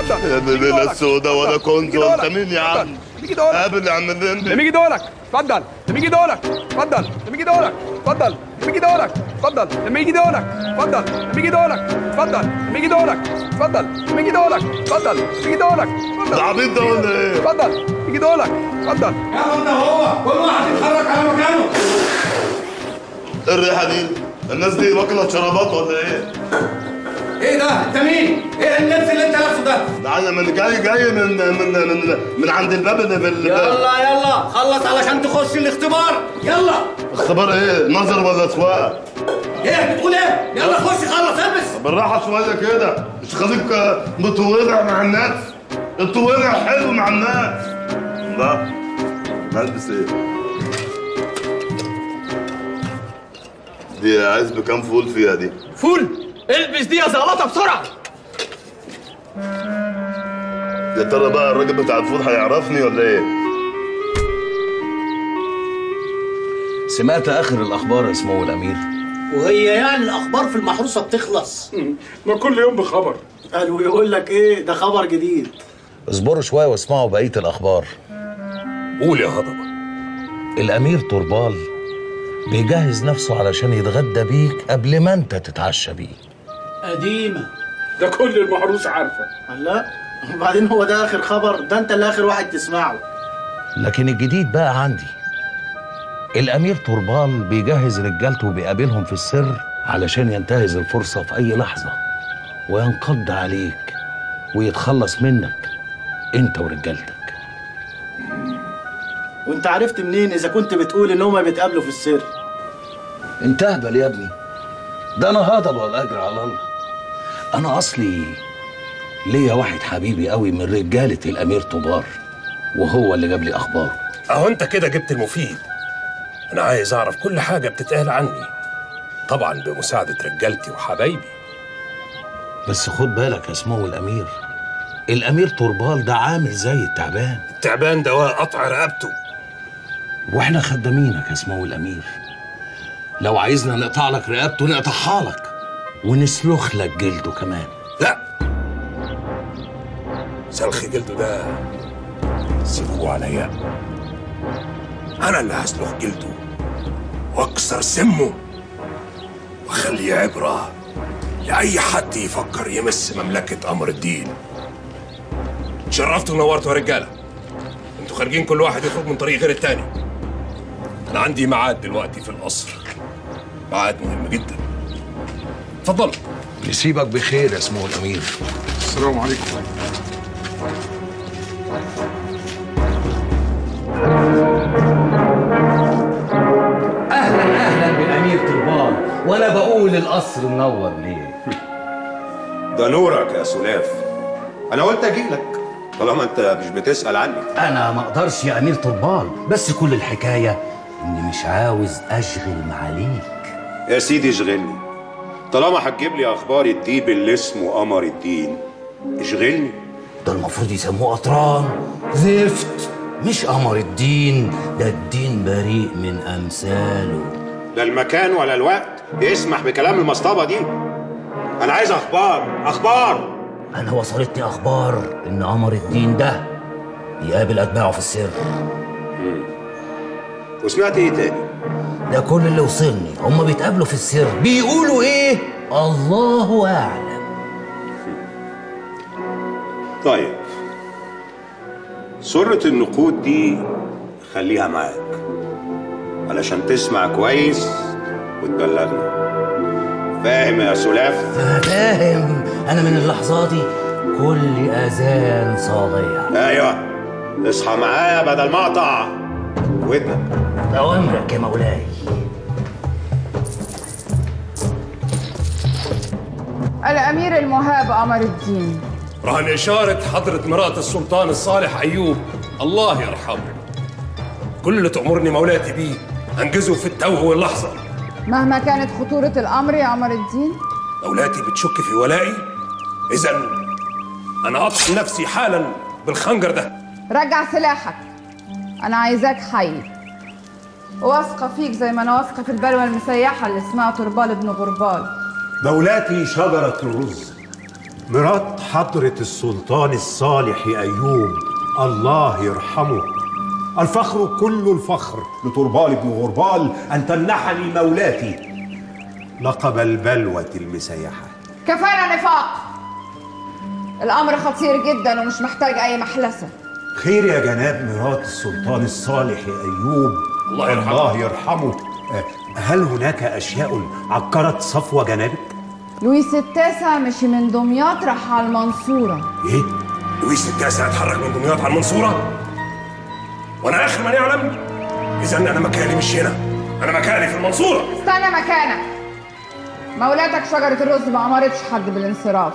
اتفضل يا دي الليله السوداء ولا كنت اتفضل. انت مين يا عم؟ يجي دورك قابل يا عم الليمبي لما يجي دورك اتفضل لما يجي دورك اتفضل لما يجي دورك اتفضل لما يجي دورك اتفضل لما يجي دورك اتفضل لما يجي دورك اتفضل لما يجي دورك اتفضل لما يجي دورك اتفضل لما يجي دورك اتفضل ده عبيط ده ولا ايه؟ اتفضل يجي دورك اتفضل يا انت هو كل واحد يتحرك على مكانه ايه الريحه دي؟ الناس دي واكله شرابات ولا ايه؟ ايه ده انت مين ايه اللبس اللي انت لابسه ده ده انا من جاي جاي من من من, من عند الباب اللي في ال- يلا يلا خلص علشان تخش الاختبار يلا اختبار ايه؟ نظر ولا سواقه؟ ايه بتقول ايه يلا خش خلص البس بالراحه شويه كده مش خليك آه، متولع مع الناس التولع حلو مع الناس لا هلبس ايه؟ دي عايز بكام فول فيها دي؟ فول البس دي يا زلطه بسرعه يا ترى بقى الراجل بتاع الفول هيعرفني ولا ايه؟ سمعت اخر الاخبار يا سمو الامير وهي يعني الاخبار في المحروسه بتخلص ما كل يوم بخبر قالوا يقول لك ايه ده خبر جديد اصبروا شويه واسمعوا بقيه الاخبار قول يا هضبه الامير طربال بيجهز نفسه علشان يتغدى بيك قبل ما انت تتعشى بيه قديمه ده كل المحروس عارفه لا وبعدين هو ده اخر خبر ده انت اللي اخر واحد تسمعه لكن الجديد بقى عندي الامير طربال بيجهز رجالته وبيقابلهم في السر علشان ينتهز الفرصه في اي لحظه وينقض عليك ويتخلص منك انت ورجالتك وانت عرفت منين اذا كنت بتقول ان هما بيتقابلوا في السر انت اهبل يا ابني ده انا هضل والاجر على الله انا اصلي ليا واحد حبيبي قوي من رجاله الامير طبار وهو اللي جاب لي اخباره اهو انت كده جبت المفيد انا عايز اعرف كل حاجه بتتقال عني طبعا بمساعده رجالتي وحبايبي بس خد بالك يا سمو الامير الامير طربال ده عامل زي التعبان التعبان دواء قطع رقبته واحنا خدامينك يا سمو الامير لو عايزنا نقطع لك رقبته نقطعها لك ونسلخ لك جلده كمان لا سلخ جلده ده سيبوه عليا انا اللي هسلخ جلده واكسر سمه واخليه عبره لاي حد يفكر يمس مملكه امر الدين شرفتوا ونورتوا يا رجاله انتوا خارجين كل واحد يخرج من طريق غير التاني انا عندي ميعاد دلوقتي في القصر ميعاد مهم جدا اتفضلوا نسيبك بخير يا سمو الامير السلام عليكم اهلا اهلا بالامير طربان وانا بقول القصر منور ليه ده نورك يا سلاف انا قلت اجيلك طالما انت مش بتسال عني انا ما اقدرش يا امير طربان بس كل الحكايه اني مش عاوز اشغل معاليك يا سيدي اشغلني طالما هتجيب لي اخبار الديب اللي اسمه قمر الدين اشغلني ده المفروض يسموه قطران زفت مش قمر الدين ده الدين بريء من امثاله لا المكان ولا الوقت يسمح بكلام المصطبه دي انا عايز اخبار اخبار انا وصلتني اخبار ان قمر الدين ده بيقابل اتباعه في السر وسمعت ايه تاني ده كل اللي وصلني هما بيتقابلوا في السر بيقولوا ايه الله اعلم طيب سرة النقود دي خليها معاك علشان تسمع كويس وتبلغنا فاهم يا سلاف فاهم انا من اللحظه دي كل اذان صاغيه ايوه اصحى معايا بدل ما اقطع ودنك اوامرك يا مولاي الأمير المهاب قمر الدين رهن إشارة حضرة مرات السلطان الصالح أيوب الله يرحمه كل اللي تأمرني مولاتي بيه أنجزه في التو واللحظة مهما كانت خطورة الأمر يا قمر الدين مولاتي بتشك في ولائي إذا أنا أطحن نفسي حالا بالخنجر ده رجع سلاحك أنا عايزاك حي واثقة فيك زي ما أنا واثقة في البلوة المسيحة اللي اسمها طربال ابن غربال مولاتي شجرة الرز مرات حضرة السلطان الصالح أيوب الله يرحمه الفخر كل الفخر لطربال بن غربال أن تمنحني مولاتي لقب البلوة المسيحة كفانا نفاق الامر خطير جدا ومش محتاج اي محلسه خير يا جناب مرات السلطان الصالح أيوب الله يرحمه, الله يرحمه. أه، هل هناك أشياء عكرت صفو جنابك؟ لويس التاسع مشي من دمياط راح على المنصوره إيه؟ لويس التاسع اتحرك من دمياط على المنصورة؟ وأنا آخر من يعلم؟ إذا أنا مكاني مش هنا أنا مكاني في المنصورة استنى مكانك مولاتك شجرة الرز ما أمرتش حد بالانصراف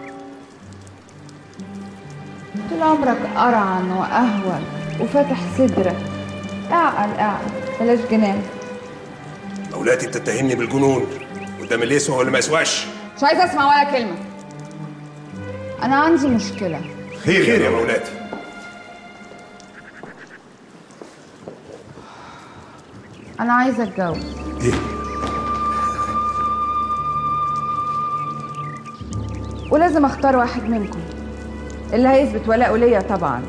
طول عمرك قرعن وأهون وفاتح صدرك اعقل اعقل بلاش جنان مولاتي بتتهمني بالجنون قدام اللي يسوى واللي ما يسواش مش عايزة أسمع ولا كلمة أنا عندي مشكلة خير, خير يا مولاتي أنا عايزة أتجوز إيه؟ ولازم أختار واحد منكم اللي هيثبت ولاءه ليا طبعا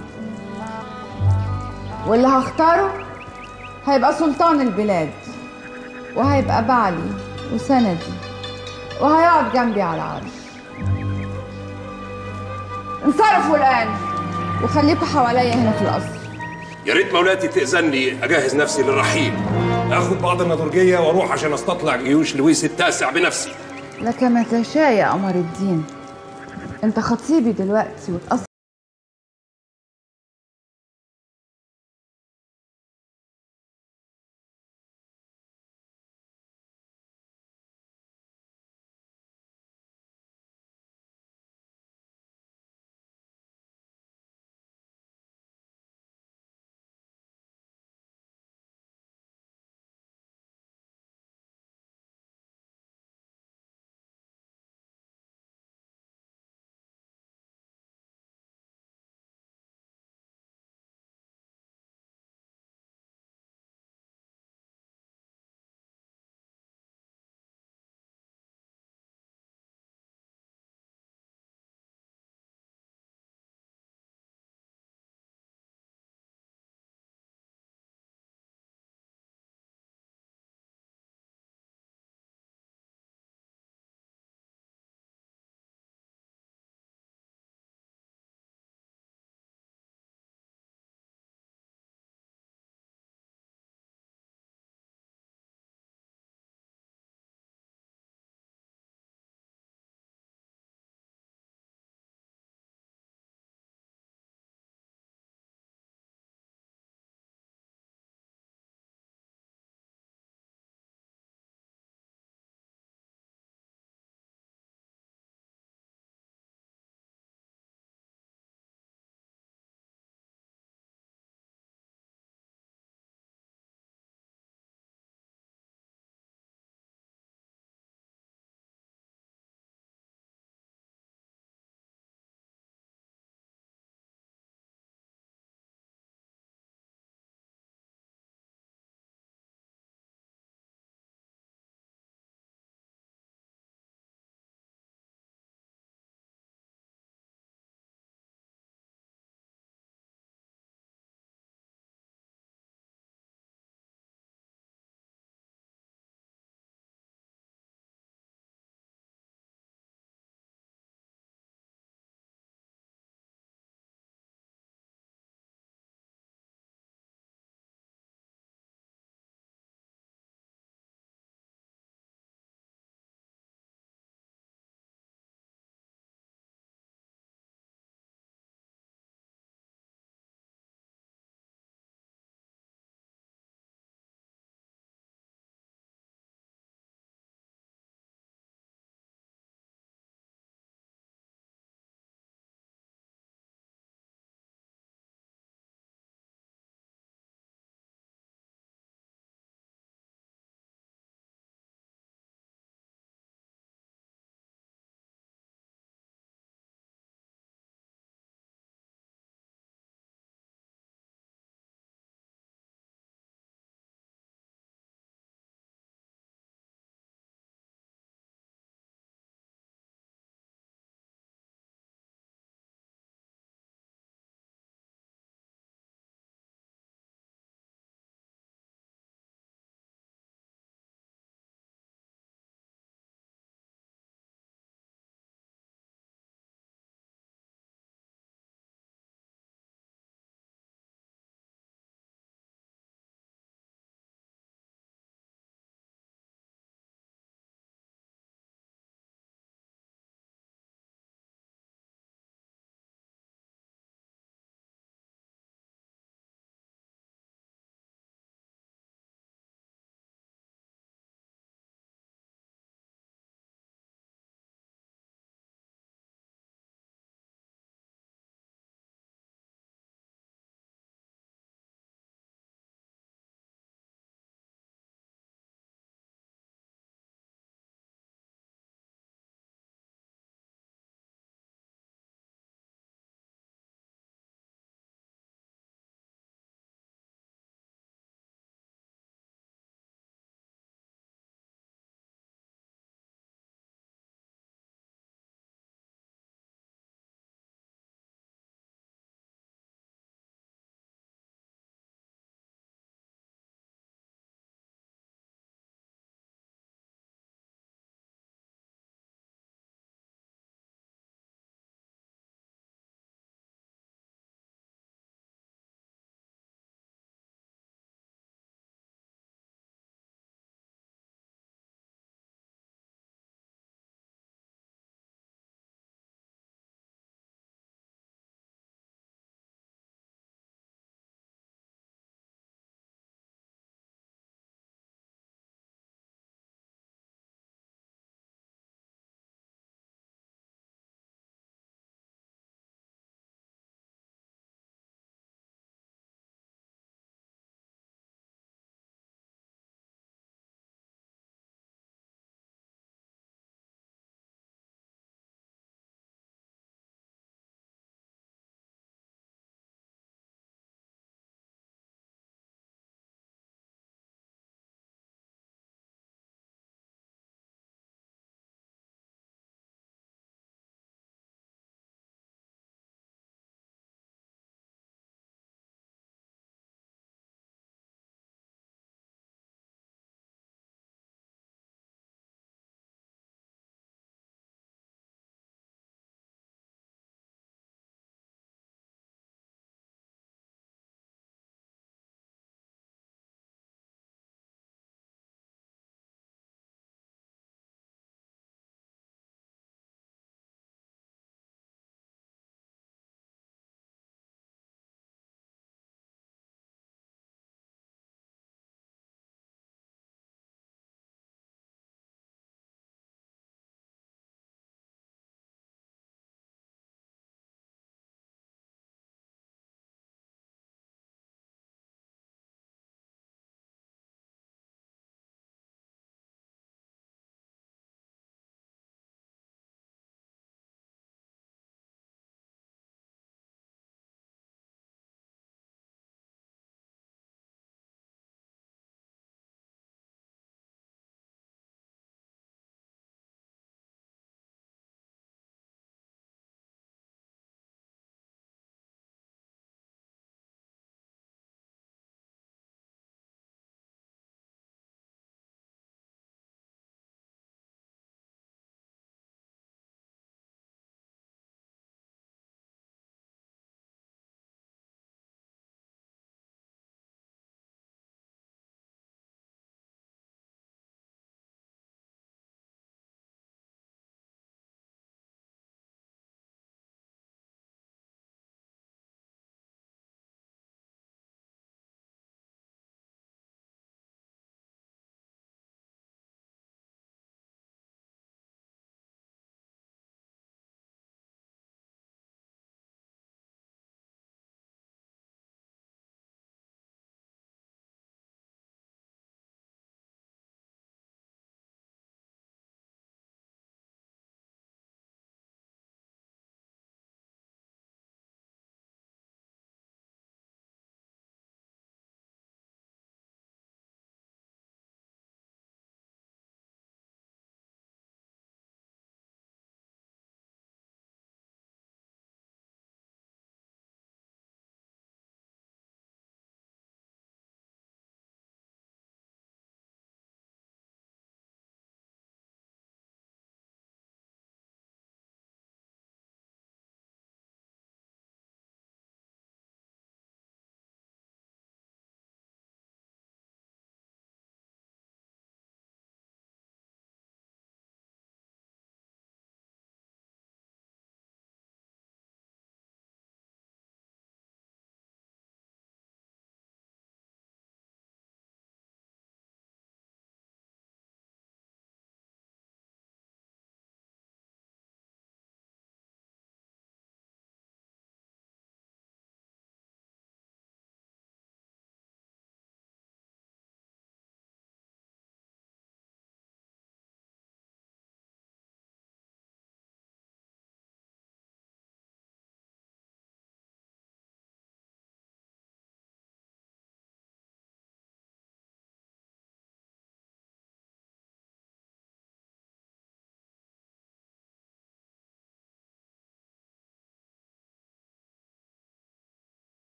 واللي هختاره هيبقى سلطان البلاد وهيبقى بعلي وسندي وهيقعد جنبي على العرش انصرفوا الآن وخليكوا حواليا هنا في القصر يا ريت مولاتي تأذني أجهز نفسي للرحيل آخد بعض النضرجية وأروح عشان أستطلع جيوش لويس التاسع بنفسي لك ما تشاء يا قمر الدين انت خطيبي دلوقتي وتأثر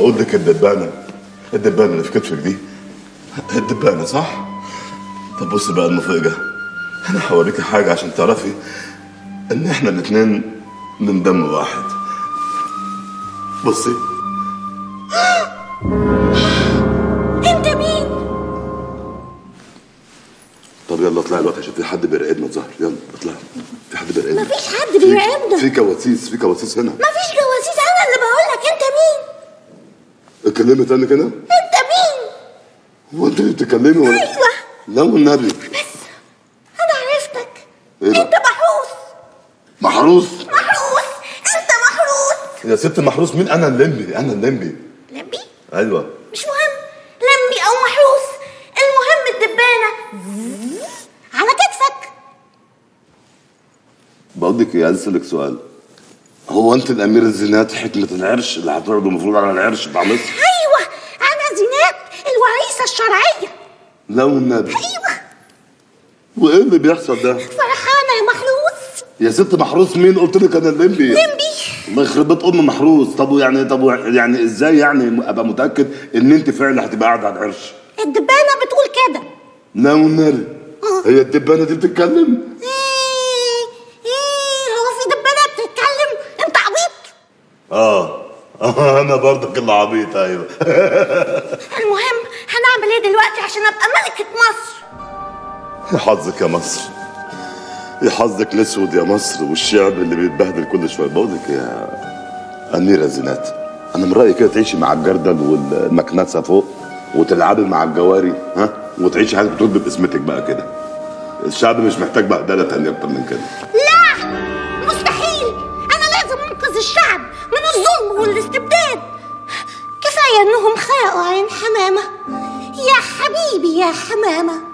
بقول لك الدبانه الدبانه اللي في كتفك دي الدبانه صح؟ طب بص بقى المفاجاه انا هوريكي حاجه عشان تعرفي ان احنا الاتنين من دم واحد بصي انت مين؟ طب يلا اطلعي الوقت عشان في حد بيراقبنا الظهر يلا اطلعي في حد بيراقبنا مفيش حد بيراقبنا في كواسيس في كواسيس هنا مفيش جواسيس انا اللي بقول لك انت مين؟ اتكلمي تاني كده انت مين؟ هو انت اللي بتتكلمي ولا ايوه لا والنبي انا عرفتك ايه ده انت محروس محروس محروس انت محروس يا ست محروس مين انا الليمبي انا الليمبي لمبي ايوه مش مهم لمبي او محروس المهم الدبانه على كتفك بقول لك ايه عايز اسالك سؤال هو انت الامير الزينات حكمه العرش اللي هتقعد المفروض على العرش بتاع مصر ايوه انا زينات الوريثه الشرعيه لا والنبي ايوه وايه اللي بيحصل ده فرحانه يا محروس يا ست محروس مين قلت لك انا الليمبي لمبي الله يخرب بيت ام محروس طب يعني طب يعني ازاي يعني ابقى متاكد ان انت فعلا هتبقى قاعده على العرش الدبانه بتقول كده لا والنبي هي الدبانه دي بتتكلم ايه ايه هو في دبانه بتتكلم انت عبيط اه اه انا برضك اللي عبيط ايوه المهم هنعمل ايه دلوقتي عشان ابقى ملكه مصر يا حظك يا مصر يا حظك الاسود يا مصر والشعب اللي بيتبهدل كل شويه بقول لك يا اميره زينات انا من رايي كده تعيشي مع الجردل والمكنسه فوق وتلعبي مع الجواري ها وتعيشي حياتك ترد باسمتك بقى كده الشعب مش محتاج بهدله تانية اكتر من كده لا مستحيل انا لازم انقذ الشعب من الظلم والاستبداد كفايه انهم خلقوا عين حمامه يا حبيبي يا حمامه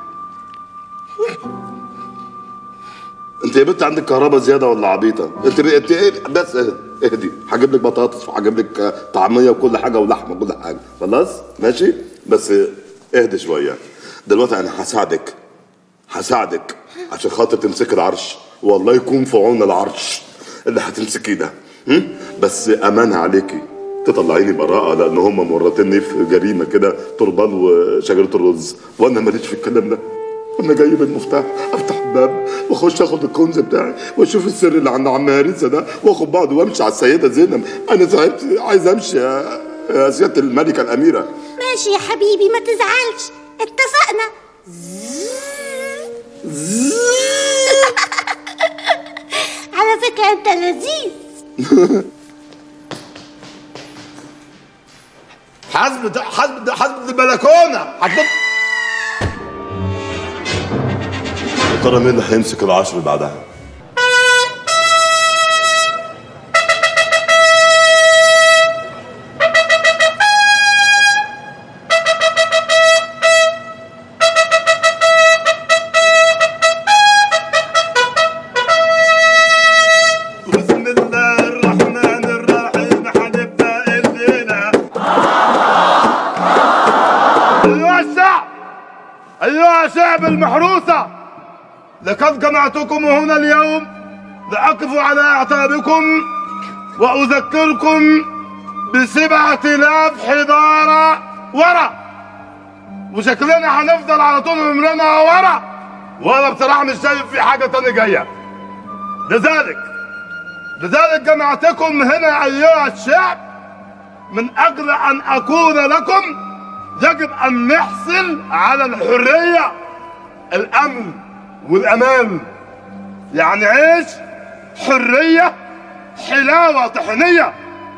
انت يا بنت عندك كهرباء زياده ولا عبيطه انت انت ايه بس اهدي اهدي هجيب لك بطاطس وهجيب لك آه، طعميه وكل حاجه ولحمه وكل حاجه خلاص ماشي بس اهدي شويه دلوقتي انا هساعدك هساعدك عشان خاطر تمسك العرش والله يكون في عون العرش اللي هتمسكيه ده هم؟ بس امانه عليكي تطلعيني براءة لأن هم مورطيني في جريمة كده تربان وشجرة الرز وأنا ماليش في الكلام ده أنا جاي بالمفتاح أفتح الباب وأخش آخد الكنز بتاعي وأشوف السر اللي عند عم هريسة ده وآخد بعض وأمشي على السيدة زينب أنا تعبت عايز أمشي يا يا سيادة الملكة الأميرة ماشي يا حبيبي ما تزعلش اتفقنا على فكره انت لذيذ حسب حسب حسب البلكونة هتنط يا ترى مين اللي هيمسك العشر بعدها؟ بسم الله الرحمن الرحيم هنبدا الليله ايها الشعب ايها شعب المحروسه لقد جمعتكم هنا اليوم لاقف على اعتابكم واذكركم بسبعة آلاف حضارة ورا وشكلنا هنفضل على طول عمرنا ورا وانا بصراحة مش شايف في حاجة تانية جاية لذلك لذلك جمعتكم هنا أيها الشعب من أجل أن أقول لكم يجب أن نحصل على الحرية الأمن والأمان يعني عيش حرية حلاوة طحينية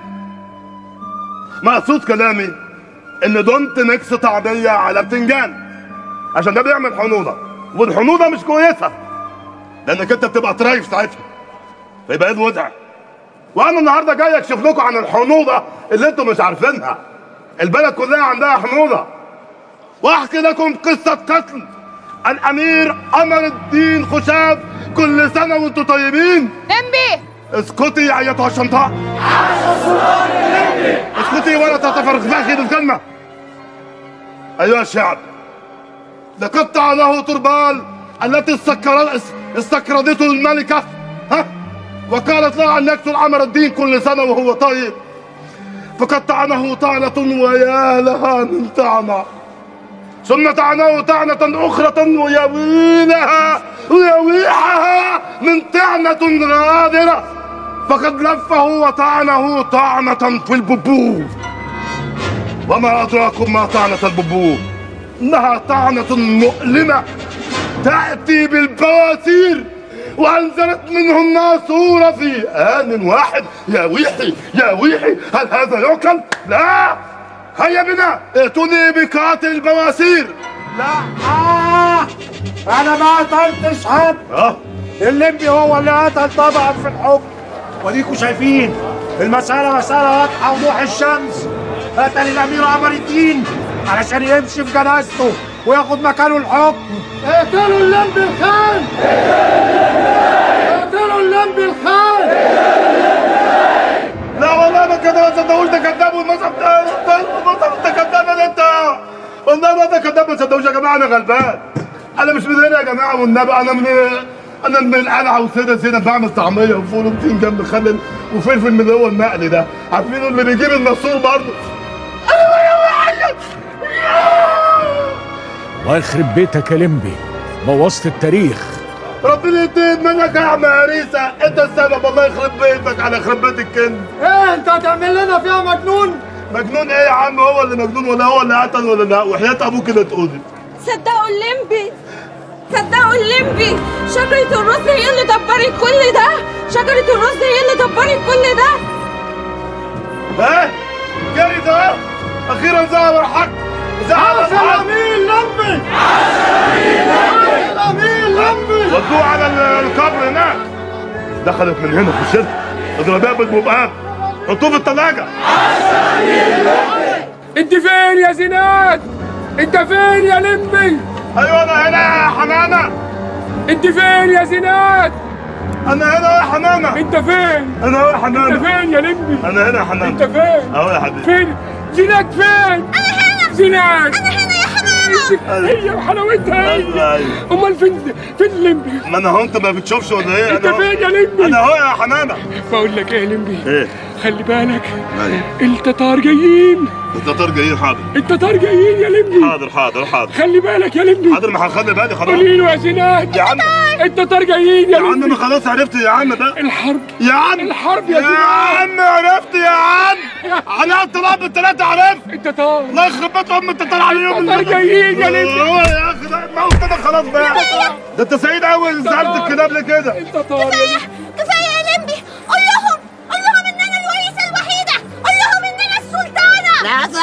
مقصود كلامي إن دونت ميكس طعمية على بتنجان عشان ده بيعمل حموضة والحموضة مش كويسة لأنك أنت بتبقى طرايف ساعتها فيبقى ايه الوضع؟ وانا النهارده جاي اكشف لكم عن الحموضه اللي انتم مش عارفينها. البلد كلها عندها حموضه. واحكي لكم قصه قتل الامير قمر الدين خشاب كل سنه وانتم طيبين. لمبي اسكتي يا ايتها الشنطاء. اسكتي ولا تتفرغي بالكلمه. ايها الشعب لقد طعنه تربال التي استكر- استكردته الملكه ها وقالت له ان يقتل عمر الدين كل سنه وهو طيب فقد طعنه طعنة ويا لها من طعنة ثم طعنه طعنة أخرى ويا ويلها ويا ويحها من طعنة غادرة فقد لفه وطعنه طعنة في الببوب وما أدراكم ما طعنة الببوب إنها طعنة مؤلمة تأتي بالبواسير وأنزلت منه الناسورة في آن واحد يا ويحي يا ويحي هل هذا يعقل؟ لا هيا بنا ائتوني بقاتل البواسير لا آه أنا ما قتلتش حد اه الليمبي هو اللي قتل طبعا في الحكم وديكوا شايفين المسألة مسألة واضحة وضوح الشمس قتل الأمير عمر الدين علشان يمشي في جنازته وياخد مكانه الحكم اقتلوا اللمبي الخان اقتلوا اللمبي الخان لا والله ما كده ما صدقوش ده كذاب والمصحف ده المصحف ده كذاب يا انت والله ما ده كذاب ما صدقوش يا جماعه انا غلبان انا مش من هنا يا جماعه والنبي انا من انا من القلعه وسيده سيده بعمل طعميه وفول وبتنجان مخلل وفلفل من اللي هو المقلي ده عارفين اللي بيجيب النصور برضه الله يخرب بيتك يا لمبي بوظت التاريخ ربنا ينتقم منك يا عم هريسه انت السبب الله يخرب بيتك على خرب بيت الكنز ايه انت هتعمل لنا فيها مجنون مجنون ايه يا عم هو اللي مجنون ولا هو اللي قتل ولا لا وحياه ابوك كده تقولي صدقوا الليمبي صدقوا الليمبي شجرة الرز هي اللي دبرت كل ده شجرة الرز هي اللي دبرت كل ده ها جري ده اخيرا ظهر الحق ظهر عسل الحق امين لمبي عسل امين لمبي ودوه على ال- القبر هناك دخلت من هنا في الشركه اضربها بالمبهات حطوه في الثلاجه انت فين يا زينات انت فين يا لمبي ايوه انا هنا يا حمامه انت فين يا زينات انا هنا يا حمامه انت فين انا هو يا انت حمامه فين يا لمبي انا هنا يا انت حمامه فين اهو يا حبيبي فين زينات فين انا هنا زينات انا هنا يا حمامه هي وحلاوتها أيوة، هي أيوة. امال فين فين الليمبي ما انا هو انت ما بتشوفش ولا ايه انت انا هو- فين يا لمبي انا هو يا حمامه بقول لك ايه يا لمبي ايه خلي بالك ايوه التتار جايين التتار جايين حاضر التتار جايين يا لمبي حاضر حاضر حاضر خلي بالك يا لمبي حاضر ما هخلي بالي خلاص قولي له يا زينات يا عم التتار جايين يا يا عم لمبي ما خلاص عرفت يا عم بقى الحرب يا عم الحرب يا يا زينات عم عرفت يا عم على الطلاق بالثلاثة عرفت التتار الله يخرب بيت ام التتار عليهم التتار جايين يا لمبي هو يا اخي ده ما قلت لك خلاص بقى ده انت سعيد قوي زعلت الكلاب ليه كده التتار يا لمبي كفايه يا لمبي قول لهم قول لهم ان انا الرئيسه الوحيده قول لهم ان انا السلطانه لا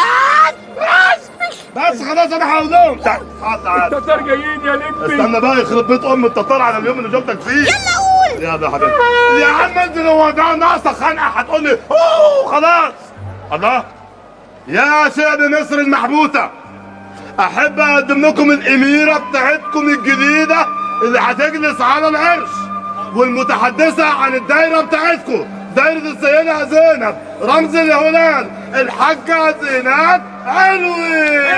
بس خلاص انا هقول لهم تعال تعال تعال التتار جايين يا لمبي استنى بقى يخرب بيت ام التتار على اليوم اللي جبتك فيه يلا قول يا حبيبي يا عم انت لو ده ناقصك خنقه هتقول لي اوه خلاص الله يا شعب مصر المحبوسه احب اقدم لكم الاميره بتاعتكم الجديده اللي هتجلس على العرش والمتحدثه عن الدايره بتاعتكم دايره السيده زينب رمز الهلال الحاجه زينات علوي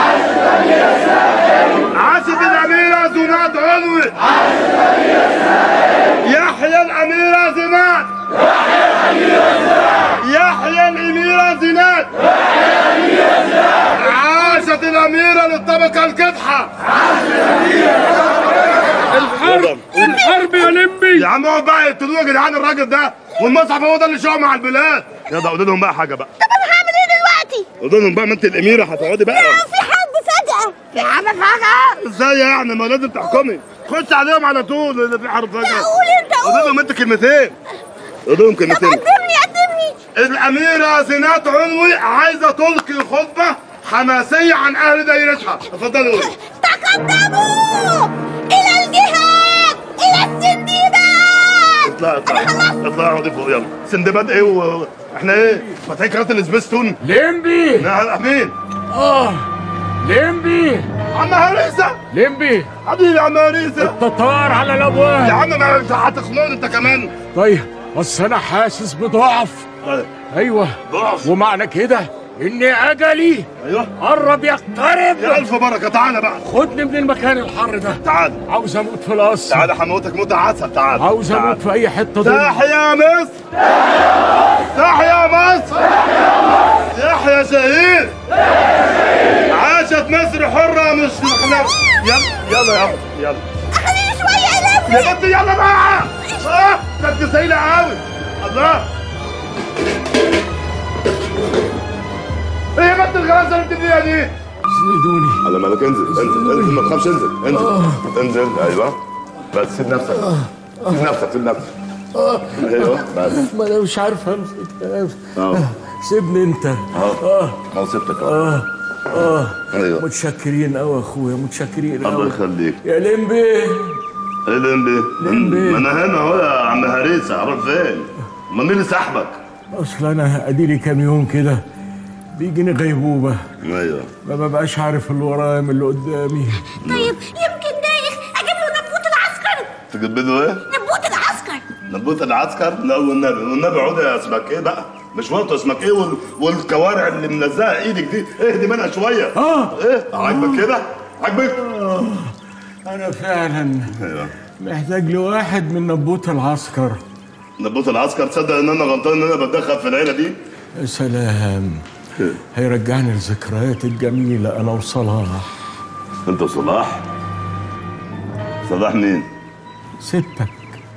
عاشت الاميره زينات علوي يحيى الأميرة زينات يحيى الأميرة زينات عاشت الأميرة للطبقة الكدحة الحرب الحرب يا لمبي يا عم اقعد بقى يقتلوه يا جدعان الراجل ده والمصحف هو ده اللي شاع مع البلاد يلا قول لهم بقى حاجة بقى طب انا هعمل ايه دلوقتي قول لهم بقى ما انت الأميرة هتقعدي بقى في حرب فجاه في حرب فجاه ازاي يعني ما لازم تحكمي خش عليهم على طول اللي في حرب فجأة قول انت قول قول لهم انت كلمتين قول لهم طب كلمتين قدمني قدمني الأميرة زينات علوي عايزة تلقي خطبة حماسية عن أهل دايرتها اتفضلي قولي تقدموا الى الجهاد الى السنديبات اطلع اطلع اطلع اقعدي فوق يلا سندباد ايه و... احنا ايه فاتحين قناة الاسبستون لمبي نعم مين اه لمبي عم هريسة لمبي حبيبي يا عم هريسة التتار على يا الابواب عم ما انت هتخنقني انت كمان طيب بس انا حاسس بضعف طيب ايوه ضعف ومعنى كده ان اجلي ايوه قرب يقترب يا الف بركه تعالى بقى خدني من المكان الحر ده تعال عاوز اموت في القصر تعالى هموتك موت عسل تعال عاوز تعال. اموت في اي حته ضل تحيا مصر تحيا مصر يحيى شهيد عاشت مصر حرة مش احنا يلا يلا يا عم يلا خليني شويه يا لمبي يا بنتي يلا بقى اه كانت سهيلة قوي الله ايه يا بنت الغرازة اللي انت فيها دي؟ اسندوني على مالك انزل انزل انزل ما تخافش انزل انزل انزل ايوه بس سيب نفسك سيب نفسك سيب نفسك ايوه بس ما انا مش عارف امسك نفسي. اه سيبني انت اه ما سبتك اه اه اه ايوه متشكرين قوي يا اخويا متشكرين الله قوي يخليك يا لمبي ايه لمبي؟ لمبي. ما انا هنا اهو يا عم هريسه هروح فين؟ ما مين اللي سحبك؟ اصل انا اديلي كام يوم كده بيجيني غيبوبه ايوه ما ببقاش عارف اللي ورايا من اللي قدامي طيب يمكن دايخ اجيب له نبوت العسكر تجيب له ايه؟ نبوت العسكر نبوت العسكر؟ لا والنبي والنبي عودة يا اسمك ايه بقى؟ مش وقت اسمك ايه وال... والكوارع اللي ملزقه ايدك دي اهدي منها شويه اه ايه؟ عاجبك كده؟ عاجبك؟ انا فعلا ايوه محتاج لواحد من نبوت العسكر نبوت العسكر تصدق ان انا غلطان ان انا بتدخل في العيله دي؟ يا سلام هيرجعني الذكريات الجميلة أنا وصلاح انت وصلاح؟ صلاح مين؟ ستك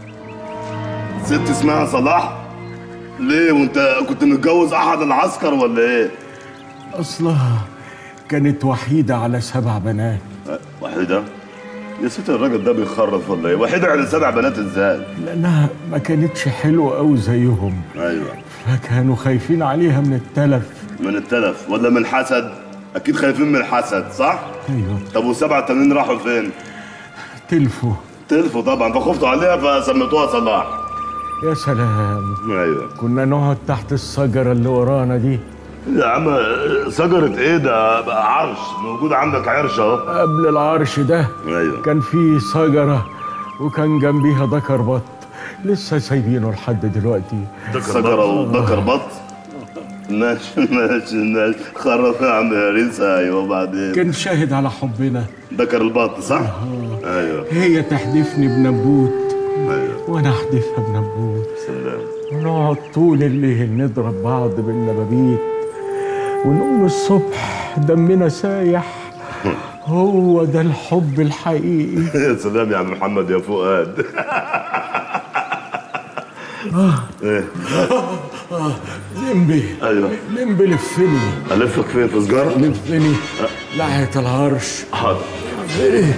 ست اسمها صلاح؟ ليه وانت كنت متجوز احد العسكر ولا ايه؟ أصلها كانت وحيدة على سبع بنات وحيدة؟ يا ست الراجل ده بيخرف ولا ايه؟ وحيدة على سبع بنات ازاي؟ لأنها ما كانتش حلوة أوي زيهم ايوه فكانوا خايفين عليها من التلف من التلف ولا من حسد؟ اكيد خايفين من الحسد صح؟ أيوة طب والسبعة التانيين راحوا فين؟ تلفوا تلفوا طبعا فخفتوا عليها فسميتوها صلاح يا سلام ايوه كنا نقعد تحت الشجرة اللي ورانا دي يا عم شجرة ايه ده بقى عرش موجود عندك عرش اهو قبل العرش ده ايوه كان في شجرة وكان جنبيها ذكر بط لسه سايبينه لحد دلوقتي شجرة وذكر بط ماشي ماشي ماشي خرف يا عم هريسة ايوه بعدين كان شاهد على حبنا ذكر البط صح؟ ايوه هي تحدفني بنبوت ايوه وانا احدفها بنبوت سلام ونقعد طول الليل نضرب بعض بالنبابيت ونقوم الصبح دمنا سايح هو ده الحب الحقيقي يا سلام يا عم محمد يا فؤاد ايه لمبي ايوه لمبي لفني الفك فين في سجارة؟ لفني ناحية العرش حاضر لفني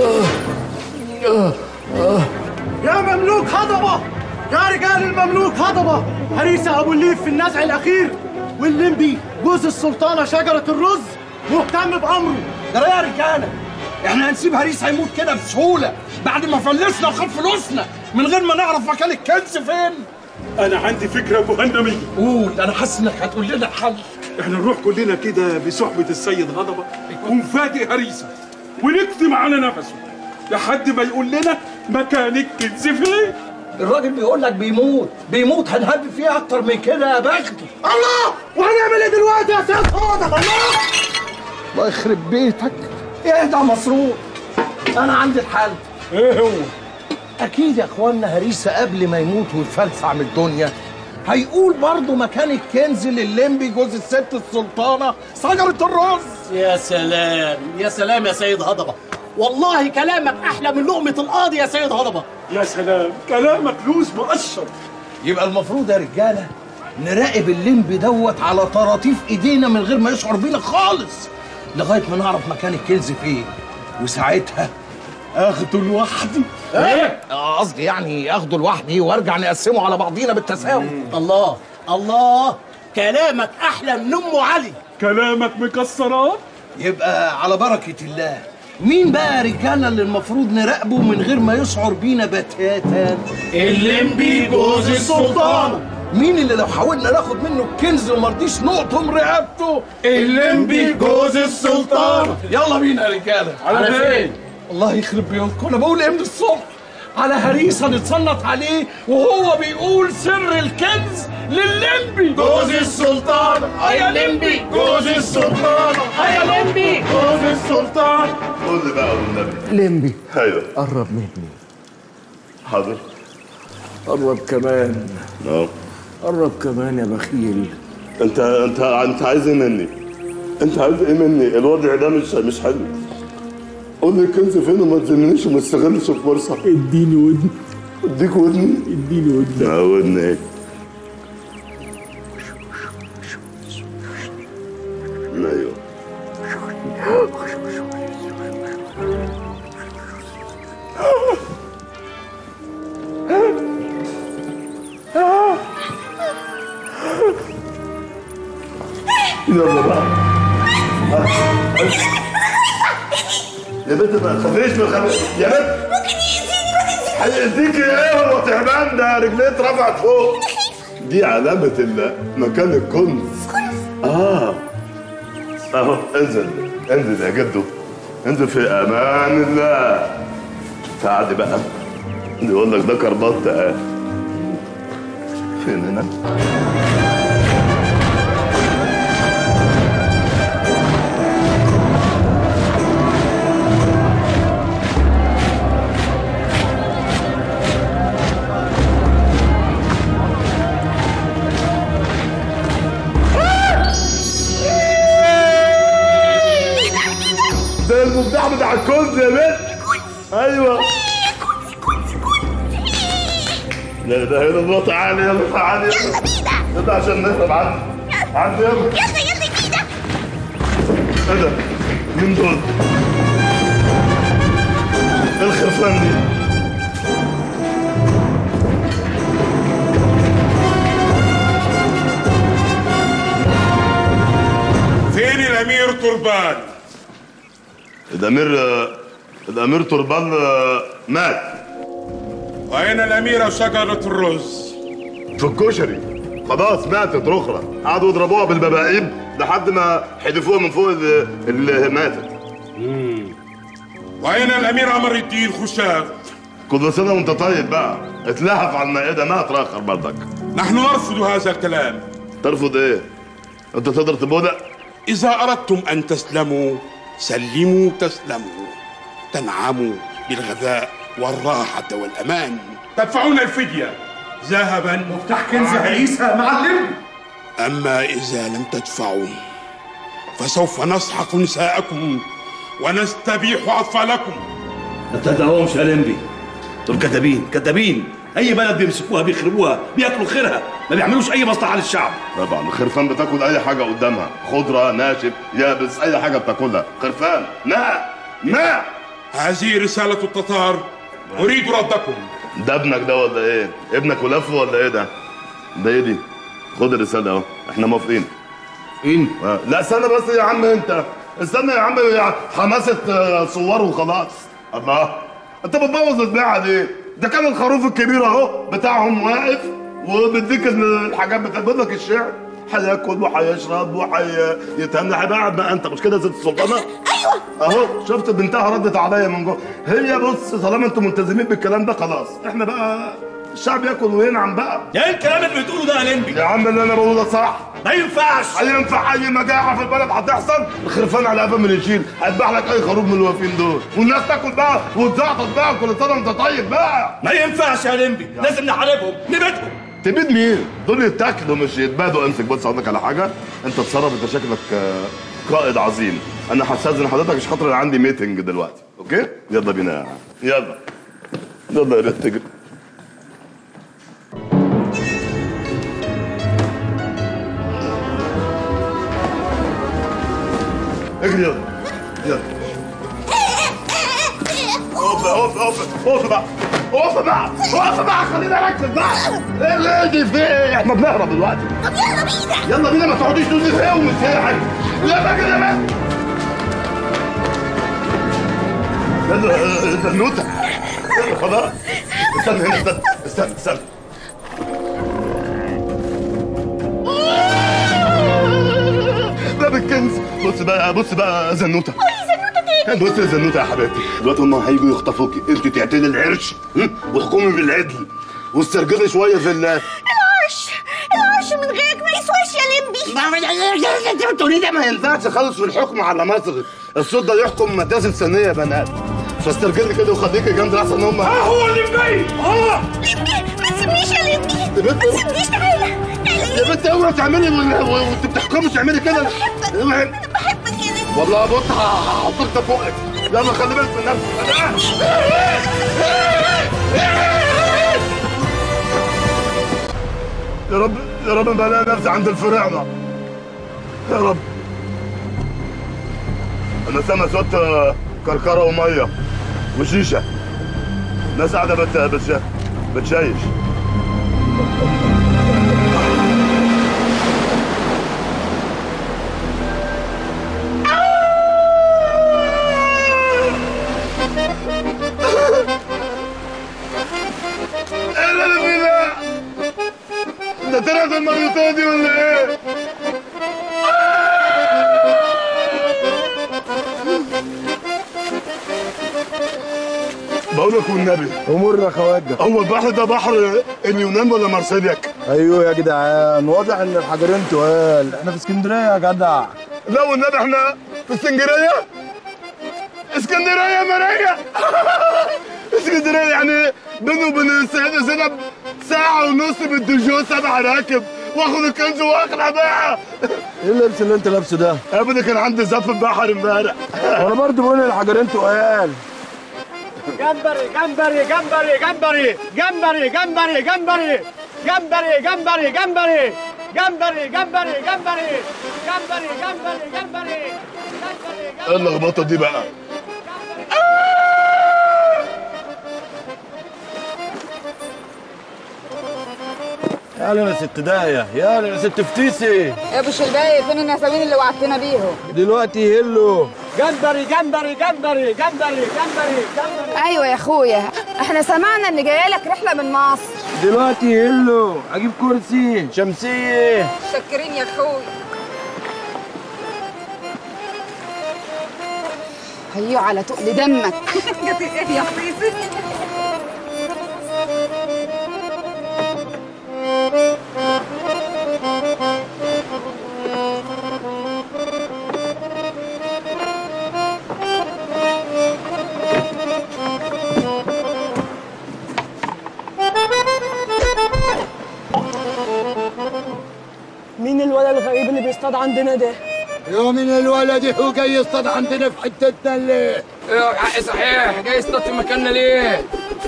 يا مملوك هضبة يا رجال المملوك هضبة هريسة أبو الليف في النزع الأخير واللمبي جوز السلطانة شجرة الرز مهتم بأمره ده يا رجاله احنا هنسيب هريس هيموت كده بسهوله بعد ما فلسنا وخد فلوسنا من غير ما نعرف مكان الكنز فين انا عندي فكره مهندميه قول انا حاسس انك هتقول لنا حل احنا نروح كلنا كده بصحبه السيد هضبه ونفاجئ هريسه ونكتم على نفسه لحد ما يقول لنا مكان الكنز فين الراجل بيقول لك بيموت بيموت هنهب فيه اكتر من كده يا بختي الله وهنعمل ايه دلوقتي يا سيد هضبة الله الله يخرب بيتك اهدى يا مسرور انا عندي الحل ايه هو اكيد يا اخوانا هريسه قبل ما يموت ويفلسع من الدنيا هيقول برضه مكان الكنز لللمبي جوز الست السلطانه شجره الرز يا سلام يا سلام يا سيد هضبة والله كلامك أحلى من لقمة القاضي يا سيد هضبة يا سلام كلامك لوز مقشر يبقى المفروض يا رجاله نراقب اللمبي دوت على طراطيف ايدينا من غير ما يشعر بينا خالص لغايه ما نعرف مكان الكنز فين وساعتها اخده لوحدي إيه؟ آه، قصدي يعني اخده لوحدي وارجع نقسمه على بعضينا بالتساوي الله الله كلامك أحلى من أم علي كلامك مكسرات يبقى على بركه الله مين بقى يا رجاله اللي المفروض نراقبه من غير ما يشعر بينا بتاتا اللمبي جوز السلطانة مين اللي لو حاولنا ناخد منه الكنز وما رضيش نقطم رقبته اللمبي جوز السلطانة يلا بينا يا رجاله على فين؟ الله يخرب بيوتكم انا بقول ايه من الصبح على هريسه نتسلط عليه وهو بيقول سر الكنز لللمبي جوز السلطان يا لمبي جوز السلطان يا لمبي جوز السلطان قول لي بقى والنبي لمبي ايوه قرب مني حاضر قرب كمان اه قرب كمان يا بخيل انت انت انت عايز ايه مني؟ انت عايز ايه مني؟ الوضع ده مش مش حلو قول لي الكنز فين وما تزننيش وما تستغلش الفرصه اديني ودن اديك ودني اديني ودن اه ودني ايه؟ ايوه يلا بقى يا بنت ما تخافيش ما تخافيش يا بنت ممكن يأذيني ما هيأذيك ايه هو تعبان ده رجليه اترفعت فوق دي علامة ال- مكان الكنز اه اهو انزل انزل يا جدو انزل في امان الله تعالي بقى يقول لك ده كربات اهي فين هنا؟ ده المفتاح بتاع الكنز يا بنت ايوه لا ده هنا الله تعالى يلا تعالى يلا بينا يلا عشان نهرب عندي عندي يلا يلا يلا كده ايه ده؟ مين دول؟ ايه الخرفان دي؟ فين الامير تربان الامير الامير تربان مات واين الاميره شجره الرز في الكشري خلاص ماتت رخرة قعدوا يضربوها بالبباقيب لحد ما حدفوها من فوق اللي, اللي ماتت واين الامير عمر الدين خشاف كل سنة وانت طيب بقى اتلهف على المائدة مات راخر برضك نحن نرفض هذا الكلام ترفض ايه؟ انت تقدر تبودع؟ اذا اردتم ان تسلموا سلموا تسلموا تنعموا بالغذاء والراحه والامان تدفعون الفديه ذهبا مفتاح كنز هريسه معلم أما إذا لم تدفعوا فسوف نسحق نساءكم ونستبيح أطفالكم ما تصدقهمش يا لمبي دول كدابين كدابين اي بلد بيمسكوها بيخربوها بياكلوا خيرها ما بيعملوش اي مصلحه للشعب طبعا الخرفان بتاكل اي حاجة قدامها خضرة ناشف يابس اي حاجة بتاكلها خرفان ماء ماء هذه رسالة التتار أريد ردكم ده ابنك ده ولا ايه؟ ابنك ولفه ولا ايه ده؟ ده ايه دي؟ خد الرسالة اهو احنا موافقين ان آه. لا استنى بس يا عم انت استنى يا عم يا حماسة آه، صور وخلاص الله انت بتبوظ البيعة ليه؟ ده كان الخروف الكبير اهو بتاعهم واقف وبيديك الحاجات بتقول لك الشعر هياكل وهيشرب وهيتهنى هيبقى قاعد بقى انت مش كده يا ست السلطانه؟ ايوه اهو شفت بنتها ردت عليا من جوه هي بص طالما انتم ملتزمين بالكلام ده خلاص احنا بقى الشعب ياكل وينعم بقى ايه الكلام اللي بتقوله ده يا لمبي يا عم اللي انا بقوله ده صح ما ينفعش هينفع اي مجاعه في البلد هتحصل الخرفان على قفا من يشيل هيذبح لك اي خروف من الواقفين دول والناس تاكل بقى وتزعطط بقى كل سنه وانت طيب بقى ما ينفعش يا لمبي لازم نحاربهم نبيدهم تبيد مين؟ دول يتاكلوا مش يتبادوا امسك بص اقول لك على حاجه انت اتصرف انت شكلك آه، قائد عظيم انا هستاذن حضرتك عشان خاطر انا عندي ميتنج دلوقتي اوكي؟ يلا بينا يا عم. يلا يلا يا بنت اجري اجري يلا يلا اقف اقف اقف اقف بقى اقف بقى اقف بقى خلينا نركز بقى ايه اللي دي في ايه احنا بنهرب دلوقتي طب يلا بينا يلا بينا ما تقعديش تقولي في ايه ومش في ايه حاجه يلا كده يا مان يلا آه، زنوته يلا خلاص استنى هنا استنى استنى استنى باب الكنز بص بقى بص بقى زنوته قولي زنوته بص يا زنوته يا حبيبتي دلوقتي هم هيجوا يخطفوكي انت تعتلي العرش هم؟ واحكمي بالعدل واسترجلي شويه في ال العرش العرش من غيرك ما يسواش يا لمبي انت بتقولي ده ما ينفعش خالص في الحكم على مصر الصوت ده يحكم مدارس ثانيه يا بنات فاسترجلي كده وخليكي جنب احسن هم اه هو اللي جاي اه لمبي ما تسيبنيش يا لمبي يا بنت ما تسيبنيش تعالى يا بنت اوعي تعملي وال- وانت بتحكمي تعملي كده اوعي بحبك يا لمبي والله بص هحطك ده فوقك يلا خلي بالك من نفسك يا رب يا رب ما الاقي نفسي عند الفراعنه يا رب انا سامع صوت آه، كركره وميه وشيشه ناس قاعده بت بتش... بتشيش ايه اللي انا فيه ده؟ ده طلعت المريوطه دي ولا ايه؟ بقول لك والنبي امور يا خواجه هو البحر ده بحر اليونان ولا مرسيلياك؟ ايوه يا جدعان واضح ان الحجرين تقال احنا في اسكندريه يا جدع لا والنبي احنا في اسكندريه اسكندريه ماريا اسكندريه يعني بيني وبين السيده زينب ساعه ونص بالدجو سبع راكب واخد الكنز واخلع بقى ايه اللبس اللي انت لابسه ده؟ ابدا كان عندي زف البحر امبارح وانا برضه بقول الحجرين تقال جمبري جمبري جمبري جمبري جمبري جمبري جمبري جمبري جمبري جمبري جمبري جمبري جمبري جمبري جمبري جمبري ايه اللخبطه دي بقى يا يا ست دايه يا يا ست فتيسي يا ابو شلباي فين النساوين اللي وعدتنا بيهم دلوقتي هلو جمبري جمبري جمبري جمبري جمبري جمبري ايوه يا اخويا احنا سمعنا ان جايه لك رحله من مصر دلوقتي هلو اجيب كرسي شمسيه شكرين يا اخويا هيو على تقل دمك يا حبيبي مين الولد الغريب اللي بيصطاد عندنا ده؟ يا من الولد هو جاي يصطاد عندنا في حتتنا ليه؟ ايه حقي صحيح جاي يصطاد في مكاننا ليه؟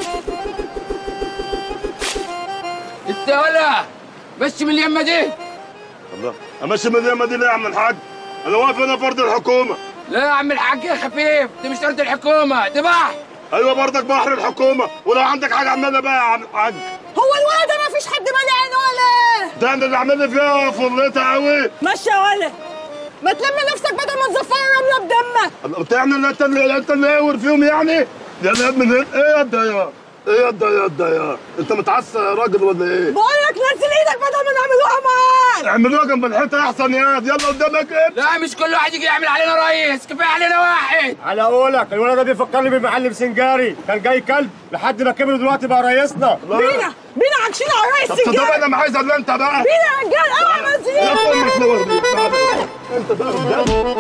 انت ولا مشي من اليمه دي الله امشي من اليمه دي ليه يا عم الحاج؟ انا واقف هنا فرد الحكومه لا يا عم الحاج يا خفيف دي مش ارض الحكومه دي بحر ايوه برضك بحر الحكومه ولو عندك حاجه اعملها بقى يا عم الحاج هو الولد ده ما فيش حد مالي عينه ولا ايه؟ ده انا اللي عامل لي فيها فرلتها قوي ماشي يا ولد ما تلم نفسك بدل ما تزفر الرمله بدمك الله بتعمل انت اللي انت اللي قاور فيهم يعني يا يا ابن ال- ايه يا ده يا ايه يا ده يا ده يا انت متعصب يا راجل ولا ايه؟ بقول لك نزل ايدك بدل ما نعملوها معاك اعملوها جنب الحيطه احسن يا يلا قدامك ايه؟ لا مش كل واحد يجي يعمل علينا رئيس كفايه علينا واحد على قولك الولد ده بيفكرني بمعلم سنجاري كان جاي كلب لحد ما كبر دلوقتي بقى رئيسنا بينا بينا عاكشين على الرئيس طب طب سنجاري انا ما عايز الا انت بقى بينا يا رجال اوعى يا نزل امك نور بيك تعالى. انت ده قدام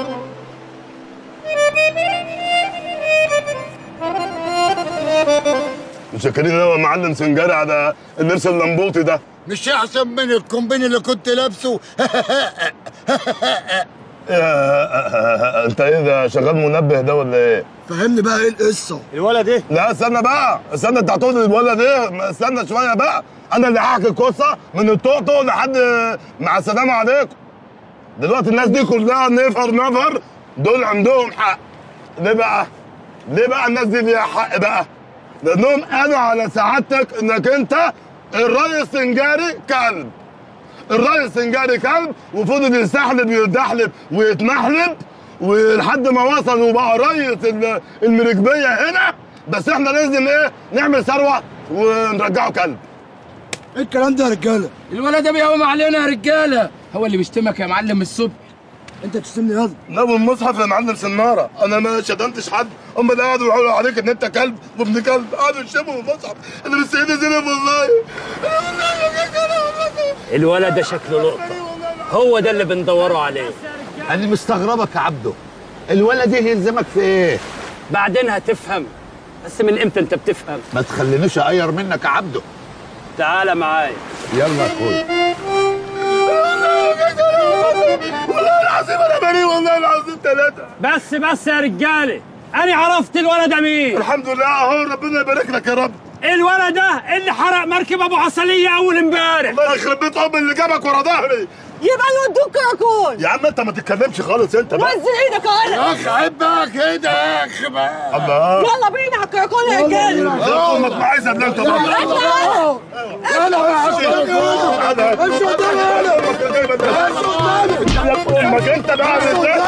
متشكرين قوي يا معلم سنجاري على اللبس اللمبوطي ده مش احسن من الكومبين اللي كنت لابسه يا- انت ايه ده شغال منبه ده ولا ايه؟ فهمني بقى ايه القصه الولد ايه لا استنى بقى استنى انت هتقول الولد ايه ما استنى شويه بقى انا اللي هحكي القصه من الطوطو لحد مع السلامه عليكم دلوقتي الناس دي كلها نفر نفر دول عندهم حق ليه بقى؟ ليه بقى الناس دي ليها حق بقى؟ لانهم قالوا على سعادتك انك انت الريس سنجاري كلب الريس سنجاري كلب وفضل يستحلب ويتدحلب ويتمحلب ولحد ما وصل وبقى ريس ال- المركبيه هنا بس احنا لازم ايه نعمل ثروه ونرجعه كلب ايه الكلام ده يا رجاله الولد ده بيقوم علينا يا رجاله هو اللي بيشتمك يا معلم الصبح انت تشتمني ياض لا والمصحف يا معلم سناره انا ما شتمتش حد هم اللي قعدوا يقولوا عليك ان انت كلب وابن كلب قعدوا يشتموا المصحف انا مش سيدة زينب والله الولد ده شكله لقطة هو ده اللي بندوروا عليه انا مستغربك يا عبده الولد ايه يلزمك في ايه بعدين هتفهم بس من امتى انت بتفهم ما تخلينيش اغير منك يا عبده تعالى معايا يلا يا اخويا والله العظيم انا بريء والله العظيم ثلاثة بس بس يا رجالة أنا عرفت الولد ده مين الحمد لله اهو ربنا يبارك لك يا رب الولد ده اللي حرق مركب أبو عسلية أول امبارح الله يخرب بيت ام اللي جابك ورا ظهري يبقى نودوك كراكون يا عم انت ما تتكلمش خالص انت بقى نزل ايدك اهلا يا اخي عيب بقى كده يا اخي بقى الله يلا بينا على الكراكون يا رجاله اه امك ما عايزه انت بقى يلا يا عم امشي قدامي امك انت بقى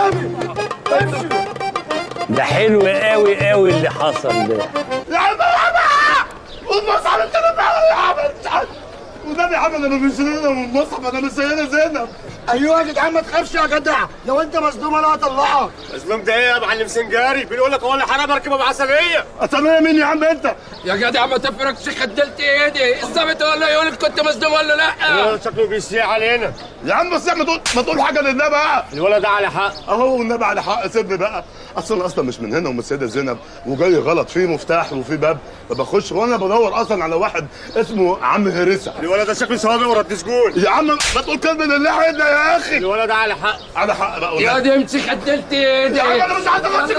ده حلو قوي قوي اللي حصل ده يا عم يا عم والمصحف انت اللي بتعمل يا عم وده يا عم انا مش سيدنا من المصحف انا مش سيدنا زينب ايوه يا جدعان ما تخافش يا جدع لو انت مصدوم انا هطلعك مظلوم ده ايه يا معلم سنجاري بيقول لك هو اللي حرق مركب ابو عسليه عسليه مين يا عم انت يا جدع ما تفرقش خدلت ايدي الظابط ولا يقول لك كنت مصدوم ولا لا شكله بيسيع علينا يا عم بس ما تقول ما تقول حاجه لله بقى الولد ده على حق اهو والنبي على حق سيبني بقى اصلا اصلا مش من هنا ومن السيده زينب وجاي غلط في مفتاح وفي باب فبخش وانا بدور اصلا على واحد اسمه عم هرسه الولد ده شكله سوابق ورد سجون يا عم ما تقول كلمه لله عدنا يا اخي الولد ده على حق على حق بقى يا دي امسك خدلت ايدي يا عم انا مش عايز امسك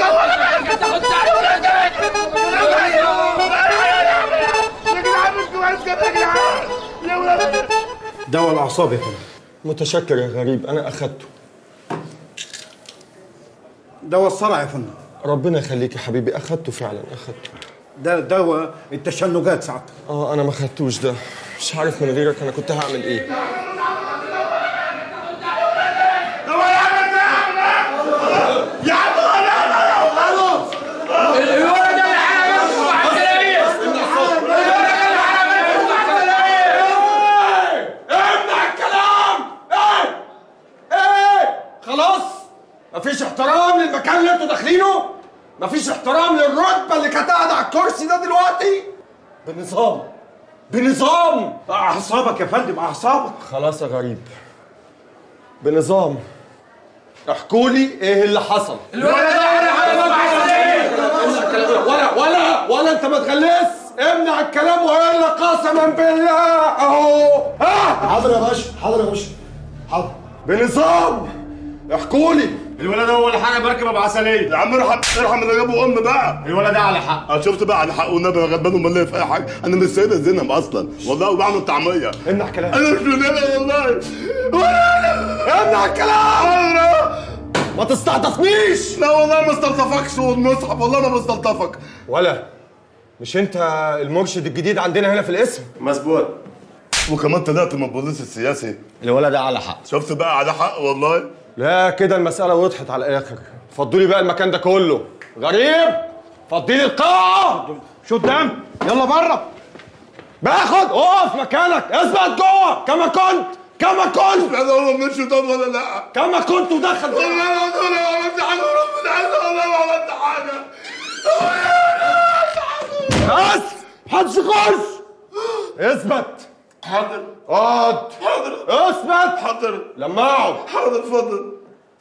دواء الاعصاب يا فندم متشكر يا غريب انا اخدته دواء الصرع يا فندم ربنا يخليك يا حبيبي اخدته فعلا اخدته ده دواء التشنجات ساعتها اه انا ما خدتوش ده مش عارف من غيرك انا كنت هعمل ايه يا عم انا خلاص الولد اللي حرق مركب ابو عسلية امنع الكلام ايه ايه خلاص مفيش احترام للمكان اللي انتوا داخلينه مفيش احترام للرتبه اللي كانت قاعده على الكرسي ده دلوقتي بنظام بنظام اعصابك يا فندم اعصابك خلاص يا غريب بنظام احكوا لي ايه اللي حصل الولد ده اللي حرق ابو عسلية ولا ولا ولا انت ما تغلس امنع الكلام والا قسما بالله اهو ها حاضر يا باشا حاضر يا باشا حاضر بنظام احكوا لي الولد ده هو اللي حرق مركب ابو عسليه يا عم ارحم ارحم اللي جابه ام بقى الولد ده على حق انا شفت بقى على حق والنبي انا غلبان امال ليه في اي حاجه انا مش سيدة زينب اصلا والله وبعمل طعميه امنع كلام انا مش من هنا والله امنع الكلام ما تستعطفنيش لا والله ما استلطفكش والمصحف والله ما بستلطفك ولا مش انت المرشد الجديد عندنا هنا في الاسم مظبوط وكمان طلعت من البوليس السياسي الولد ده على حق شفت بقى على حق والله لا كده المسألة وضحت على الآخر فضوا لي بقى المكان ده كله غريب فضي لي القاعة شو قدام يلا بره باخد اقف مكانك اثبت جوه كما كنت كما كنت انا هو مش طب ولا لا كما كنت ودخل والله العظيم انا ما عملت حاجه وربنا عز والله ما عملت حاجه بس محدش يخش اثبت حاضر اقعد حاضر اثبت حاضر لما اقعد حاضر اتفضل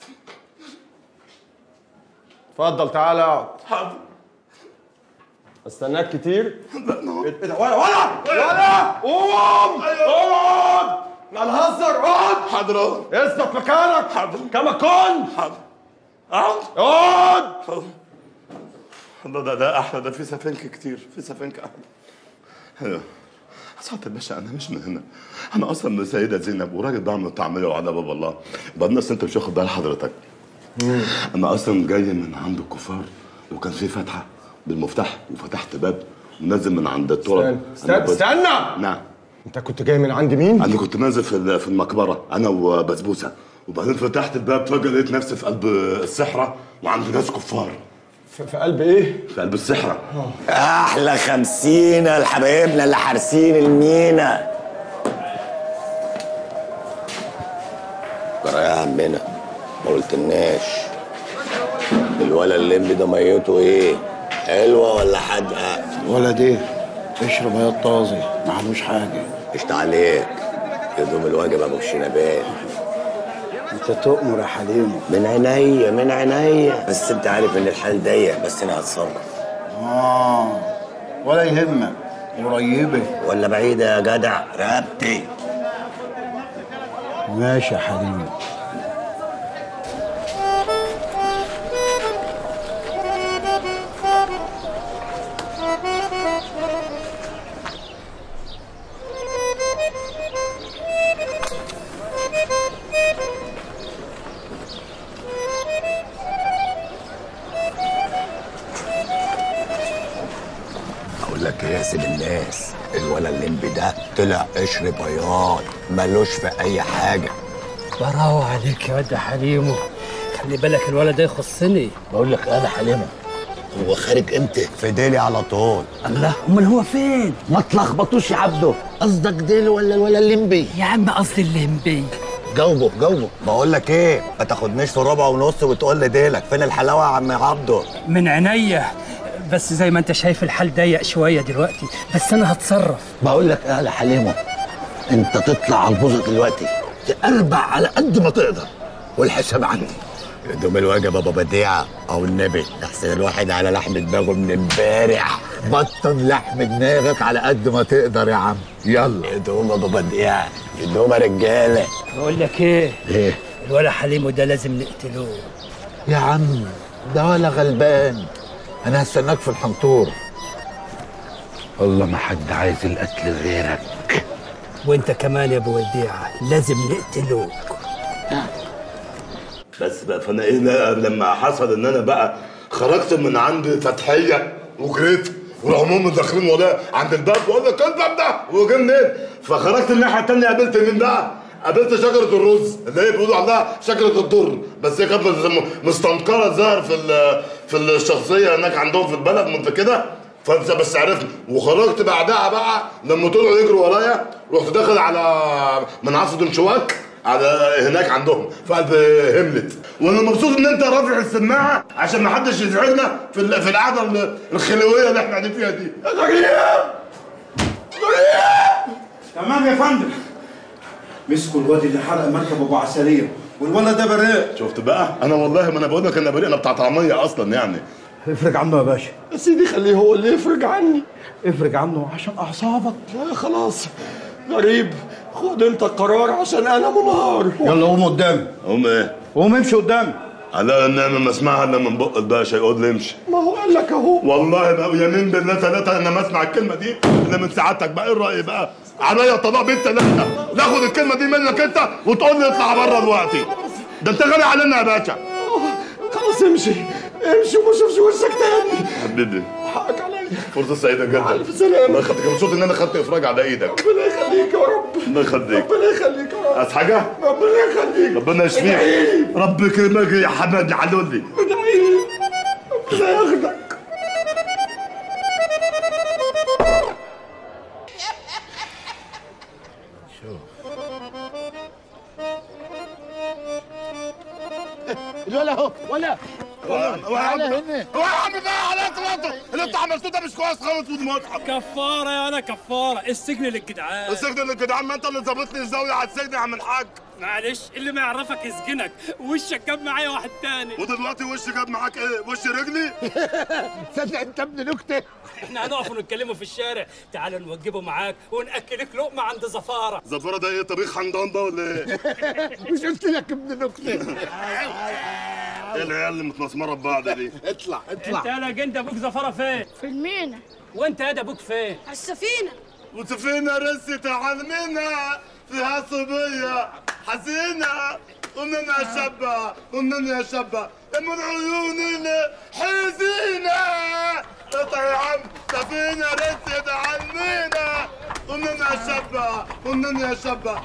اتفضل تعالى اقعد حاضر استناك كتير لا نو ايه ده ولا ولا ولا قوم اقعد هنهزر اقعد حاضر اهو اثبت مكانك حاضر كما كنت حاضر اقعد اقعد الله ده ده احلى ده في سفنك كتير في سفنك احلى ايوه سعادة الباشا انا مش من هنا انا اصلا من السيدة زينب وراجل بعمل طعمية وعلى باب الله بعدين اصل انت مش واخد بال حضرتك انا اصلا جاي من عند الكفار وكان في فتحة بالمفتاح وفتحت باب ونازل من عند التراب استنى أنا استنى, بس- استنى. نعم انت كنت جاي من عند مين؟ انا كنت نازل في ال- في المقبره انا وبسبوسه وبعدين فتحت الباب فجاه لقيت نفسي في قلب الصحراء وعند ناس كفار في, في قلب ايه؟ في قلب الصحراء احلى خمسينة لحبايبنا اللي حارسين المينا جرى يا عمنا ما قلتلناش الولا الليمبي ده ميته ايه حلوه ولا حادقه ولا دي اشرب يا الطازي معلوش حاجه قشط عليك يدوم الواجب ابو الشنبات انت تؤمر يا حليم من عينيا من عينيا بس انت عارف ان الحال ضيق بس انا هتصرف اه ولا يهمك قريبه ولا بعيده يا جدع رقبتي ماشي يا حليم اقول لك ايه يا سيد الناس الولا الليمبي ده طلع قشر بياض ملوش في اي حاجه براو عليك يا واد يا حليمو خلي بالك الولد ده يخصني بقول لك انا حليمه هو خارج امتى في ديلي على طول الله امال هو فين ما تلخبطوش يا عبده قصدك ديلي ولا الولا الليمبي يا عم قصدي الليمبي جاوبه جاوبه بقول لك ايه ما تاخدنيش في ربع ونص وتقول لي ديلك فين الحلاوه يا عم عبده من عينيا بس زي ما انت شايف الحال ضيق شويه دلوقتي بس انا هتصرف بقول لك ايه يا حليمه انت تطلع على البوظه دلوقتي تقربع على قد ما تقدر والحساب عندي يدوم الواجب ابو بديعه او النبي احسن الواحد على لحم دماغه من امبارح بطل لحم دماغك على قد ما تقدر يا عم يلا يدوم ابو بديعه يدوم يا رجاله بقول لك ايه ايه الولا حليمو ده لازم نقتلوه يا عم ده ولا غلبان انا هستناك في الحنطور والله ما حد عايز القتل غيرك وانت كمان يا ابو وديعه لازم نقتلوك بس بقى فانا ايه بقى لما حصل ان انا بقى خرجت من عند فتحيه وجريت وراحوا هم داخلين ورايا عند الباب بقول لك إيه الباب ده هو جه منين؟ فخرجت الناحيه الثانيه قابلت مين بقى؟ قابلت شجره الرز اللي هي بيقولوا عليها شجره الضر بس هي كانت مستنكره ظاهر في ال- في الشخصيه هناك عندهم في البلد من كده فانت بس عرفت وخرجت بعدها بقى لما طلعوا يجروا ورايا رحت داخل على منعصة دنشواك على هناك عندهم في قلب هملت وانا مبسوط ان انت رافع السماعه عشان ما حدش يزعجنا في ال- في القعده ال- الخلويه اللي احنا قاعدين فيها دي يا غريب تمام يا فندم مسكوا الواد اللي حرق مركب ابو عسليه والولد ده بريء شفت بقى انا والله ما انا بقول لك انا بريء انا بتاع طعميه اصلا يعني افرج عنه يا باشا يا سيدي خليه هو اللي يفرج عني افرج عنه عشان اعصابك لا خلاص غريب خد انت القرار عشان انا منهار يلا قوم قدامي قوم ايه؟ قوم امشي قدامي على النعمة ما اسمعها الا من بق الباشا يقول لي امشي ما هو قال لك اهو والله بقى يمين بالله ثلاثة انا ما اسمع الكلمة دي الا من سعادتك بقى ايه الرأي بقى؟ عليا طلاق بنت ثلاثة ناخد الكلمة دي منك انت وتقول لي اطلع بره دلوقتي ده انت غالي علينا يا باشا خلاص امشي امشي وما اشوفش وشك تاني حبيبي حقك عليا فرصة سعيدة جدا ألف سلامة. الله يخليك مبسوط ان انا خدت افراج على ايدك ربنا يخليك يا رب الله يخليك ربنا يخليك يا رب عايز حاجة؟ ربنا يخليك ربنا يشفيك ادعيلي. رب يكرمك يا حماد علولي ادعيلي ربنا ياخدك ولا اهو ولا تعالى هنا هو يا عم بقى على اطلاقه اللي انت عملته ده مش كويس خالص ودي مضحك كفاره يا انا كفاره السجن للجدعان السجن اللي جدعان ما انت اللي ظابط لي الزاويه على السجن يا عم الحاج معلش اللي ما يعرفك يسجنك وشك جاب معايا واحد تاني ودلوقتي وش جاب معاك ايه وش رجلي تصدق انت ابن نكته احنا هنقف ونتكلموا في الشارع تعال نوجبه معاك وناكلك لقمه عند زفاره زفاره ده ايه طبيخ حمضان ده ولا ايه؟ مش قلت لك ابن نكته ايه العيال اللي متمسمره ببعض دي؟ اطلع انت يا جند ابوك زفاره فين في المينا وانت يا ده ابوك فين على السفينة وسفينة رست علمنا فيها صبية حزينة ومنها شابة ومنها شابة من عيوننا حزينة قطع يا عم سفينة رست علمنا ومنها شابة ومنها شابة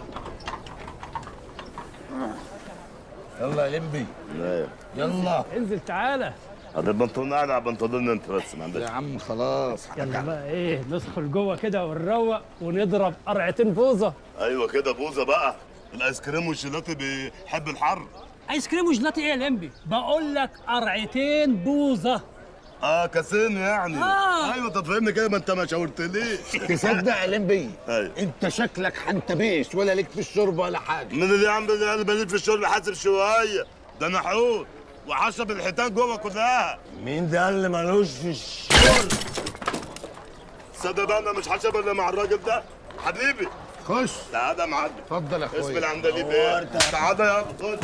يلا يا لمبي يلا انزل تعالى هذا البنطلون قاعد على بنطلون انت بس ما عندكش يا عم خلاص يلا بقى ايه ندخل جوه كده ونروق ونضرب قرعتين بوظه ايوه كده بوظه بقى الايس كريم والجيلاتي بيحب الحر ايس كريم وجلاتي ايه يا لمبي بقول لك قرعتين بوظه اه كاسين يعني آه. ايوه طب فهمني كده ما انت ما شاورتليش تصدق يا لمبي ايوه انت شكلك حنتبيش ولا ليك في الشرب ولا حاجه من اللي عم انا بليت في الشرب حاسب شويه ده انا حوت وحشب الحيتان جوه كلها مين ده اللي ملوش في الشرب صدق بقى انا مش حشب الا مع الراجل ده حبيبي خش تعالى يا معلم اتفضل يا اخويا اسم العندليب ايه تعالى يا خش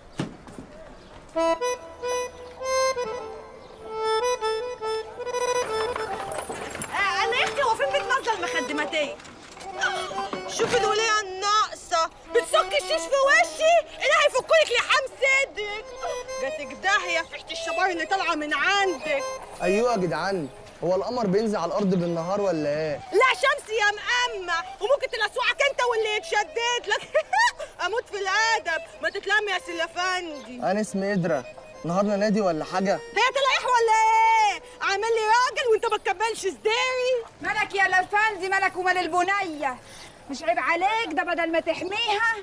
آه، انا يا اختي هو فين بيت نازله المخدماتيه شوفي الولية الناقصة بتسك الشيش في وشي ايه هيفكلك لحام صدرك جاتك داهية في ريحة الشبار اللي طالعة من عندك ايوه يا جدعان هو القمر بينزل على الارض بالنهار ولا ايه لا شمس يا مأمة وممكن تلسوعك انت واللي يتشدد لك اموت في الادب ما تتلم يا سلفندي انا اسمي ادرا نهارنا نادي ولا حاجه هي تلاقيح ولا ايه عامل لي راجل وانت ما تكملش صداري مالك يا لفندي مالك ومال البنية مش عيب عليك ده بدل ما تحميها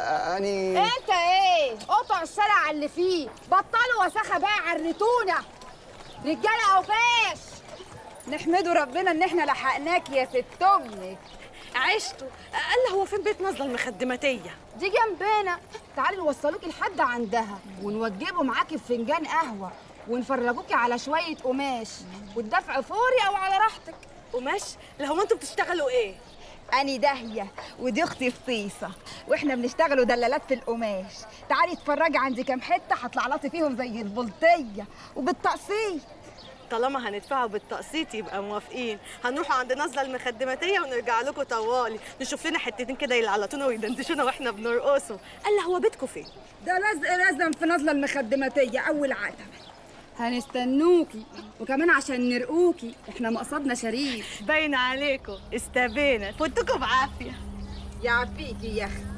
اني انت ايه قطع الشارع على اللي فيه بطلوا وسخه بقى عرتونا رجاله اوفاش نحمدوا ربنا ان احنا لحقناك يا ست امك عشتوا قال هو فين بيت نازله المخدماتيه دي جنبنا تعالي نوصلوكي لحد عندها ونوجبوا معاكي بفنجان قهوه ونفرجوكي على شويه قماش والدفع فوري او على راحتك قماش لا هو انتوا بتشتغلوا ايه اني داهيه ودي اختي فطيسه واحنا بنشتغلوا دلالات في القماش تعالي اتفرجي عندي كام حته هطلعلطي فيهم زي البلطيه وبالتقسيط طالما هندفعه بالتقسيط يبقى موافقين هنروحوا عند نازله المخدماتيه ونرجع لكم طوالي نشوف لنا حتتين كده يلعلطونا ويدندشونا واحنا بنرقصوا قال لي هو بيتكم فين ده لزق لازم في نازله المخدماتيه اول عتبه هنستنوكي وكمان عشان نرقوكي احنا مقصدنا شريف باين عليكم استبينا فوتكم بعافيه يعافيكي يا اختي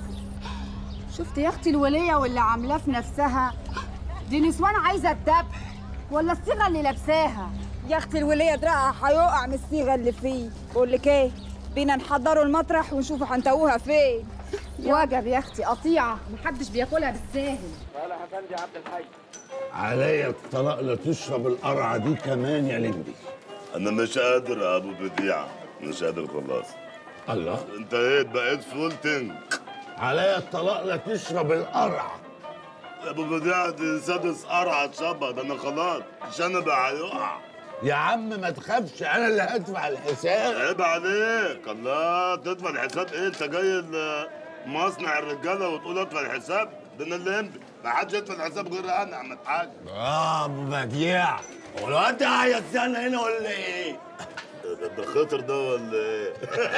شفت يا اختي الوليه واللي عاملاه في نفسها دي نسوان عايزه الذبح ولا الصيغه اللي لابساها يا اختي الوليه دراعها هيقع من الصيغه اللي فيه بقول لك ايه بينا نحضروا المطرح ونشوفوا هنتوهها فين وجب يا اختي قطيعه محدش بياكلها بالساهل تعالى يا فندي عبد الحي عليا الطلاق لا تشرب القرعه دي كمان يا لمبي انا مش قادر يا ابو بديع مش قادر خلاص الله انتهيت بقيت فولتنج عليا الطلاق لا تشرب القرعه يا ابو بديع دي سادس قرعه اتشبه ده انا خلاص عشان بقى هيقع يا عم ما تخافش انا اللي هدفع الحساب عيب عليك الله تدفع الحساب ايه انت جاي ال- مصنع الرجاله وتقول ادفع الحساب ده انا اللي يملك ما حدش يدفع الحساب غير انا يا عم الحاج اه ابو بديع هو الواد ده هيستنى هنا ولا ايه؟ ده, ده خطر ده ولا ايه؟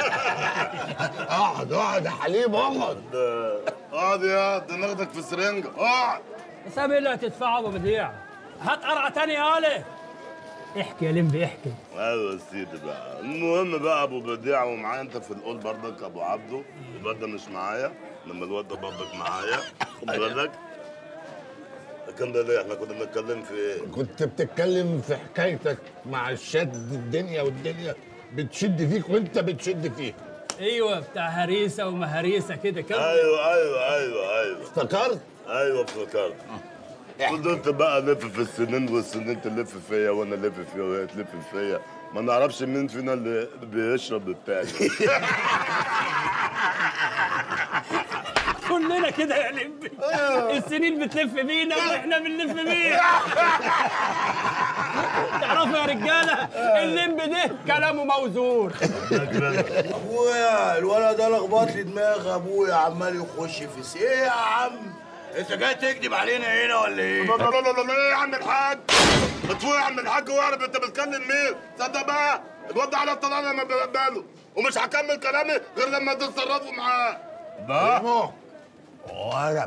اقعد اقعد يا حليم اقعد اقعد يا ده ناخدك في سرنجه اقعد حساب ايه اللي هتدفعه ابو بديع هات قرعه تانية يا علي احكي يا لمبي احكي ايوه يا سيدي بقى المهم بقى ابو بديع ومعايا انت في الاول برضك ابو عبده الواد ده مش معايا لما الواد ده برضك معايا خد بالك كان ده ليه احنا كنا بنتكلم في ايه؟ كنت بتتكلم في حكايتك مع الشد الدنيا والدنيا بتشد فيك وانت بتشد فيها ايوه بتاع هريسه ومهريسه كده كم ايوه ايوه ايوه ايوه افتكرت؟ ايوه افتكرت فضلت بقى الف في السنين والسنين تلف فيا وانا الف فيها وهي تلف فيا ما نعرفش مين فينا اللي بيشرب التاني كلنا كده يا لمبي السنين بتلف بينا واحنا بنلف بيها تعرفوا يا رجاله اللمبي ده كلامه موزون ابويا الولد ده لخبط لي دماغ ابويا عمال يخش في سي ايه يا عم انت جاي تكذب علينا هنا ولا ايه لا لا لا لا لا يا عم الحاج اطفوا يا عم الحاج واعرف انت بتكلم مين تصدق بقى الواد ده على الطلاق لما بقبله ومش هكمل كلامي غير لما تتصرفوا معاه بقى ورب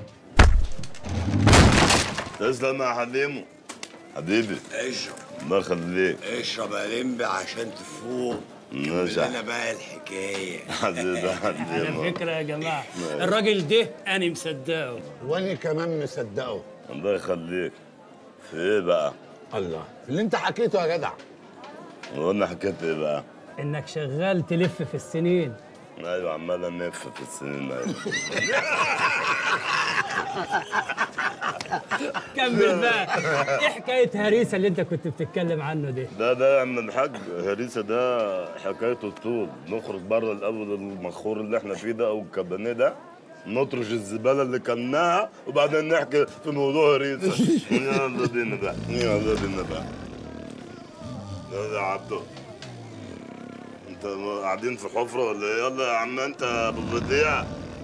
تسلم يا حليمو حبيبي اشرب الله يخليك اشرب يا لمبي عشان تفوق ماشي لنا بقى الحكايه حبيبي على حليمو فكره يا جماعه الراجل ده انا مصدقه وانا كمان مصدقه الله يخليك في ايه بقى؟ الله اللي انت حكيته يا جدع قلنا حكيت ايه بقى؟ انك شغال تلف في السنين ايوه عمال انف في السنين ايوه كمل بقى ايه حكايه هريسه اللي انت كنت بتتكلم عنه دي ده ده يا عم الحاج هريسه ده حكايته الطول نخرج بره الاول المخور اللي احنا فيه ده او الكابانيه ده نطرش الزباله اللي كلناها وبعدين نحكي في موضوع هريسه يلا بينا بقى يلا بينا بقى يلا يا عبدو انت قاعدين في حفره ولا ايه يلا يا عم انت يا ابو بديع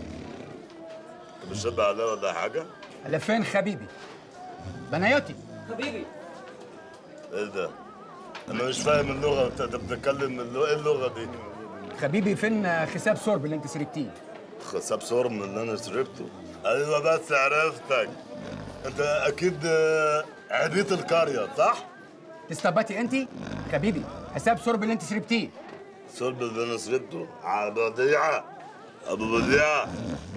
انت بتشبه عليا ولا حاجه على فين حبيبي بنايوتي حبيبي ايه ده انا مش فاهم اللغه انت أنت بتتكلم اللغه ايه اللغه دي حبيبي فين حساب سورب اللي انت سرقتيه حساب صور من اللي انا شربته ايوه بس عرفتك انت اكيد آه، عبيط القريه صح؟ تستباتي انت حبيبي حساب سورب اللي انت شربتيه صلب اللي انا شربته ابو بديعه ابو بديعه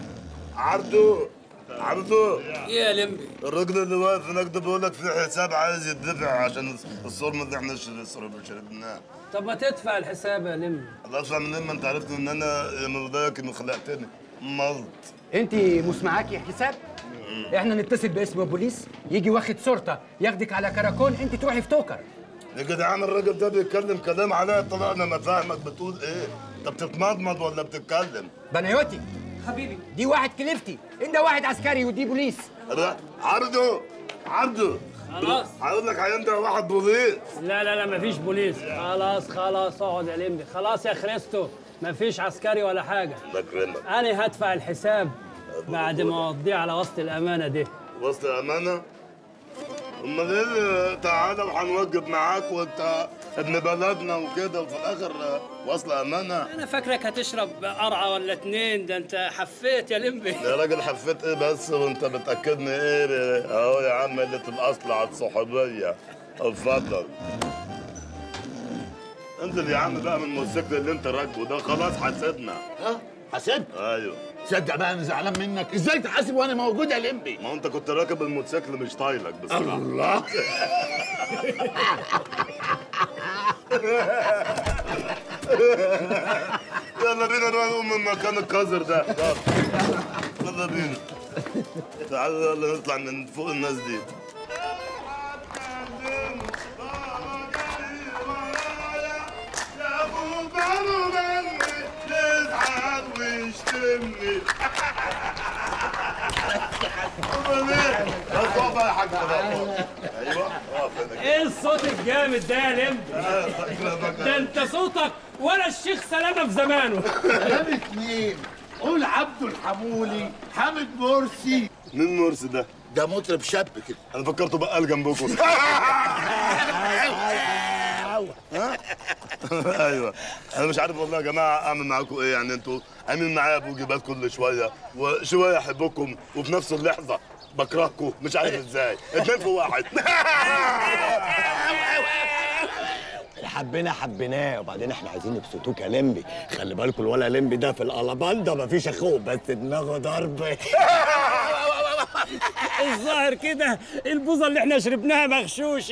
عبدو عبدو يا لمبي الراجل اللي واقف هناك ده بيقول لك في حساب عايز يدفع عشان الصرم اللي احنا شرب- شربناه طب ما تدفع الحساب يا لمبي الله ادفع منين ما انت عرفت ان انا من بدايك انه خلقتني ملط انت مش معاكي حساب احنا نتصل باسم البوليس يجي واخد صورته ياخدك على كراكون انت تروحي في توكر يا جدعان الراجل ده بيتكلم كلام عليا طلع انا ما فاهمك بتقول ايه انت بتتمضمض ولا بتتكلم بنايوتي حبيبي دي واحد كليفتي انت واحد عسكري ودي بوليس لا عبدو عبدو خلاص هقول لك هينده واحد بوليس لا لا لا مفيش بوليس خلاص خلاص اقعد يا لمبي خلاص يا خريستو مفيش عسكري ولا حاجه الله يكرمك انا هدفع الحساب بعد ما اوديه على وسط الامانه دي وسط امانه امال ايه تعالى وهنوجب معاك وانت ابن بلدنا وكده وفي الاخر وصل امانه انا فاكرك هتشرب قرعه ولا اتنين ده انت حفيت يا لمبي يا راجل حفيت ايه بس وانت بتاكدني ايه اهو يا عم اللي الاصل على الصحوبيه اتفضل انزل يا عم بقى من الموتوسيكل اللي انت راكبه ده خلاص حاسبنا ها حسبت ايوه تصدق بقى انا زعلان منك ازاي تحاسب وانا موجود يا لمبي ما هو انت كنت راكب الموتوسيكل مش طايلك بصراحه الله يلا بينا نقوم من مكان القذر ده يلا يلا بينا تعالوا يلا نطلع من فوق الناس دي يزعل ويشتمني بس اقف يا حاج ايوه اقف هنا كده. ايه الصوت الجامد ده يا لمبي ده انت صوتك ولا الشيخ سلامه في زمانه كلام اتنين قول عبده الحمولي حامد مرسي مين مرسي ده؟ ده مطرب شاب كده انا فكرته بقال جنبكم ايوه انا مش عارف والله يا جماعه اعمل معاكم ايه يعني انتوا عاملين معايا بوجبات كل شويه وشويه احبكم وفي نفس اللحظه بكرهكم مش عارف ازاي اتنين في واحد حبينا حبيناه وبعدين احنا عايزين نبسطوك يا لمبي خلي بالكوا الولا لمبي ده في القلبان مفيش اخوه بس دماغه ضرب الظاهر كده البوظه اللي احنا شربناها مغشوشه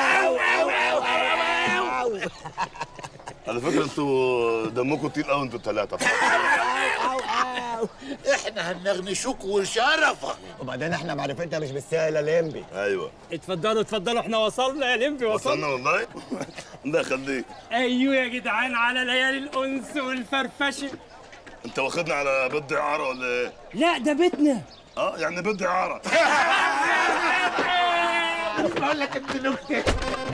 على فكره انتوا دمكم تقيل قوي انتوا الثلاثه احنا هنغنشوك وشرفك وبعدين احنا معرفتنا مش بالسهل يا لمبي ايوه اتفضلوا اتفضلوا احنا وصلنا يا لمبي وصلنا وصلنا والله الله يخليك ايوه يا جدعان على ليالي الانس والفرفشه انت واخدنا على بيت اعاره ولا ايه؟ لا ده بيتنا اه يعني بيت اعاره بقول لك انت نكته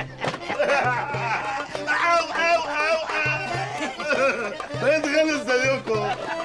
او او او بقيت غلس زيكم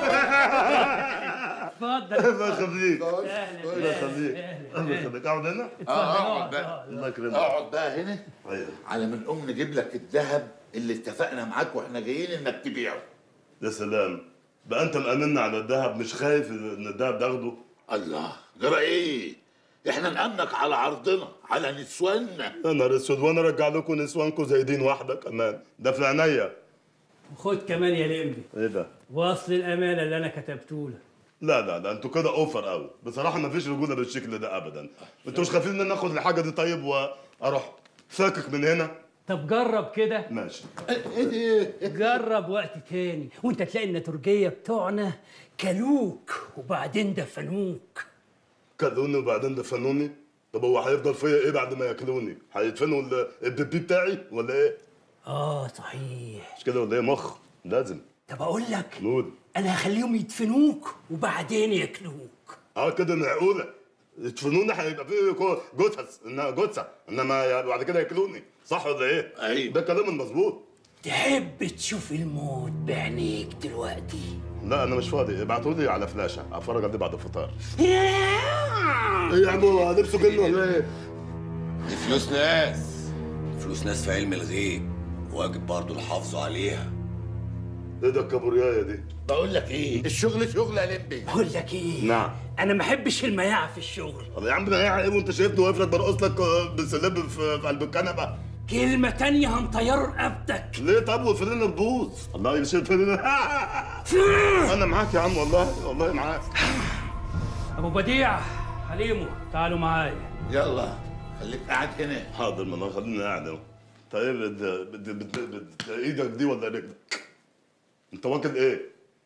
اتفضل الله يخليك الله يخليك الله يخليك اقعد هنا اه اقعد بقى الله يكرمك اقعد بقى هنا ايوه على ما نقوم نجيب لك الذهب اللي اتفقنا معاك واحنا جايين انك تبيعه يا سلام بقى انت مأمنا على الذهب مش خايف ان الذهب تاخده الله جرى ايه احنا نأمنك على عرضنا على نسواننا يا نهار اسود وانا ارجع لكم نسوانكم زي دين واحده كمان ده في عينيا خد كمان يا لمبي ايه ده؟ واصل الامانه اللي انا كتبته لك لا لا لا انتوا كده اوفر قوي بصراحه ما فيش رجوله بالشكل ده ابدا انتوا مش خايفين ان ناخد الحاجه دي طيب واروح فاكك من هنا طب جرب كده ماشي جرب وقت تاني وانت تلاقي النترجيه بتوعنا كلوك وبعدين دفنوك كلوني وبعدين دفنوني طب هو هيفضل فيا ايه بعد ما ياكلوني هيدفنوا ال- البيبي بتاعي ولا ايه اه صحيح مش كده ولا ايه مخ لازم طب اقول لك نود انا هخليهم يدفنوك وبعدين ياكلوك اه كده معقوله يدفنوني هيبقى في كو- جثث انها جثه انما ي- بعد كده ياكلوني صح ولا ايه؟ ايوه ده كلام المظبوط تحب تشوف الموت بعينيك دلوقتي لا انا مش فاضي ابعتوا لي على فلاشه اتفرج عليه بعد الفطار ايه يا عم هو لبسه جن ولا ايه؟ دي فلوس ناس فلوس ناس في علم الغيب واجب برضه الحافظ عليها ايه ده الكابوريايه دي؟ بقول لك ايه الشغل شغل يا لمبي بقول لك ايه نعم انا ما احبش المياعة في الشغل طب يا عم ده ايه وانت شايفني واقف لك برقص لك آه، بسلب في في قلب الكنبه كلمة تانية هنطيره رقبتك ليه طب والفرينه تبوظ الله يمشي الفرينه انا معاك يا عم والله والله معاك ابو بديع حليمو تعالوا معايا يلا خليك قاعد هنا حاضر ما انا خليني قاعد اهو طيب بد- بد- بد- بد- ايدك دي ولا رجلك؟ انت واكل ايه؟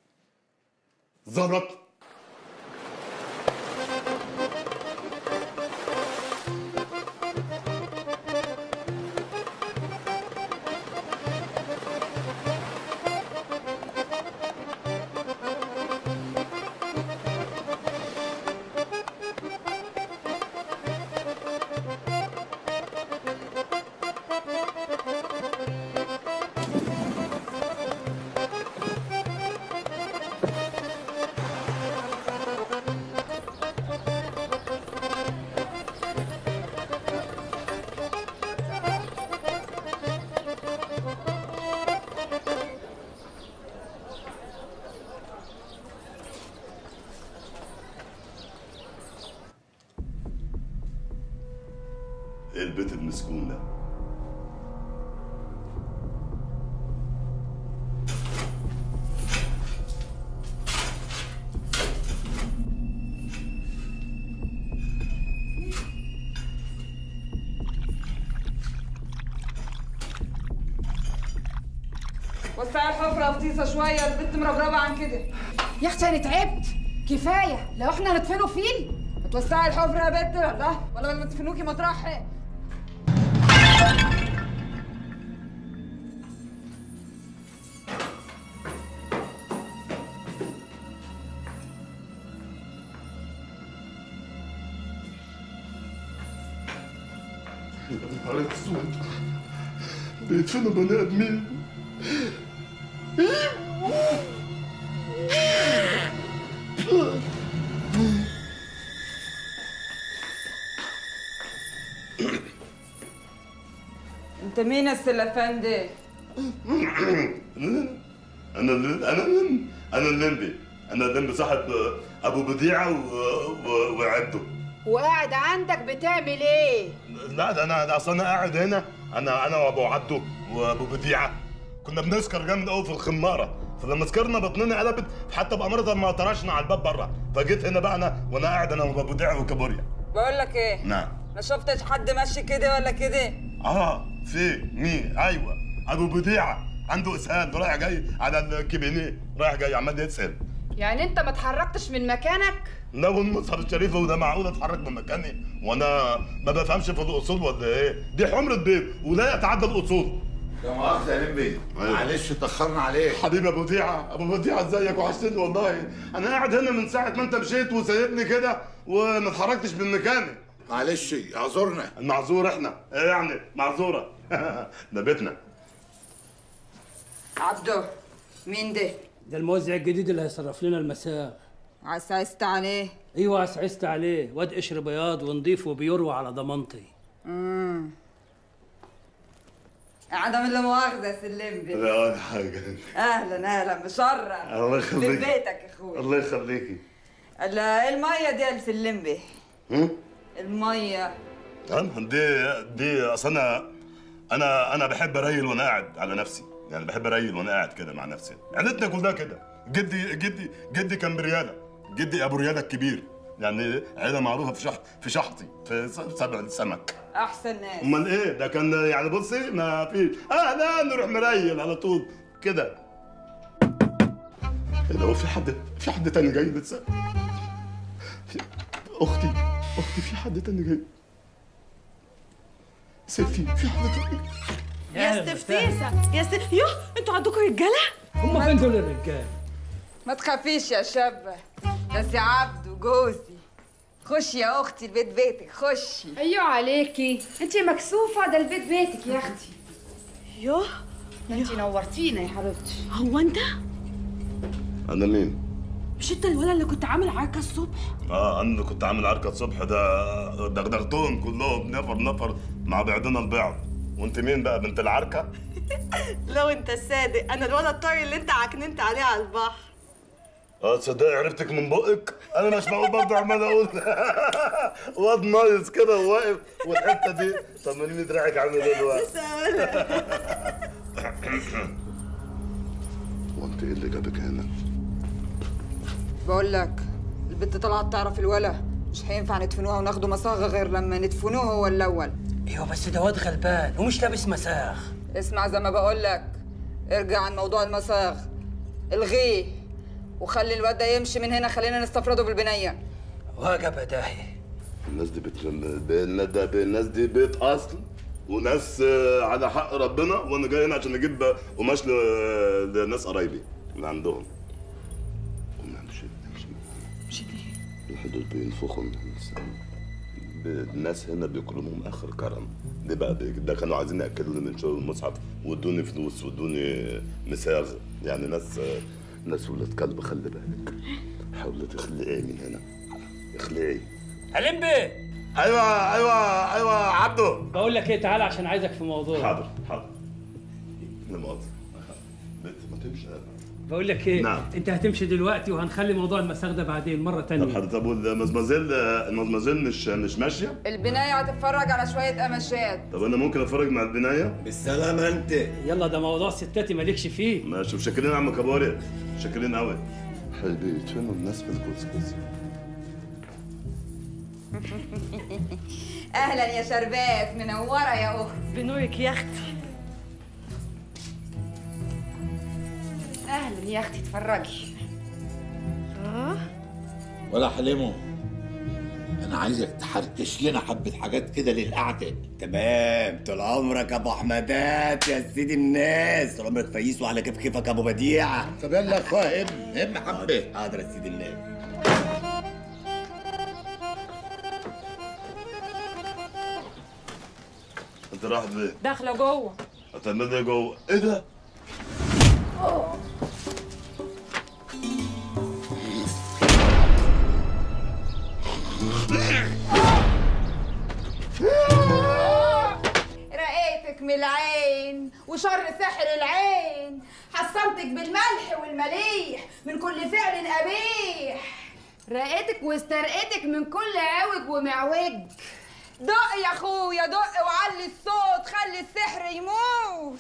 زلط ايه البيت المسكون ده؟ وسعي الحفرة فتيسة شوية البنت مربربة عن كده يا اختي انا تعبت كفايه لو احنا هندفنه فيل هتوسعي الحفرة يا بنت لا ولا لما تفنوكي مطرح يا نهار اسود بيدفنوا بني ادمين انت مين السلفان ده؟ انا اللي انا انا الليمبي انا الليمبي صاحب ابو بديعه و- و- وعبده وقاعد عندك بتعمل ايه لا ده انا ده اصل انا قاعد هنا انا انا وابو عبده وابو بديعه كنا بنسكر جامد قوي في الخماره فلما سكرنا بطننا قلبت حتى بأمارة ما طرشنا على الباب بره فجيت هنا بقى انا وانا قاعد انا وابو بديعه وكابوريا بقول لك ايه؟ نعم ما شفتش حد ماشي كده ولا كده؟ اه في مين ايوه ابو بديعه عنده اسهال رايح جاي على الكابينيه رايح جاي عمال يسال يعني انت ما اتحركتش من مكانك لو المصحف الشريف وده معقول اتحرك من مكاني وانا ما بفهمش في الاصول ولا ايه دي حمرة بيض ولا يتعدى الاصول يا مؤاخذة يا لمبي معلش اتأخرنا عليك حبيبي ابو وديعه ابو وديعه ازيك وحشتني والله انا قاعد هنا من ساعه ما انت مشيت وسايبني كده وما اتحركتش من مكاني معلش اعذرنا معذور احنا ايه يعني معذوره ده بيتنا عبده مين ده؟ ده الموزع الجديد اللي هيصرف لنا المساء عسعست عليه ايوه عسعست عليه واد قشر بياض ونضيف وبيروى على ضمانتي امم عدم اللي مؤاخذة يا سلمبي لا ولا حاجه اهلا اهلا مشرف الله يخليك ببيتك يا اخوي الله يخليكي لا المية دي يا سلمبي هم؟ المية أنا دي دي اصل انا انا انا بحب اريل وانا قاعد على نفسي يعني بحب اريل وانا قاعد كده مع نفسي عيلتنا كلها كده جدي جدي جدي كان برياله جدي ابو رياله الكبير يعني عيله معروفه في شح في شحطي في س- سبع السمك احسن ناس امال ايه ده كان يعني بصي ما في اهلا نروح مريل على طول كده ايه ده هو في حد في حد تاني جاي لسه في- اختي اختي في حد تاني جاي ستي في حد تاني جاي يا استفتيسة يا ست يوه انتوا عندكم رجالة؟ هم فين دول الرجال؟ ما تخافيش يا شابة ده سي عبده جوزي خشي يا اختي البيت بيتك خشي ايوه عليكي انت مكسوفه ده البيت بيتك يا اختي يوه ده انت نورتينا يا حبيبتي هو انت انا مين؟ مش انت الولد اللي كنت عامل عركة الصبح؟ اه انا اللي كنت عامل عركه الصبح ده دغدغتهم كلهم نفر نفر مع بعضنا البعض وانت مين بقى بنت العركه؟ لو انت صادق انا الولد الطري اللي انت عكننت عليه على البحر اه تصدقي عرفتك من بقك انا مش معقول برضه عمال اقول واد نايس كده وواقف والحته دي طمنيني دراعك عامل ايه دلوقتي وانت ايه اللي جابك هنا؟ بقول لك البنت طلعت تعرف الولا مش هينفع ندفنوها وناخدوا مصاغة غير لما ندفنوه هو الأول ايوه بس ده واد غلبان ومش لابس مساخ اسمع زي ما بقول لك ارجع عن موضوع المصاغ الغيه وخلي الواد ده يمشي من هنا خلينا نستفرده بالبنية وجب داهي الناس دي بت... ب- ده ب- الناس دي بيت اصل وناس آه، على حق ربنا وانا جاي هنا عشان اجيب قماش ل- لناس قرايبي من عندهم قوم امشي امشي مش الواحد دول بينفخوا من الإنسان. ب- الناس هنا بيكرمهم اخر كرم ده بقى ده ده كانوا عايزين ياكلوني من شغل المصحف وادوني فلوس وادوني مساغ يعني ناس آه، ناس ولاد كلب خلي بالك حاولي تخلعي من هنا اخلعي حليم بيه ايوه ايوه ايوه عبده بقول لك ايه تعالى عشان عايزك في موضوع حاضر حاضر لا مؤاخذة بنت ما تمشي بقول لك ايه نعم. انت هتمشي دلوقتي وهنخلي موضوع المساغ ده بعدين مره طب تانية حضرتك طب والمزمازيل المزمازيل مش مش ماشيه؟ البناية هتتفرج على شوية قماشات طب انا ممكن اتفرج مع البنايه؟ بالسلامة انت يلا ده موضوع ستاتي مالكش فيه ماشي وشاكرين يا عم كباري شاكرين قوي حبيبي فين الناس في الكوسكوس أهلا يا شربات منورة يا أخت بنورك يا أختي اهلا يا اختي اتفرجي اه ولا حليمو انا عايزك تحركش لنا حبه حاجات كده للقعده تمام طول عمرك ابو احمدات يا سيدي الناس طول عمرك فييس وعلى كيف كيفك ابو بديع طب يلا يا اخويا ام ام حبه حاضر يا سيدي الناس انت رايح فين؟ داخلة جوه هتعمل ايه جوه؟ ايه ده؟ رقيتك من العين وشر سحر العين حصنتك بالملح والمليح من كل فعل قبيح رقيتك واسترقيتك من كل عوج ومعوج دق يا اخويا دق وعلي الصوت خلي السحر يموت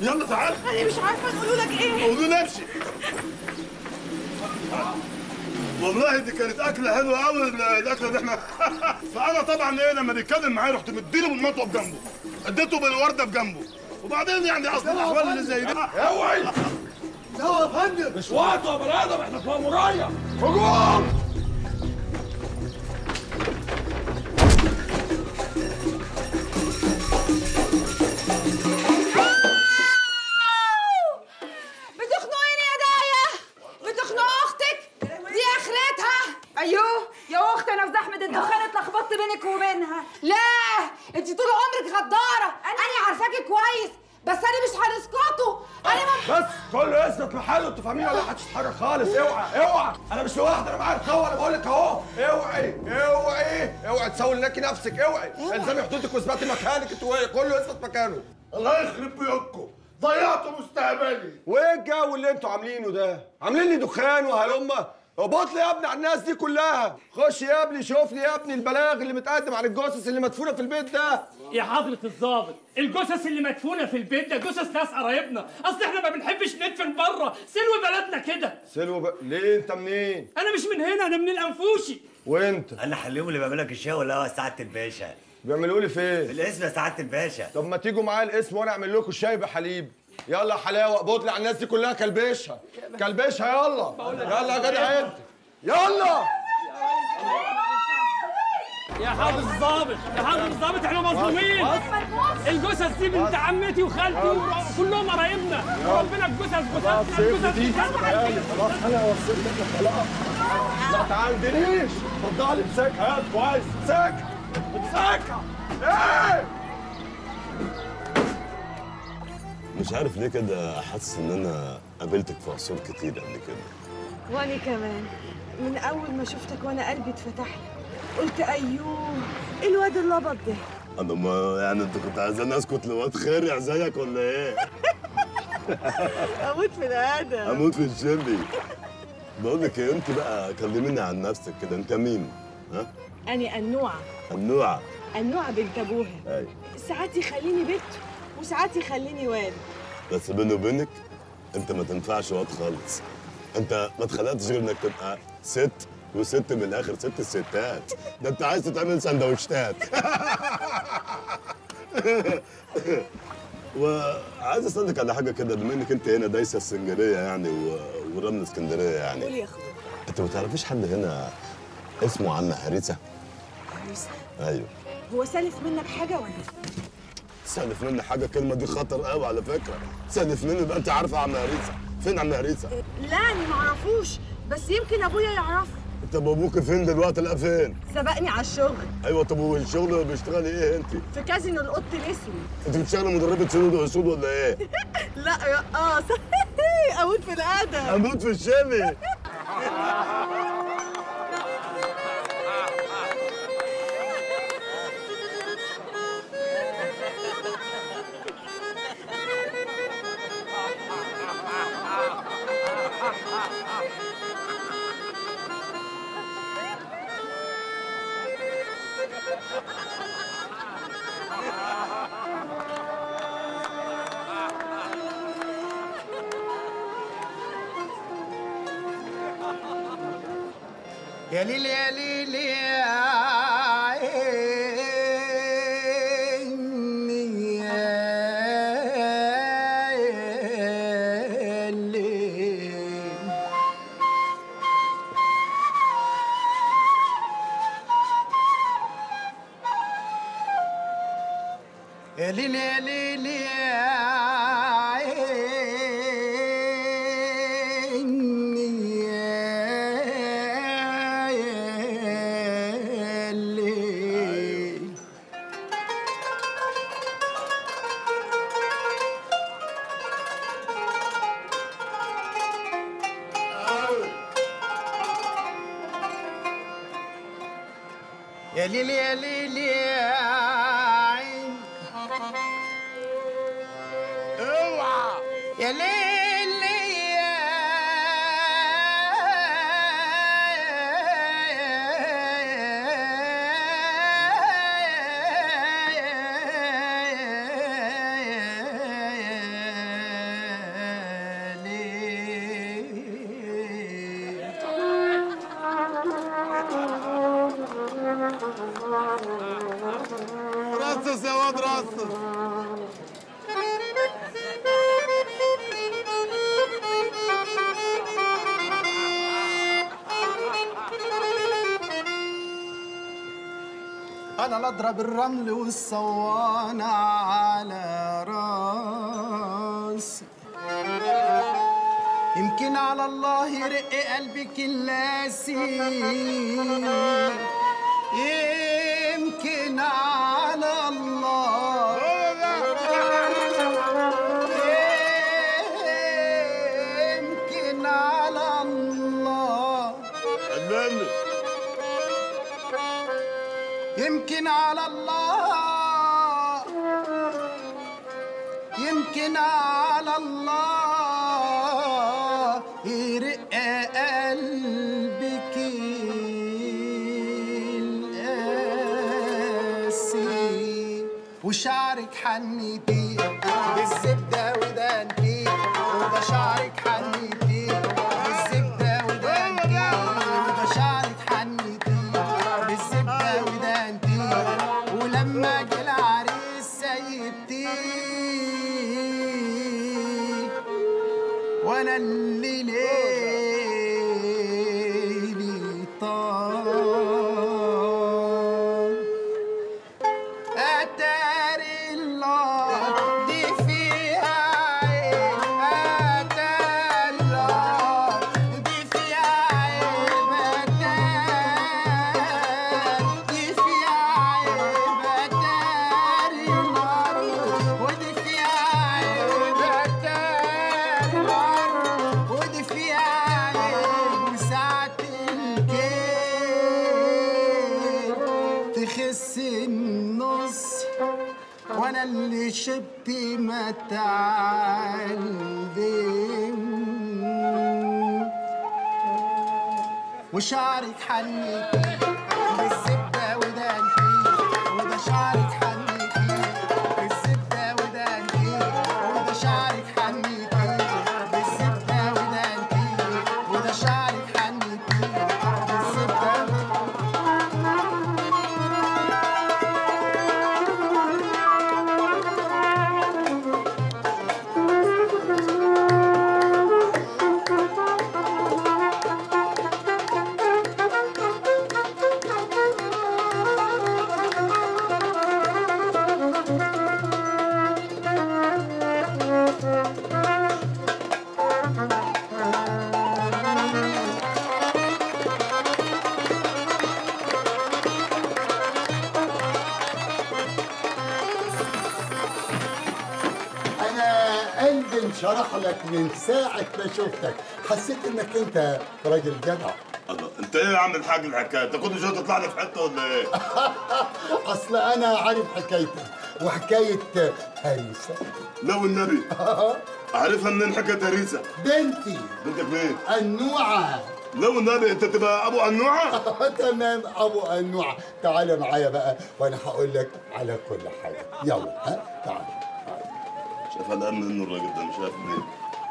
يلا تعال انا مش عارفه نقول لك ايه قولوا نمشي والله دي كانت اكله حلوه قوي الاكله اللي احنا فانا طبعا ايه لما بيتكلم معايا رحت مديله بالمطوه بجنبه اديته بالورده بجنبه وبعدين يعني اصل الاحوال اللي زي دي اوعي لا يا فندم مش وقت يا بني ادم احنا في مأمورية هجوم بتخنقيني يا دايا بتخنق اختك دي اخرتها ايوه يا اخت انا في زحمه الدخان اتلخبطت بينك وبينها لا انت طول عمرك غداره انا عارفاكي كويس بس انا مش هنسكتوا انا ما بس كله يثبت محله انتوا فاهمين ولا محدش يتحرك خالص اوعى اوعى انا مش لوحدي انا معايا القوه انا بقول لك اهو اوعي اوعي اوعي تسوي لناكي نفسك اوعي الزمي حدودك واثبتي مكانك انتوا وايه كله يثبت مكانه الله يخرب بيوتكم ضيعتوا مستقبلي وايه الجو اللي انتوا عاملينه ده عاملين لي دخان وهلمه ابوط لي يا ابني على الناس دي كلها خش يا ابني شوف لي يا ابني البلاغ اللي متقدم عن الجثث اللي مدفونه في البيت ده يا حضرة الضابط الجثث اللي مدفونة في البيت ده جثث ناس قرايبنا أصل إحنا ما بنحبش ندفن بره سلو بلدنا كده سلوى ب... ليه انت منين أنا مش من هنا أنا من الأنفوشي وانت انا حليهم اللي بيعمل لك الشاي ولا هو سعاده الباشا بيعملوا لي فين في الاسم يا سعاده الباشا طب ما تيجوا معايا الاسم وانا اعمل لكم شاي بحليب يلا يا حلاوه اقبض لي على الناس دي كلها كلبشها كلبشها يلا يلا يا جدع انت يلا يا حضرة الضابط يا حضرة الضابط إحنا مظلومين الجثث دي بنت عمتي وخالتي وكلهم قرايبنا وربنا الجثث جثث سيبني دي خلاص انا وصلت لك خلاص ما تعندنيش اتفضلي امسكها يا كويس امسكها امسكها ايه مش عارف ليه كده حاسس ان انا قابلتك في عصور كتير قبل كده وانا كمان من اول ما شفتك وانا قلبي اتفتح لي قلت ايوه الواد الابيض ده انا ما يعني انت كنت عايزاني اسكت لواد خارع زيك ولا ايه؟ اموت في الادم اموت في الشمي بقول لك ايه انت بقى كلميني عن نفسك كده انت مين؟ ها؟ اني النوعه النوع النوعه بنت ابوها ايوه ساعات يخليني بنت وساعات يخليني واد بس بيني وبينك انت ما تنفعش واد خالص انت ما اتخلقتش غير انك تبقى ست وست من الاخر ست الستات ده انت عايز تتعمل سندوتشات وعايز اسالك على حاجه كده بما انك انت هنا دايسه السنجريه يعني و... ورمل اسكندريه قول يعني يا اخويا انت ما تعرفيش حد هنا اسمه عم هريسه عريسة ايوه هو سالف منك حاجه ولا سالف مني حاجه الكلمه دي خطر قوي على فكره سالف مني يبقى انت عارفه عم هريسه فين عم هريسه لا انا معرفوش بس يمكن ابويا يعرفه طب ابوك فين دلوقتي لا فين سبقني على الشغل ايوه طب والشغل بيشتغلي ايه انت في كازينو القط الاسود انت بتشتغلي مدربه سود واسود ولا ايه لا رقاص اموت في الادب اموت في الشامي يا ليل يا ليل يا عيني يا ليل يا ليل يا ليل يا عيني يا ليل يا ليل يا ليل يا عين اوعى يا ليل يا رصص يا واد رصص انا لا اضرب الرمل والصوانة على راسي يمكن على الله يرق قلبك اللاسي يمكن على الله يمكن على الله يمكن على الله يمكن على الله يرق قلبك القاسي وشعرك حنيتي بالزبدة وده انتي وده شعرك حنيتي بالزبدة وده انتي وده شعرك حنيتي بالزبدة وده انتي ولما جه العريس سيبتيه وانا اللي ليلي طال اتاري الله دي فيها عين اتاري الله دي فيها عين اتاري دي فيها عين اتاري الله ودي فيها عين اتاري الله ودي فيها عين وساعة الكيل تخس النص وانا اللي شبت ما تعلم وشعرك حنيتي بالزبدة وده انتي وده شعرك حنيتي بالزبدة وده انتي وده شعرك حنيتي بالزبدة وده انتي وده شعرك حنيتي بالزبدة انا قلبي انشرح لك من ساعه ما شفتك حسيت انك انت راجل جدع الله انت ايه يا عم الحاج الحكايه انت كل شويه تطلع لي في حته ولا ايه اصل انا عارف حكايتك وحكايه هريسه لو النبي عارفها منين حكايه هريسه بنتي بنتك مين النوعه لو النبي انت تبقى ابو النوعه تمام ابو النوعه تعالى معايا بقى وانا هقول لك على كل حاجه يلا ها تعال شايف قلقان منه الراجل ده مش عارف ليه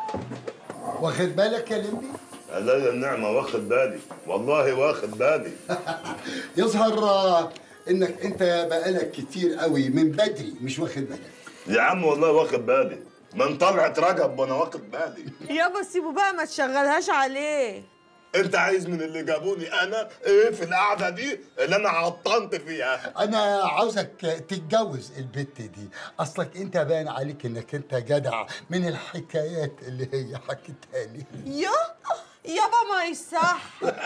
واخد بالك يا لمبي عليا النعمه واخد بالي والله واخد بالي يظهر آه، انك انت بقالك كتير قوي من بدري مش واخد بالك يا عم والله واخد بالي من طلعت رجب وانا واخد بالي يابا سيبه بقى ما تشغلهاش عليه انت عايز من اللي جابوني انا ايه في القعده دي اللي انا عطنت فيها انا عاوزك تتجوز البت دي اصلك انت باين عليك انك انت جدع من الحكايات اللي هي حكيتها لي يا يابا ما يصح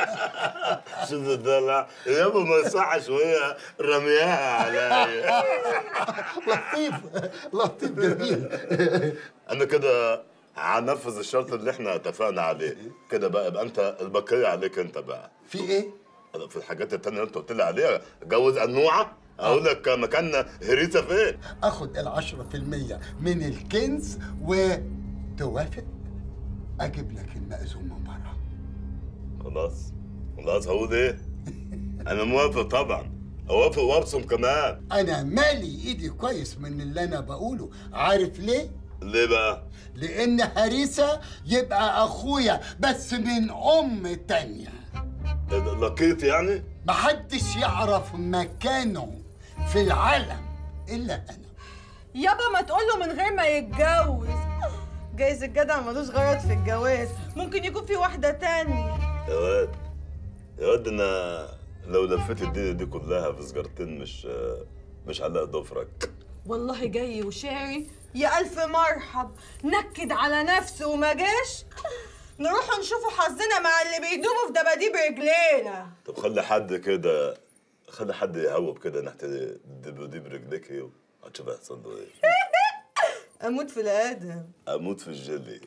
شوف الدلع يابا ما يصحش وهي رمياها عليا لطيف لطيف جميل انا كده هنفذ الشرط اللي احنا اتفقنا عليه كده بقى يبقى انت البقيه عليك انت بقى في ايه في الحاجات التانية اللي انت قلت لي عليها اتجوز النوعه اقول لك مكان هريسه فين اخد العشرة في المية من الكنز وتوافق اجيب لك المأذون من بره خلاص خلاص هقول ايه انا موافق طبعا اوافق وابصم كمان انا مالي ايدي كويس من اللي انا بقوله عارف ليه ليه بقى لان هريسة يبقى اخويا بس من ام تانية إيه ده، لقيت يعني محدش يعرف مكانه في العالم الا انا يابا ما تقوله من غير ما يتجوز جايز الجدع ملوش غرض في الجواز ممكن يكون في واحدة تانية يا واد يا واد انا لو لفيت الدنيا دي كلها في سجارتين مش مش هلاقي ضفرك والله جاي وشاري يا ألف مرحب نكد على نفسه وما جاش نروح نشوفوا حظنا مع اللي بيدوبوا في دباديب رجلينا طب خلي حد كده خلي حد يهوب كده ناحية الدباديب برجليك ايه هتشوف هيحصل له ايه أموت في الآدم اموت في الجيلي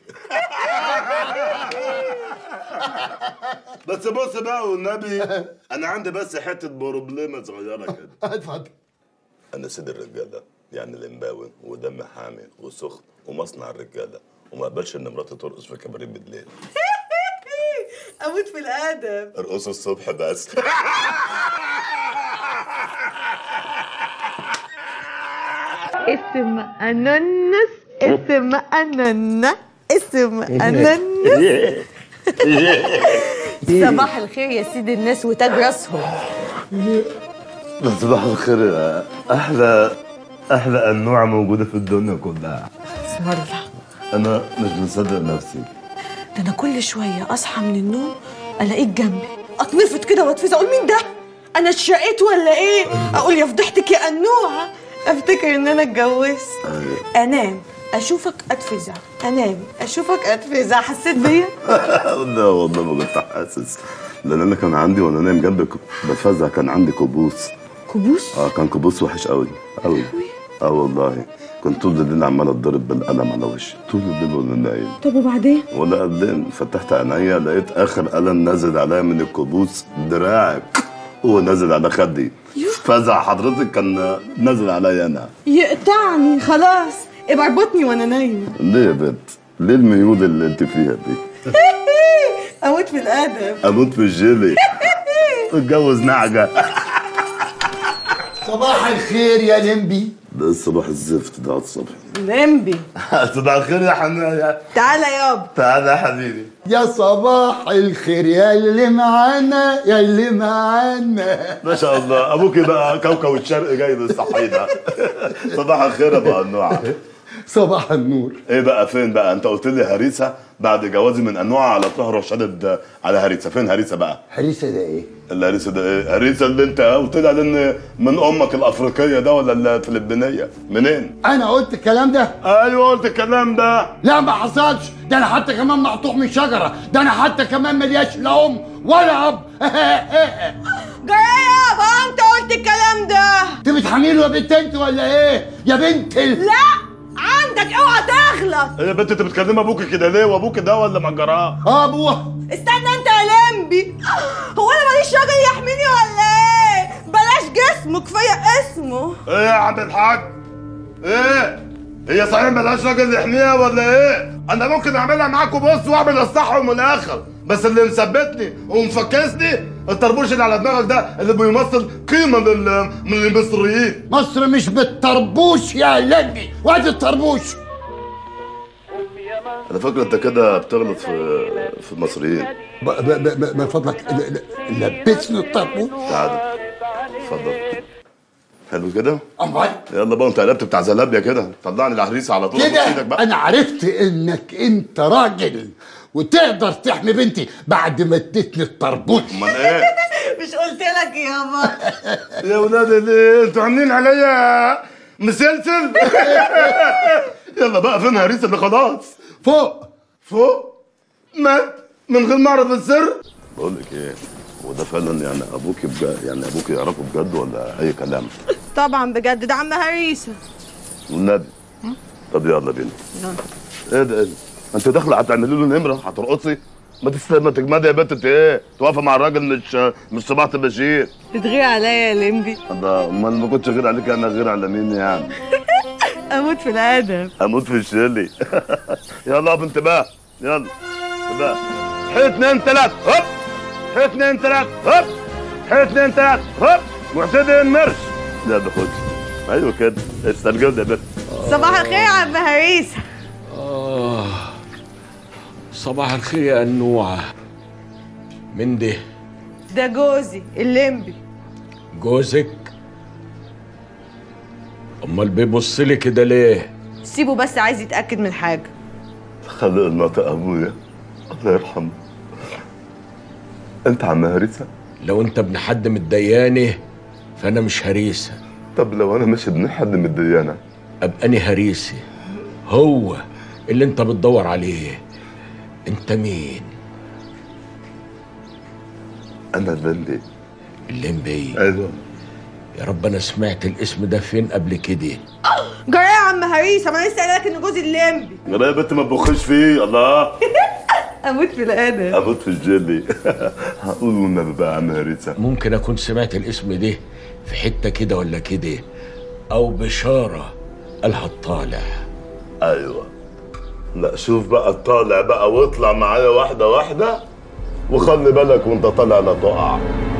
بس بص بقى والنبي انا عندي بس حته بروبليمه صغيره كده اتفضل انا سيد الرجاله يعني الامباوي ودم حامي وسخن ومصنع الرجاله وما اقبلش ان مراتي ترقص في كباريه بالليل أموت في الآدم ارقصوا الصبح بس اسم أنانس اسم أنانا اسم أنانس صباح الخير يا سيد الناس وتاج راسهم صباح الخير احلى احلى انواع موجوده في الدنيا كلها اسم الله انا مش مصدق نفسي ده أنا كل شوية أصحى من النوم ألاقيك جنبي أتنفض كده وأتفزع أقول مين ده؟ أنا اتشقيت ولا إيه؟ أقول يا فضحتك يا أنوعة أفتكر إن أنا اتجوزت أنام أشوفك أتفزع أنام أشوفك أتفزع حسيت بيا؟ لا والله ما كنت حاسس لان انا كان عندي وانا نايم جنبك بتفزع كان عندي كابوس كابوس؟ اه كان كابوس وحش قوي قوي اه والله كنت طول الليل عمال اتضرب بالقلم على وشي طول الليل وانا نايم طب وبعدين؟ ولا قبلين فتحت عينيا لقيت اخر قلم نازل عليا من الكابوس دراعك هو نازل على خدي فزع حضرتك كان نازل عليا انا يقطعني خلاص ابقى اربطني وأنا نايمة ليه يا بنت ليه الميول اللي انت فيها دي أموت في الأدب اموت في الجيلي اتجوز نعجه صباح الخير يا لمبي ده الصباح الزفت ده الصبح لمبي صباح الخير يا حنان تعالى يابا تعالى يا حبيبي يا صباح الخير يا اللي معانا يا اللي معانا ما شاء الله ابوك بقى كوكب الشرق جاي بالصحيح صباح الخير يا ابو انواع صباح النور ايه بقى فين بقى انت قلت لي هريسه بعد جوازي من انواع على طهر وشدد على هريسه فين هريسه بقى هريسه ده ايه الهريسه ده ايه هريسه اللي انت قلت لي على ان من امك الافريقيه ده ولا الفلبينيه منين انا قلت الكلام ده ايوه قلت الكلام ده لا ما حصلش ده انا حتى كمان مقطوع من شجره ده انا حتى كمان ملياش لا ام ولا اب جاي يابا أنت قلت الكلام ده انت بتحميله يا بنت انت ولا ايه يا بنت ال... لا عندك اوعى تغلط ايه يا بنت انت بتكلم ابوك كده ليه وابوك ده ولا مجراه اه ابوه استنى انت يا لمبي هو انا ماليش راجل يحميني ولا ايه بلاش جسمه كفايه اسمه ايه يا عم الحاج ايه هي صحيح ملهاش راجل يحميها ولا ايه انا ممكن اعملها معاكم بص واعمل الصح ومن الاخر بس اللي مثبتني ومفكسني الطربوش اللي على دماغك ده اللي بيمثل قيمه من من المصريين مصر مش بالطربوش يا لمبي وادي الطربوش انا فاكر انت كده بتغلط في في المصريين ب- ب- ب- من فضلك ل- ل- لبسني الطربوش تعال اتفضل حلو كده امال يلا بقى انت قلبت بتاع زلابيا كده طلعني العريس على طول أبوس ايدك كده بقى انا عرفت انك انت راجل وتقدر تحمي بنتي بعد ما اديتني الطربوش امال ايه مش قلت لك يابا يا ولاد اللي انتوا عاملين عليا مسلسل يلا بقى فين هريس اللي خلاص فوق فوق مات من غير ما اعرف السر بقول لك ايه هو ده فعلا يعني ابوك بجد يعني ابوك يعرفه بجد ولا اي كلام طبعا بجد ده عم هريسه والنبي طب يلا بينا ايه ده ايه ده انت داخله هتعملي له نمره هترقصي ما تست ما تجمدي يا بنت انت ايه توقفي مع الراجل مش مش صباح بشير بتغير عليا يا لمبي الله امال ما كنتش غير عليك انا غير على مين يعني اموت في الادب اموت في الشلي يلا اقف انتباه يلا انتباه حي اتنين تلات هوب حي اتنين تلات هوب حي اتنين تلات هوب معتدل مرش لا ده خد ايوه كده استرجل يا بنت صباح الخير يا عم هريسه آه صباح الخير يا أنوعة من ده ده جوزي الليمبي جوزك امال بيبص لي كده ليه سيبه بس عايز يتاكد من حاجه خلق الناطق ابويا الله يرحمه انت عم هريسه لو انت ابن حد من الديانه فانا مش هريسه طب لو انا مش ابن حد من الديانه ابقى انا هريسه هو اللي انت بتدور عليه انت مين انا اللمبي اللمبي ايوه يا رب انا سمعت الاسم ده فين قبل كده جرى يا عم هريسه ما انا لسه قايله لك ان جوزي الليمبي يا يا بنت ما تبخش فيه الله اموت في الادب اموت في الجيلي هقول والنبي بقى يا عم هريسه ممكن اكون سمعت الاسم ده في حته كده ولا كده او بشاره قالها الطالع ايوه لا شوف بقى الطالع بقى واطلع معايا واحده واحده وخلي بالك وانت طالع لا تقع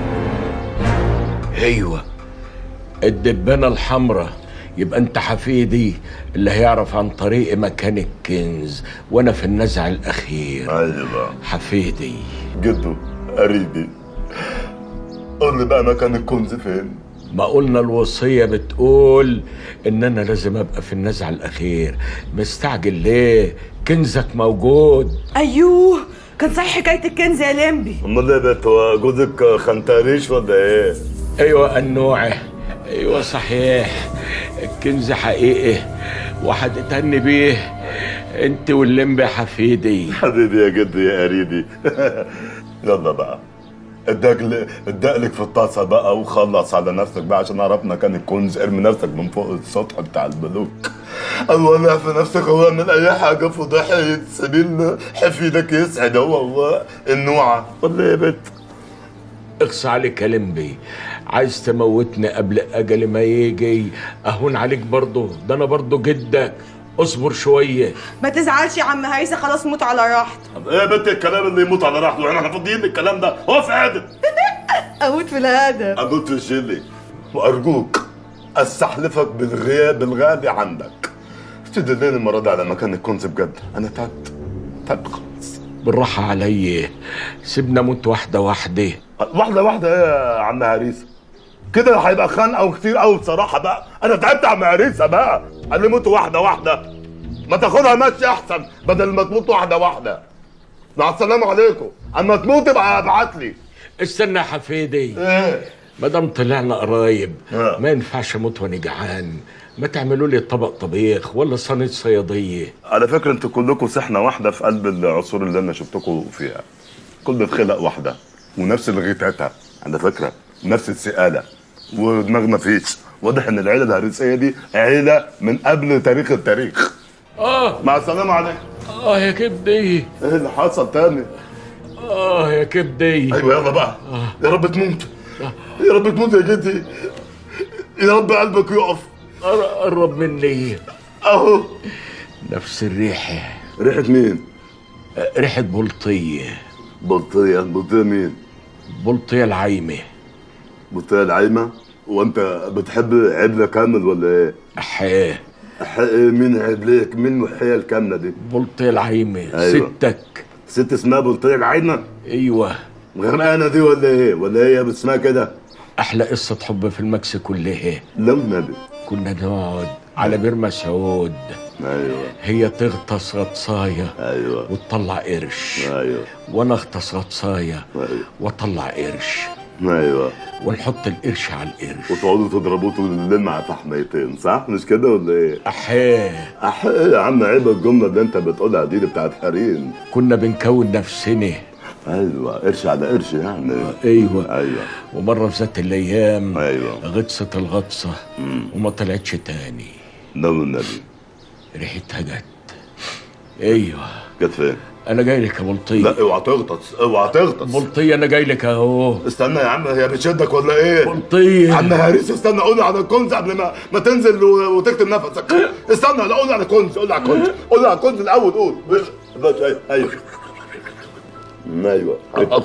ايوه الدبانه الحمراء يبقى انت حفيدي اللي هيعرف عن طريق مكان الكنز وانا في النزع الاخير ايوه حفيدي جدو قريبي قول لي بقى مكان الكنز فين ما قلنا الوصية بتقول إن أنا لازم أبقى في النزع الأخير مستعجل ليه؟ كنزك موجود ايوه كان صحيح حكايه الكنز يا لمبي امال ايه يا بنت هو جوزك خنتاريش ولا ايه؟ أيوة النوع أيوة صحيح الكنز حقيقي وهتتهني بيه أنت واللمبي حفيدي حبيبي يا جدي يا قريبي يلا بقى ادق ادقلك في الطاسه بقى وخلص على نفسك بقى عشان عرفنا كان الكنز ارمي نفسك من فوق السطح بتاع البلوك اول في نفسك هو اعمل اي حاجه فضحي سبيل حفيدك يسعد هو هو النوعه ولا إيه يا بنت اقصى عليك يا لمبي عايز تموتني قبل أجل ما يجي أهون عليك برضه ده أنا برضه جدك اصبر شوية ما تزعلش يا عم هريسه خلاص موت على راحتك طب ايه يا بنت الكلام اللي يموت على راحته احنا فاضيين الكلام ده هو في عادل اموت في الادب اموت في الجيلي وارجوك استحلفك بالغياب بالغالي عندك تدلني المره دي على مكان الكنز بجد انا تعبت تعبت خالص بالراحة عليا سيبنا موت واحدة واحدة واحده واحده ايه يا عم هريسه كده هيبقى خنقه وكتير قوي بصراحه بقى انا تعبت يا عم هريسه بقى قال لي موت واحده واحده ما تاخدها ماشي احسن بدل ما تموت واحده واحده مع السلامه عليكم اما تموت ابقى ابعت لي استنى يا حفيدي ايه ما دام طلعنا قرايب آه. ما ينفعش اموت وانا جعان ما تعملوا لي طبق طبيخ ولا صينيه صياديه على فكره انتوا كلكم سحنه واحده في قلب العصور اللي انا شفتكم فيها كل خلق واحده ونفس الغيتاتها على فكره نفس السقاله ودماغ ما فيش واضح ان العيله الهريسيه دي عيله من قبل تاريخ التاريخ اه مع السلامه عليكم اه يا كبدي ايه اللي حصل تاني اه يا كبدي ايوه يلا بقى يا رب تموت يا رب تموت يا جدي يا رب قلبك يقف قرب مني اهو نفس الريحه ريحه مين ريحه بلطيه بلطيه بلطيه مين بلطيه العايمه بلطيه العايمه وانت بتحب عبله كامل ولا ايه احيه أح- مين عبليك مين وحيه الكامله دي بلطيه العايمه أيوة. ستك ست اسمها بلطيه العايمه ايوه غرقانه دي ولا ايه ولا هي اسمها كده احلى قصه حب في المكس كلها لو نبي كنا نقعد على بير مسعود ايوه هي تغطس غطسايه ايوه وتطلع قرش ايوه وانا اغطس غطسايه ايوه واطلع قرش ايوه ونحط القرش على القرش وتقعدوا تضربوه طول الليل مع فحميتين صح مش كده ولا ايه؟ احيه احيه يا عم عيب الجمله اللي انت بتقولها دي, دي بتاعت حريم كنا بنكون نفسنا ايوه قرش على قرش يعني ايوه ايوه ومره في ذات الايام ايوه غطست الغطسه وما طلعتش تاني ده النبي ريحتها جت ايوه جت فين؟ انا جاي لك يا بلطيه لا اوعى تغطس اوعى تغطس بلطيه انا جاي لك اهو استنى يا عم هي بتشدك ولا ايه؟ بلطيه عم هاريس استنى قول لي على الكنز قبل ما ما تنزل و- وتكتم نفسك استنى لا قول لي على الكنز قول لي على الكنز قول لي على الكنز الاول قول بس بس ايوه ايوه ايوه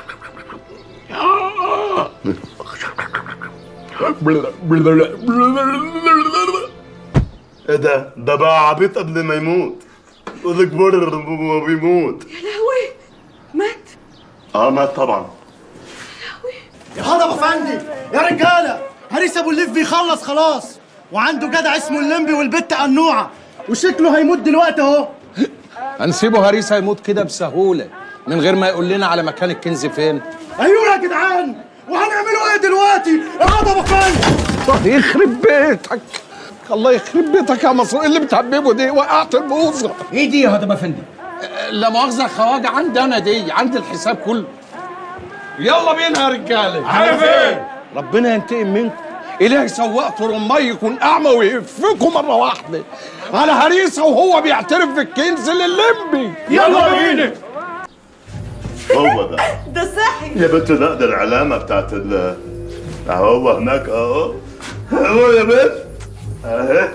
ايه ده؟ ده بقى عبيط قبل ما يموت يقول لك بر ما بيموت يا لهوي مات اه مات طبعا يا هضبة فندي يا رجالة هريس ابو الليف بيخلص خلاص وعنده جدع اسمه الليمبي والبت قنوعه وشكله هيموت دلوقتي اهو هنسيبه هريسه يموت كده بسهوله من غير ما يقول لنا على مكان الكنز فين ايوه يا جدعان وهنعملوا ايه دلوقتي الهضبه فين طب يخرب بيتك الله يخرب بيتك يا مصر إيه اللي بتحببه دي وقعت البوظه ايه دي يا هضبه افندي لا مؤاخذه خواجه عندي انا دي عندي الحساب كله يلا بينا يا رجاله على فين؟ ربنا ينتقم منكم إلهي سواق رمي يكون أعمى ويهفكم مرة واحدة على هريسة وهو بيعترف بالكنز لللمبي يلا بينا هو ده ده صحي يا بنت لا ده العلامة بتاعت ال اهو هناك اهو اهو يا بنت اهي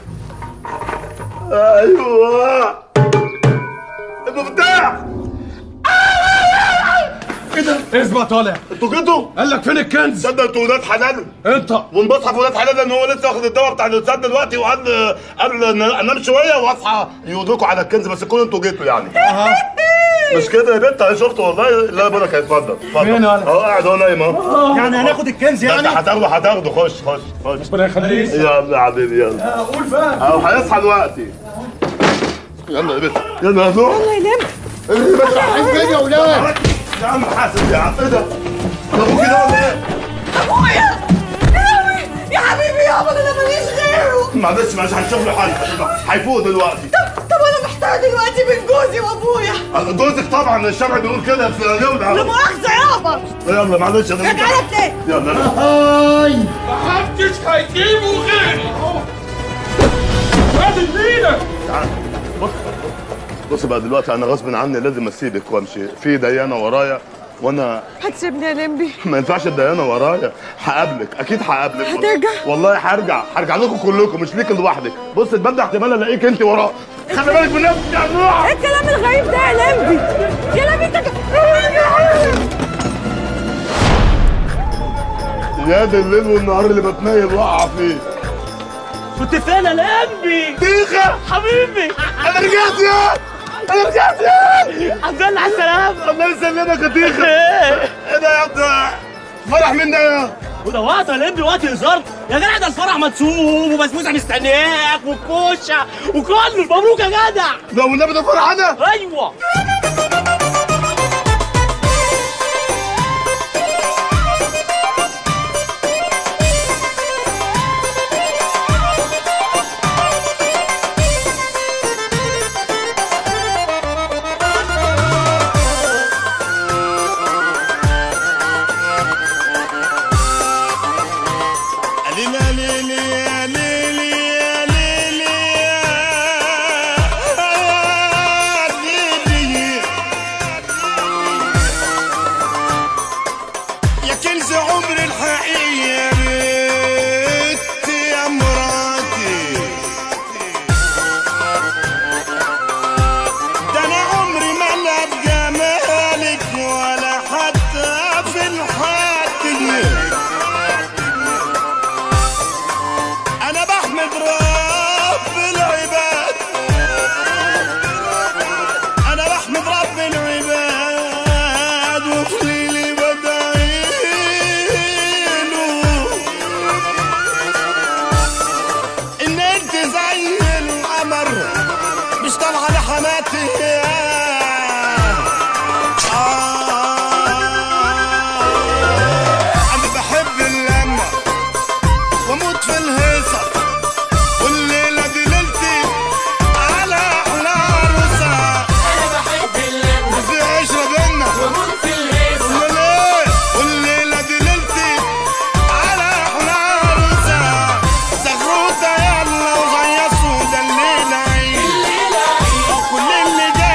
ايوه المفتاح ايه ده؟ اثبت طالع انتوا جيتوا؟ قال لك فين الكنز؟ صدق انتوا ولاد حلال انت والمصحف ولاد حلال ان هو لسه واخد الدواء بتاع الاستاذ دلوقتي وقال قبل ان انام شويه واصحى يقول لكم على الكنز بس كونوا انتوا جيتوا يعني مش كده يا بنت انا شفته والله لا بقول لك اتفضل اتفضل فين ولا؟ اهو قاعد اهو نايم اهو يعني هناخد الكنز لا يعني ده هتاخده هتاخده خش خش خش ربنا يخليك يلا يا حبيبي يلا قول بقى اهو هيصحى دلوقتي يلا يا بنت يلا يا نور الله ينام ايه يا بنت رايحين فين يا ولاد يا عم حاسب يا عم ايه ده؟ ده ابوك ده ولا ايه؟ ابويا يا لهوي يا حبيبي يابا ده انا ماليش غيره معلش معلش هنشوف له حل هيفوق دلوقتي طب انا محتاجه دلوقتي من جوزي وابويا جوزك طبعا الشرع بيقول كده في اليوم لا مؤاخذه يابا يلا معلش انا رجعلك ليه؟ يلا هاي محدش هيجيبه غيري هات ايدك تعال بص بص بقى دلوقتي انا غصب عني لازم اسيبك وامشي في ديانه ورايا وانا هتسيبني يا لمبي ما ينفعش الديانه ورايا هقابلك اكيد هقابلك هترجع؟ والله هرجع هرجع لكم كلكم مش ليك لوحدك بص تبدأ احتمال الاقيك انت وراه خلي بالك من نفسك يا نوح ايه الكلام الغريب ده يا لمبي يا لمبي انت يا دي الليل والنهار اللي بتنيل واقع فيه كنت فين يا لمبي تيخة حبيبي انا رجعت يا انا رجعت يا الحمد لله على السلامة الله يسلمك يا تيخة ايه ده يا ابني فرح منا يا وده وقت يا لمبي وقت هزار يا جدع ده الفرح مدسوم وبسبوسه مستنياك والكوشه وكله مبروك يا جدع لو النبي ده فرح انا ايوه ليلى ليلى يا ليلى يا ليلى يا ليلى يا كنز عمري الحقيقي يا بنت يا مراتي ده انا عمري ما لا بجمالك ولا حتى في الحاتي انا بحمد رب العباد انا بحمد رب العباد وفي ليلي بدعيله ان انت زي القمر مش طالعه لحماتي آه انا بحب اللمه واموت في الهيصه والليله دي ليلتي على احلى عروسه انا بحب اللمه وفي عشره بينا واموت في الهيصه والليله والليله دي ليلتي على احلى عروسه زغروطه يلا وغيصوا ده الليله عيد الليله عيد وكل اللي جاي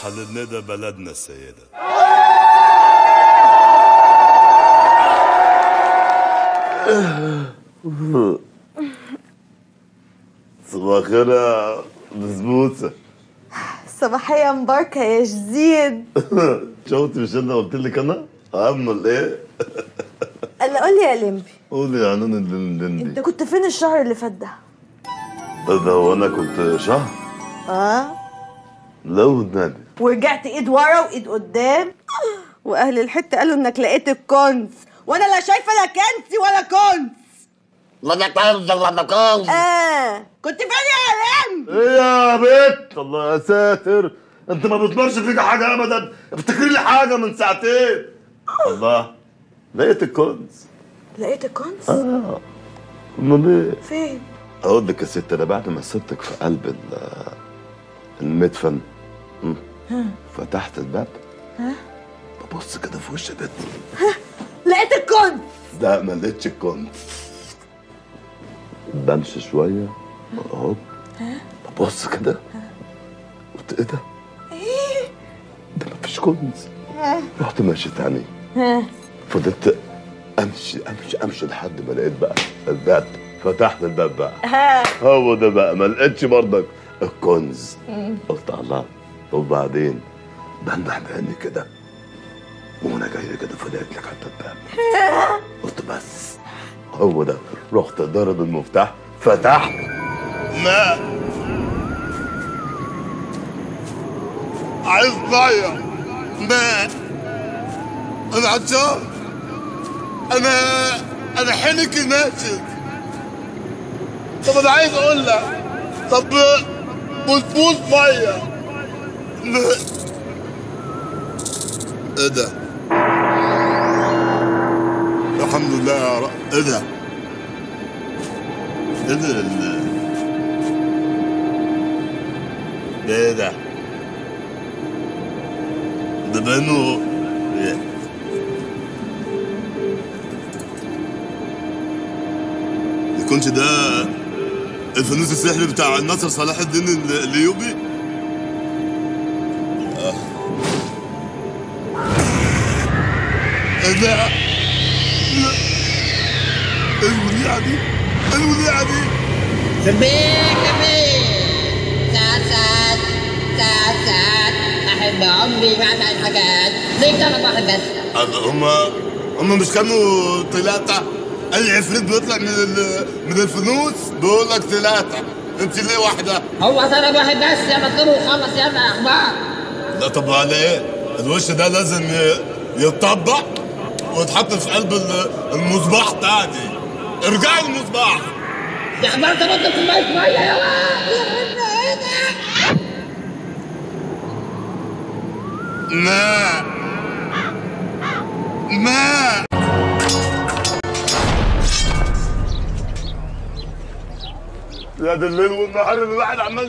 راحة للندى بلدنا السيدة صباح الخير يا بسبوسة صباحية مباركة يا جديد شفتي مش انا قلت لك انا؟ اعمل ايه؟ قال قول لي يا لمبي قولي يا عنان اللندندي انت كنت فين الشهر اللي فات ده؟ ده ده وانا كنت شهر اه لو النادي ورجعت ايد ورا وايد قدام واهل الحته قالوا انك لقيت الكنز وانا لا شايفه لا كنزي ولا كنز لا ده كنز ولا ده كنز اه كنت فين يا لمبي؟ ايه يا بت الله يا ساتر انت ما بتطلعش فيك حاجه ابدا افتكري لي حاجه من ساعتين الله لقيت الكنز لقيت الكنز؟ اه امال ايه فين؟ اقول لك يا ست انا بعد ما سبتك في قلب ال- المدفن مم. ها فتحت الباب ها ببص كده في وش بنت لقيت الكنز ده ما لقيتش الكنز بمشي شويه اهو ها ببص كده قلت ايه ده؟ ايه؟ ده مفيش كنز ها رحت ماشي تاني ها فضلت امشي امشي امشي لحد ما لقيت بقى الباب فتحت الباب بقى ها هو ده بقى ما لقيتش برضك الكنز مم. قلت الله وبعدين بنبح بعيني كده وانا جاي كده فلقيت لك حتى الباب قلت بس هو ده رحت ضرب المفتاح فتحت ما عايز ميه ما انا عطشان انا انا حنك ناشف طب انا عايز اقول لك طب بوسبوس ميه ما- ايه ده الحمد لله يا رب ايه ده ايه ده ال- ده ايه ده ده بانه يكونش ده الفانوس السحري بتاع الناصر صلاح الدين ال- الايوبي آه. ايه ده لا. ايه الوليعه دي ايه الوليعه دي كبير كبير ساعات ساعات ساعات ساعات أحب عمري مع الحاجات ليه طلب واحد بس الله، هما هما مش كانوا ثلاثة أي عفريت بيطلع من ال- من الفانوس بيقول لك ثلاثة أنت ليه واحدة؟ هو طلب واحد بس يا مطلوب وخلص يلا يا أخبار لا طب على إيه؟ الوش ده لازم ي- يتطبق ويتحط في قلب ال- المصباح تاني ارجعي المصباح يا أخبار تبطل في المية مية يا ما ما يا ده الليل والنهار اللي الواحد عمال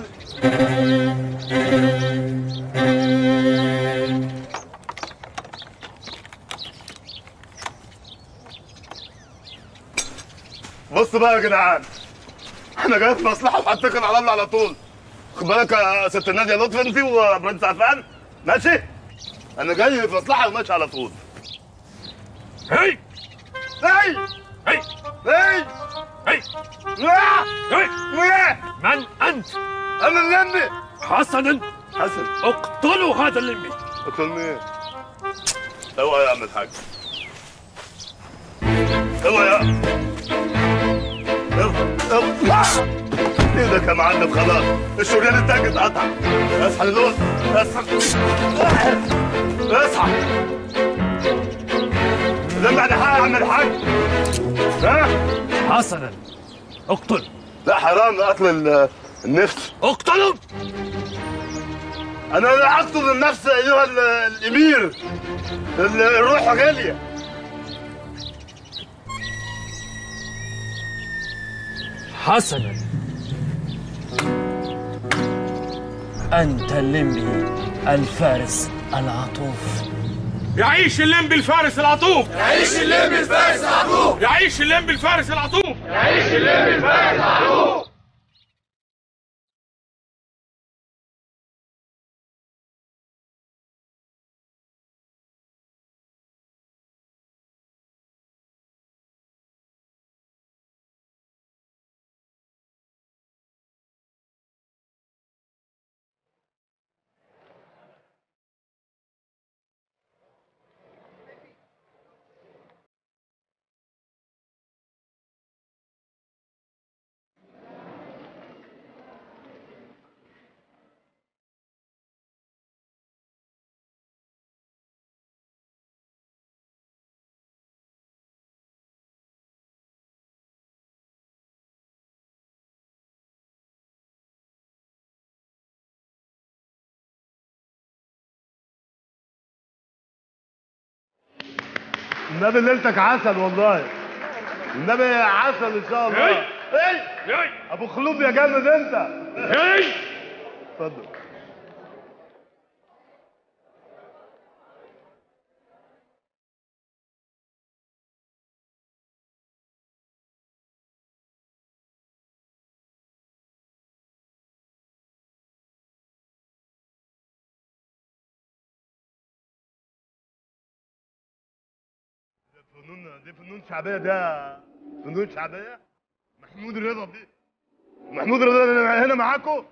بص بقى يا جدعان انا جاي في مصلحه وهتكل على الله على طول خد بالك يا ست ناديه لطفي انت وبرنس عفان ماشي انا جاي في مصلحه وماشي على طول هي هي هي هي هي هي من أنت؟ أنا اللمبي حسنا حسن اقتلوا هذا اللمبي اقتل مين؟ اوعى يا عم الحاج اوعى يا اوعى ايدك يا معلم خلاص الشريان التاج اتقطع اصحى للوز اصحى اصحى لما انا حق يا عم الحاج ها حسنا اقتل لا حرام قتل ال- النفس اقتلوا انا لا اقتل النفس ايها ال- الامير ال- الروح غاليه حسنا أنت اللمبي الفارس العطوف يعيش اللمبي الفارس العطوف يعيش اللمبي الفارس العطوف يعيش اللمبي الفارس العطوف يعيش اللمبي الفارس العطوف النبي ليلتك عسل والله النبي عسل ان شاء الله إيه؟ ايه ابو خلوب يا جامد انت ايه اتفضل فنون دي فنون شعبيه ده فنون شعبيه محمود رضا دي محمود رضا أنا هنا معاكم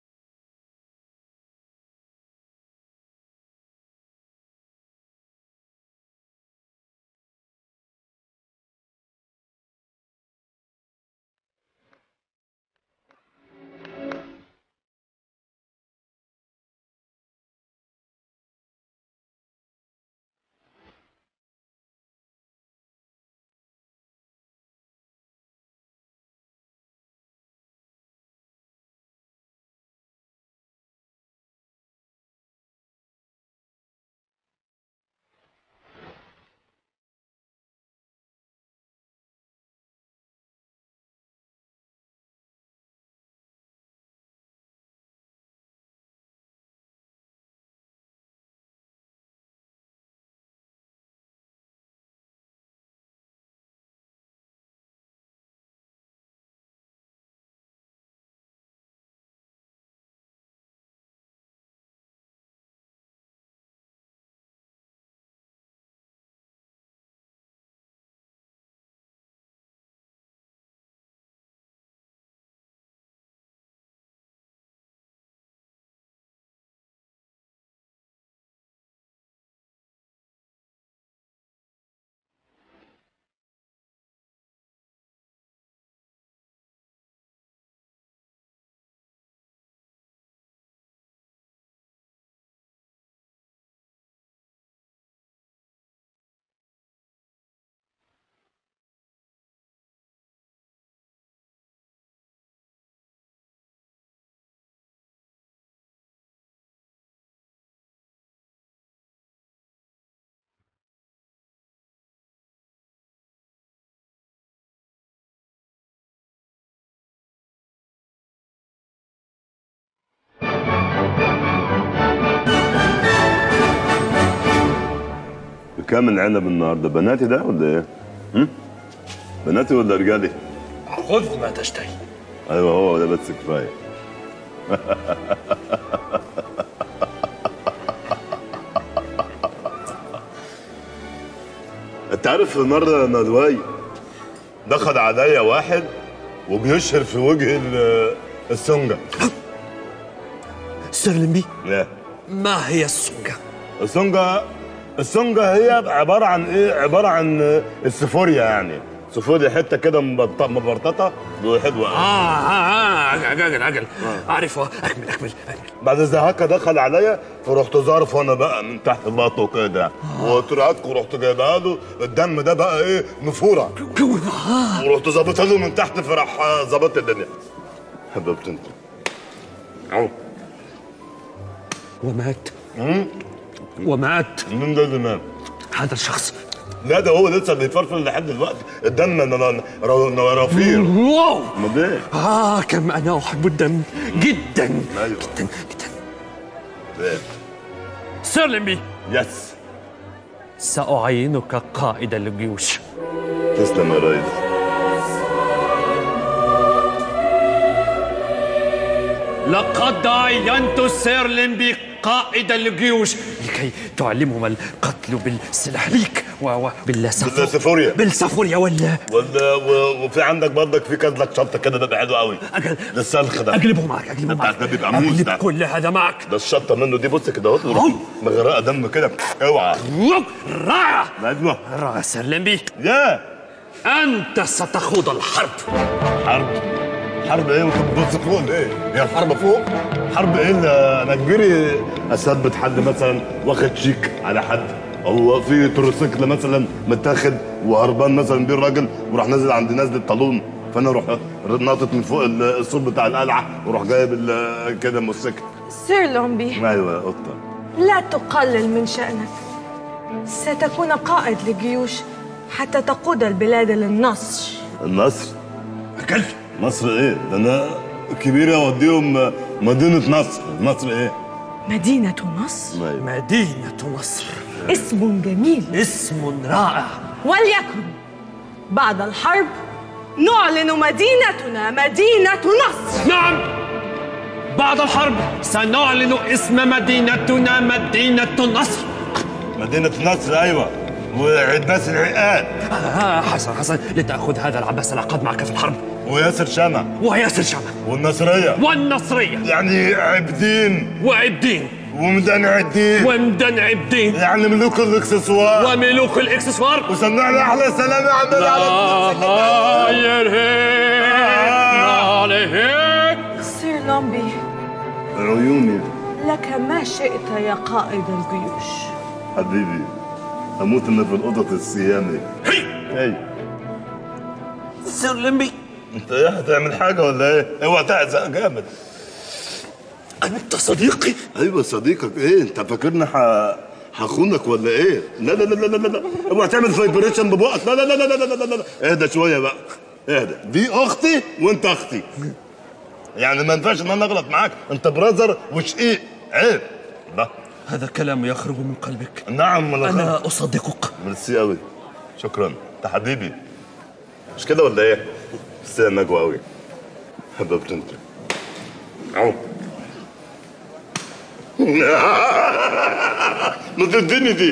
بكام العنب النهارده بناتي ده ولا ايه؟ هم؟ بناتي ولا رجالي؟ خذ ما تشتهي ايوه هو ده بس كفايه انت عارف مره ندواي دخل عليا واحد وبيشهر في وجه ال- السنجة سرلمبي لا ما هي السنجة؟ السنجة السنجة هي عبارة عن ايه؟ عبارة عن السفوريا يعني سفوريا حتة كده مبط- مبرططة وحلوة اه اه اه عقل عقل اعرفها اكمل اكمل بعد الزهاكة دخل عليا فرحت ظارف وانا بقى من تحت بطنه كده وقلت له هاتكوا ورحت جايبها له الدم ده بقى ايه نفورة ورحت ظابطها له من تحت فراح آه، ظبطت الدنيا حبيبت انت عو ومات ومات مين ده اللي مات؟ هذا الشخص لا ده هو لسه بيفرفر لحد دلوقتي الدم ن- ن- ن- رفير واو ما ده اه كم انا احب الدم جدا ايوه جدا جدا ده. سرلمبي يس سأعينك قائد الجيوش تسلم يا ريس لقد عينت سيرلمبي قائد الجيوش لكي تعلمهم القتل بالسلاحليك وبالسفوريا بالسفوريا بالسفوريا ولا ولا و- وفي عندك برضك في كذلك شطه كده ده حلو قوي أجل للسلخ ده اقلبه معك اقلبه ده معك بتاع- ده بيبقى موز اقلب ده كل هذا معك ده الشطه منه دي بص كده اهو تروح مغرقه دم كده اوعى رائع ايوه رائع سيرلمبي يا انت ستخوض الحرب حرب حرب ايه وانت بتبص فوق ليه؟ هي الحرب فوق؟ حرب ايه اللي انا كبيري اثبت حد مثلا واخد شيك على حد هو في تروسيكل مثلا متاخد وهربان مثلا بيه الراجل وراح نازل عند نازل طالون فانا اروح ناطط من فوق السور بتاع القلعه واروح جايب ال- كده موتوسيكل سير لومبي ايوه يا قطه لا تقلل من شأنك ستكون قائد للجيوش حتى تقود البلاد للنصر النصر اكلت مصر ايه ده انا كبير اوديهم مدينه نصر مصر ايه مدينة نصر مدينة نصر اسم جميل اسم رائع وليكن بعد الحرب نعلن مدينتنا مدينة نصر نعم بعد الحرب سنعلن اسم مدينتنا مدينة نصر مدينه نصر ايوه وعباس العقاد آه حسن حسن لتأخذ هذا العباس العقاد معك في الحرب وياسر شمع وياسر شمع والنصريه والنصرية يعني عبدين وعبدين ومدن عدين ومدن عبدين يعني ملوك الاكسسوار وملوك الاكسسوار وسمعنا احلى سلام يا عم سير لومبي عيوني لك ما شئت يا قائد الجيوش حبيبي هموت انا في الاوضه الصيامي هي هي سير لمبي انت ايه هتعمل حاجه ولا ايه؟ اوعى تعزق جامد انت صديقي؟ ايوه صديقك ايه انت فاكرني ح... هخونك ولا ايه؟ لا لا لا لا لا لا اوعى تعمل فايبريشن ببقك لا لا لا لا لا لا لا لا اهدى شويه بقى اهدى دي اختي وانت اختي يعني ما ينفعش ان انا اغلط معاك انت براذر وشقيق عيب لا هذا كلام يخرج من قلبك نعم انا أنا أصدقك ميرسي قوي شكرا انت حبيبي مش كده ولا ايه؟ ميرسي يا نجوى قوي حبيبتي انت اهو ما تديني دي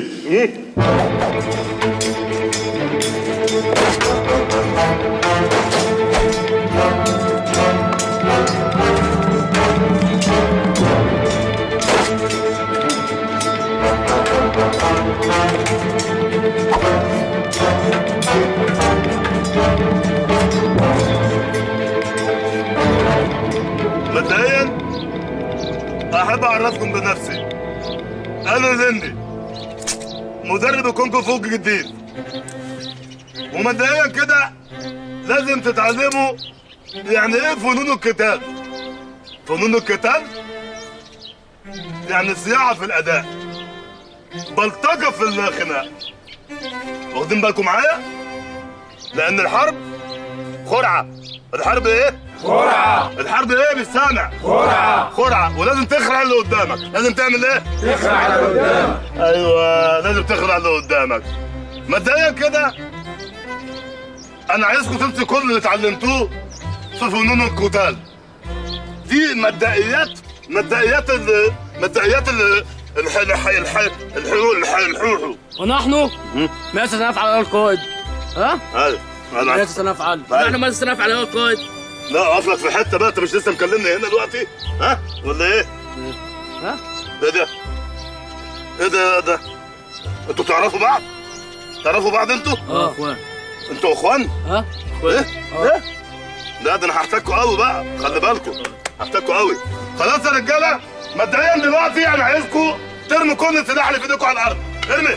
مبدئيا احب اعرفكم بنفسي انا لندي مدرب الكونغ فو جديد ومبدئيا كده لازم تتعلموا يعني ايه فنون القتال فنون القتال يعني صياعه في الاداء بلطجه في الخناق واخدين بالكم معايا لان الحرب خرعه الحرب ايه خرعة. الحرب ايه مش سامع خرعة. خرعه ولازم تخرع اللي قدامك لازم تعمل ايه تخرع اللي قدامك. ايوه لازم تخرع اللي قدامك مبدئيا كده انا عايزكم تنسوا كل اللي اتعلمتوه في فنون القتال دي مبدئيات مبدئيات ال مبدئيات ال الح الح الح الحلول الح الحلول ونحن ماذا سنفعل أيها القائد؟ ها؟ ايوه ماذا سنفعل؟ أيوة. نحن ماذا سنفعل أيها القائد؟ لا اصلك في حته بقى انت مش لسه مكلمني هنا دلوقتي ها ولا ايه؟ ها؟ ايه ده؟ ايه ده يا ده؟ انتوا تعرفوا بعض؟ تعرفوا بعض انتوا؟ اه اخوان انتوا اخوان؟ ها؟ ايه؟ ايه؟ لا ده انا هحتاجكوا قوي بقى خلي بالكم هحتاجكوا قوي خلاص يا رجاله مبدئيا دلوقتي انا عايزكم ترموا كل السلاح اللي في ايديكم على الارض ارمي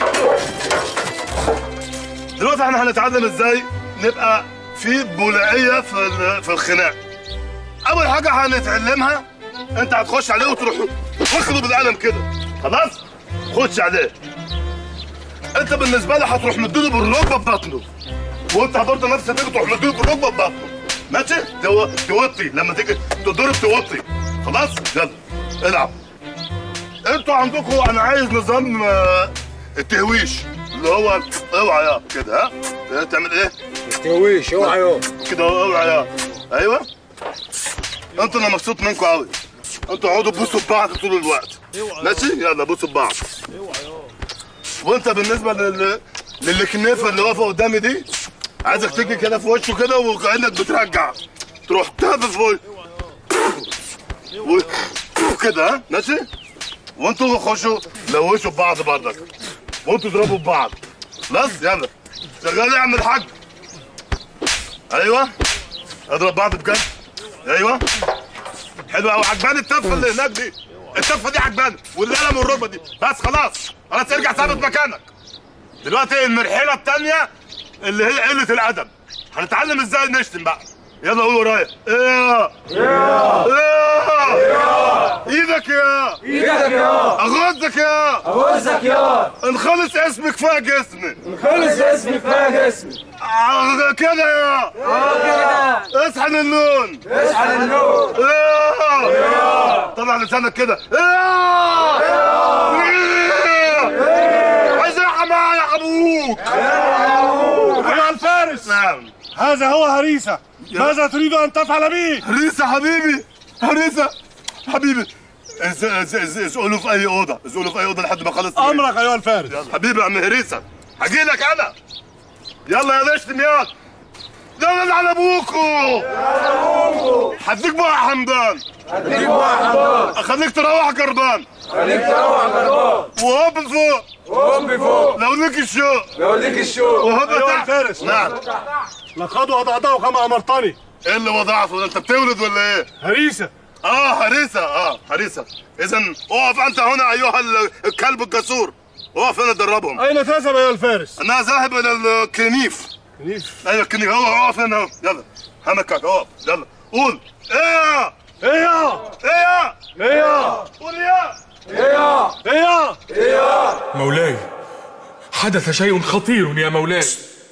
دلوقتي احنا هنتعلم ازاي نبقى في بولائيه في ال- في الخناق اول حاجه هنتعلمها انت هتخش عليه وتروح واخده بالقلم كده خلاص خش عليه انت بالنسبه لي هتروح مديله بالركبه في بطنه وانت برضه نفس الفكره تروح مديله بالركبه في بطنه ماشي تو- توطي لما تيجي تضرب توطي خلاص يلا العب انتوا عندكم انا عايز نظام آه، التهويش اللي هو اوعى يا كده ها تعمل ايه؟ التهويش اوعى يا كده اوعى يا ايوه انتوا انا مبسوط منكم قوي انتوا اقعدوا تبوسوا في بعض طول الوقت ماشي يلا بوسوا في بعض وانت بالنسبه لل للكنيفه اللي واقفه قدامي دي عايزك تيجي كده في وشه كده وكانك بترجع تروح تهبط في وشه و- وكده ها ماشي وانتوا خشوا لوشوا في بعض برضك وانتوا اضربوا في بعض خلاص يلا شغال يا عم الحاج ايوه اضرب بعض بجد ايوه حلو قوي عجباني التفه اللي هناك دي التفه دي عجباني والقلم والركبه دي بس خلاص خلاص ارجع ثابت مكانك دلوقتي المرحله الثانيه اللي هي قله الادب هنتعلم ازاي نشتم بقى يلا قول ورايا ايه ايه ايه ايدك يا إيدك يا. اغزك يا أغزك يا. انخلص اسمك كفايه جسمي انخلص اسمي كفايه جسمي. آه، كده يا كده. اصحن النون اصحن النون. إيه. إيه. طلع لسانك كده إيه. إيه. عايز ايه معايا يا ابوك أيها الفارس نعم هذا هو هريسة ماذا تريد أن تفعل به؟ هريسة حبيبي هريسة حبيبي اس- اس- اس- اسأله في أي أوضة اسأله في أي أوضة لحد ما خلص أمرك أيها الفارس حبيبي يا عم هريسة هجي لك أنا يلا يا نشتم يا يلا على أبوكو هديك بقى يا حمدان هديك بقى يا حمدان. أخليك تروح جربان خليك تروح جربان. وهوب فوق وهوب فوق. لو ليك الشوق لو ليك الشوق. وهوب أيها تحت الفارس نعم لقد وضعته كما أمرتني ايه اللي وضعته ده انت بتولد ولا ايه؟ هريسة اه هريسة اه هريسة اذا اقف انت هنا ايها ال- الكلب الجسور اقف هنا دربهم أين تذهب أيها الفارس؟ انا ذاهب الى الكنيف كنيف ايوه الكنيف هو اقف هنا اهو. يلا همكك اقف يلا قول ايه إيه يا ايه يا إيه يا قول يا إيه يا ايه يا مولاي حدث شيء خطير يا مولاي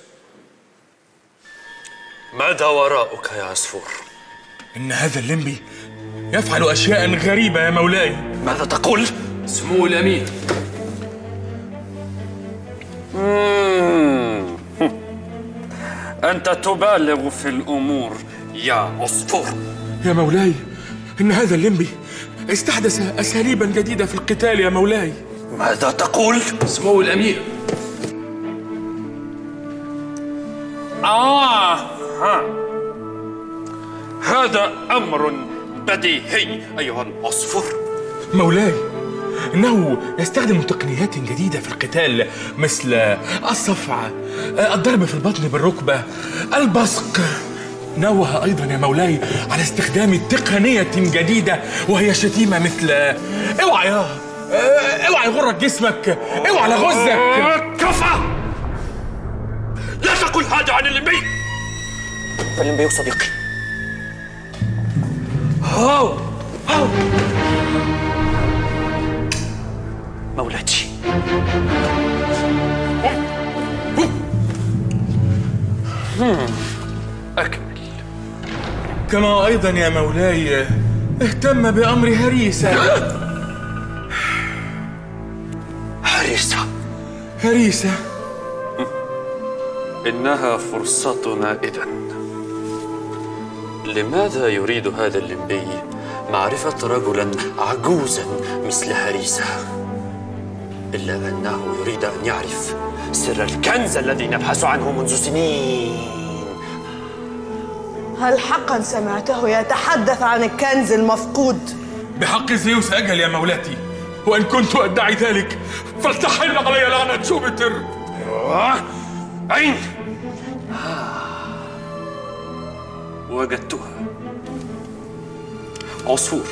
ماذا وراءك يا عصفور؟ إن هذا الليمبي يفعل أشياء غريبة يا مولاي ماذا تقول؟ سمو الأمير مم. أنت تبالغ في الأمور يا عصفور يا مولاي إن هذا الليمبي استحدث أساليبا جديدة في القتال يا مولاي ماذا تقول؟ سمو الأمير آه ها. هذا أمر بديهي أيها العصفور مولاي إنه يستخدم تقنيات جديدة في القتال مثل الصفع الضرب في البطن بالركبة البصق نوه أيضا يا مولاي على استخدام تقنية جديدة وهي شتيمة مثل اوعى يا اوعى يغرك جسمك اوعى لغزك كفى لا تقل هذا عن الليمبي فالليمبي صديقي هاو هاو مولاتي هم. أكمل كما أيضا يا مولاي اهتم بأمر هريسة هريسة هريسة إنها فرصتنا إذا لماذا يريد هذا الليمبي معرفة رجلا عجوزا مثل هريسة إلا أنه يريد أن يعرف سر الكنز الذي نبحث عنه منذ سنين هل حقا سمعته يتحدث عن الكنز المفقود بحق زيوس أجل يا مولاتي وإن كنت أدعي ذلك فلتحل علي لعنة جوبيتر عين وجدتها عصفور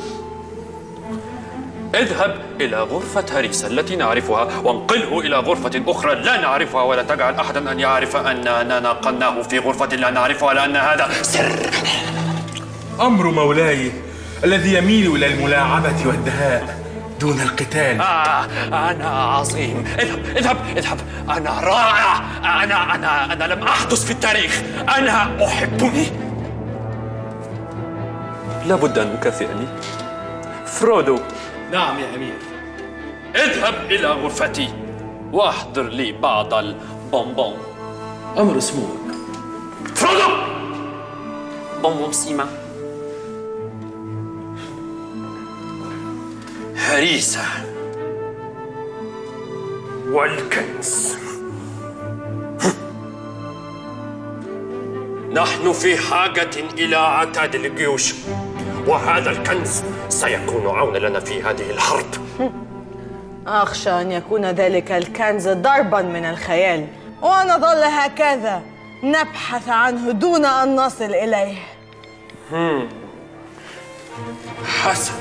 اذهب إلى غرفة هريسة التي نعرفها وانقله إلى غرفة أخرى لا نعرفها ولا تجعل أحدا أن يعرف أننا نقلناه في غرفة لا نعرفها لأن هذا سر أمر مولاي الذي يميل إلى الملاعبة والدهاء دون القتال آه أنا عظيم اذهب اذهب اذهب أنا رائع أنا أنا أنا لم أحدث في التاريخ أنا أحبني لابد أن نكافئني فرودو نعم يا أمير اذهب إلى غرفتي واحضر لي بعض البونبون أمر سموك فرودو بونبون سيما هريسة والكنز نحن في حاجة إلى عتاد الجيوش وهذا الكنز سيكون عونا لنا في هذه الحرب أخشى أن يكون ذلك الكنز ضربا من الخيال ونظل هكذا نبحث عنه دون أن نصل إليه هم. حسنا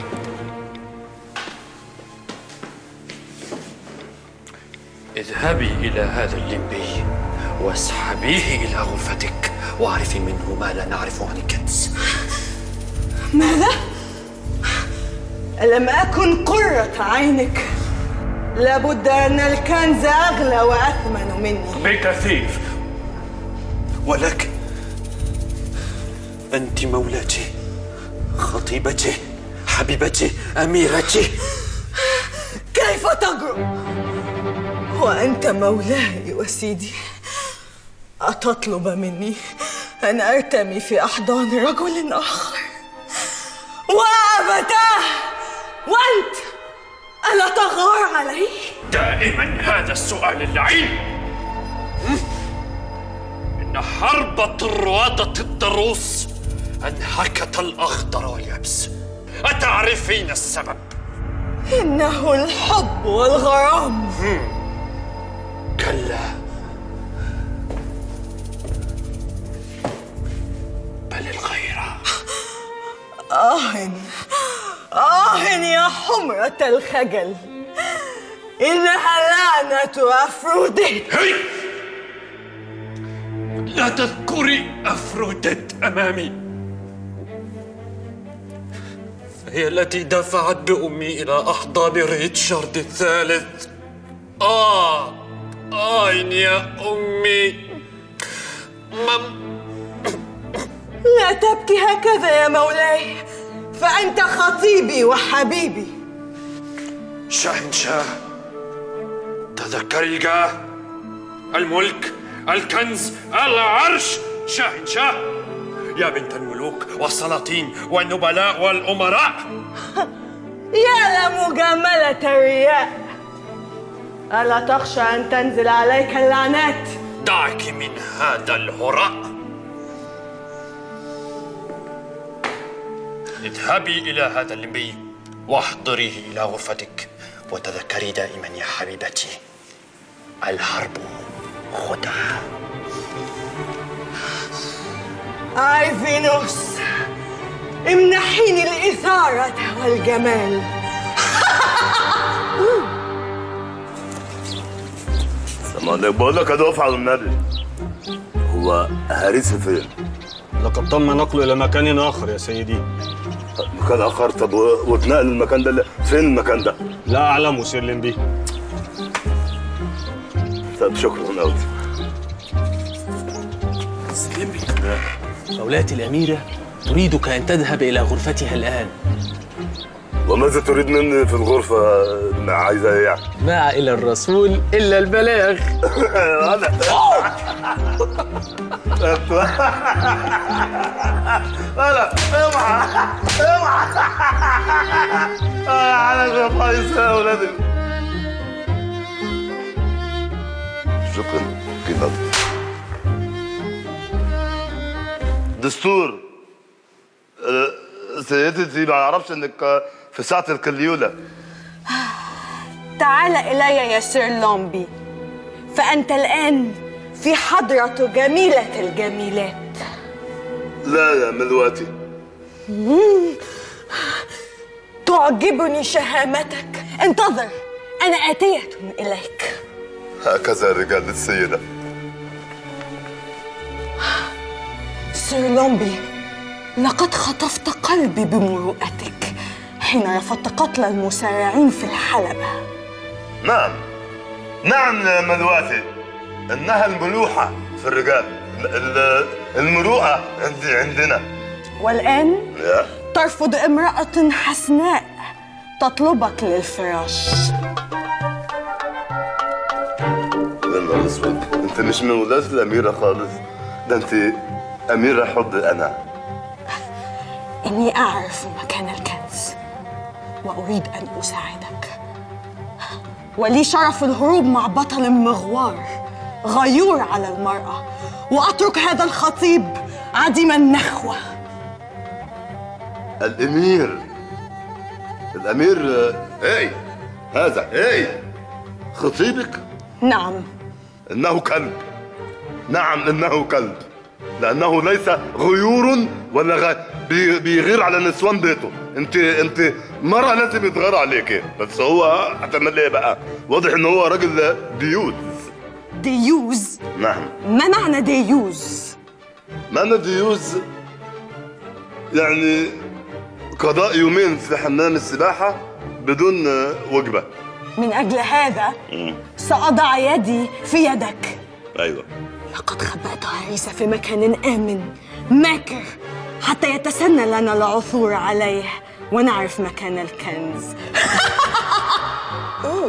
اذهبي إلى هذا الليمبي واسحبيه إلى غرفتك واعرفي منه ما لا نعرف عن الكنز ماذا؟ ألم أكن قرة عينك لابد أن الكنز أغلى وأثمن مني بكثير ولكن أنت مولاتي خطيبتي حبيبتي أميرتي كيف تجرؤ وأنت مولاي وسيدي أتطلب مني أن أرتمي في أحضان رجل آخر وأبتاه وأنت ألا تغار علي؟ دائما هذا السؤال اللعين هم؟ إن حرب طروادة الضروس أنهكت الأخضر واليابس أتعرفين السبب؟ إنه الحب والغرام كلا بل الغيرة آه آه يا حمرة الخجل إنها لعنة أفروديت هي لا تذكري أفروديت أمامي هي التي دفعت بأمي إلى أحضان ريتشارد الثالث آه آه يا أمي مم لا تبكي هكذا يا مولاي فأنت خطيبي وحبيبي شاهنشاه تذكري الجاه الملك الكنز العرش شاهنشاه يا بنت الملوك والسلاطين والنبلاء والأمراء يا لمجاملة الرياء ألا تخشى أن تنزل عليك اللعنات دعك من هذا الهراء اذهبي إلى هذا اللمبي واحضريه إلى غرفتك وتذكري دائما يا حبيبتي الحرب خدعة آي فينوس امنحيني الإثارة والجمال سلام عليكم بقول لك يا دفعة على النبي هو هاريسي فين؟ لقد تم نقله إلى مكان آخر يا سيدي مكان آخر طب و- واتنقل المكان ده ل- فين المكان ده؟ لا أعلم سير لمبي طب شكرا قوي سلمي مولاتي الأميرة تريدك أن تذهب إلى غرفتها الآن وماذا تريد مني في الغرفة ما عايزة ايه يعني؟ ما إلى الرسول إلا البلاغ أنا لا اوعى اوعى على يا بايظ يا ولادي شكرا كده دستور أه، سيدتي ما اعرفش انك أه، في ساعة الكليولة تعال إلي يا سير لومبي فأنت الآن في حضرة جميلة الجميلات لا يا ملواتي مم. تعجبني شهامتك انتظر أنا آتية إليك هكذا رجال السيدة سير لومبي لقد خطفت قلبي بمروءتك حين رفضت قتل المسارعين في الحلبة نعم نعم يا ملواتي انها الملوحة في الرجال ال- المروءة عندي عندنا والآن يا ترفض امرأة حسناء تطلبك للفراش يا نهار اسود انت مش من ولاد الاميرة خالص ده انت اميرة حب انا إني أعرف مكان الكنز وأريد أن أساعدك ولي شرف الهروب مع بطل مغوار غيور على المرأة وأترك هذا الخطيب عديم النخوة الامير الامير اي هذا اي خطيبك نعم انه كلب نعم انه كلب لانه ليس غيور ولا غ... بي... بيغير على نسوان بيته انت انت مره لازم يتغير عليك بس هو هتعمل ايه بقى واضح ان هو راجل ديوز ديوز نعم ما معنى ديوز معنى ديوز يعني قضاء يومين في حمام السباحة بدون آه، وجبة من أجل هذا مم. سأضع يدي في يدك أيوة لقد خبأت عيسى في مكان آمن ماكر حتى يتسنى لنا العثور عليه ونعرف مكان الكنز أوه.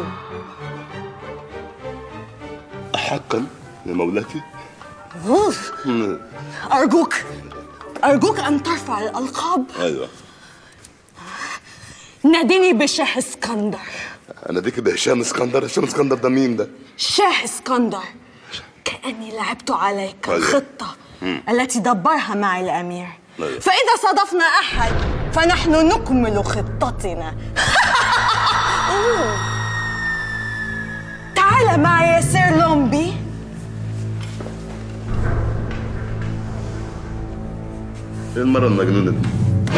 حقا يا مولاتي أوف. مم. أرجوك أرجوك أن ترفع الألقاب أيوة ناديني بشاه اسكندر أنا ديك بهشام اسكندر هشام اسكندر ده مين ده؟ شاه اسكندر كأني لعبت عليك أيوة. الخطة مم. التي دبرها معي الأمير أيوة. فإذا صادفنا أحد فنحن نكمل خطتنا أوه. تعال معي يا سير لومبي إيه المرة المجنونة دي؟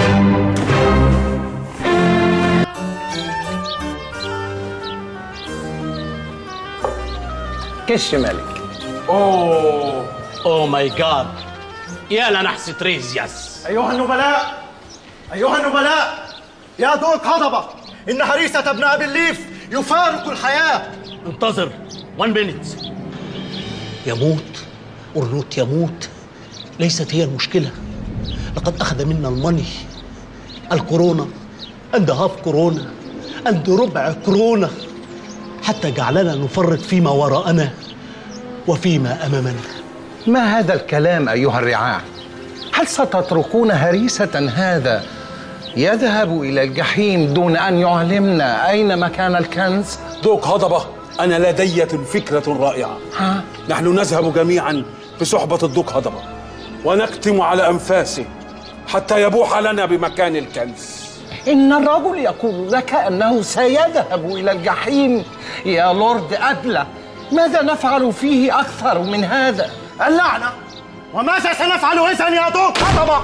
كش ملك اوه اوه ماي جاد يا لنحس تريزياس أيها النبلاء أيها النبلاء يا دوق هضبة إن هريسة ابن أبي الليف يفارق الحياة انتظر 1 مينيت يموت أرنوت يموت ليست هي المشكلة لقد أخذ منا الماني الكورونا أند هاف كورونا أند ربع كورونا حتى جعلنا نفرط فيما وراءنا وفيما أمامنا ما هذا الكلام أيها الرعاع هل ستتركون هريسة هذا يذهب إلى الجحيم دون أن يعلمنا أين مكان الكنز؟ دوك هضبة أنا لدي فكرة رائعة ها؟ نحن نذهب جميعا بصحبة الدوك هضبة ونكتم على أنفاسه حتى يبوح لنا بمكان الكنز إن الرجل يقول لك أنه سيذهب إلى الجحيم يا لورد أبلة ماذا نفعل فيه أكثر من هذا؟ اللعنة وماذا سنفعل إذا يا دوق هضبة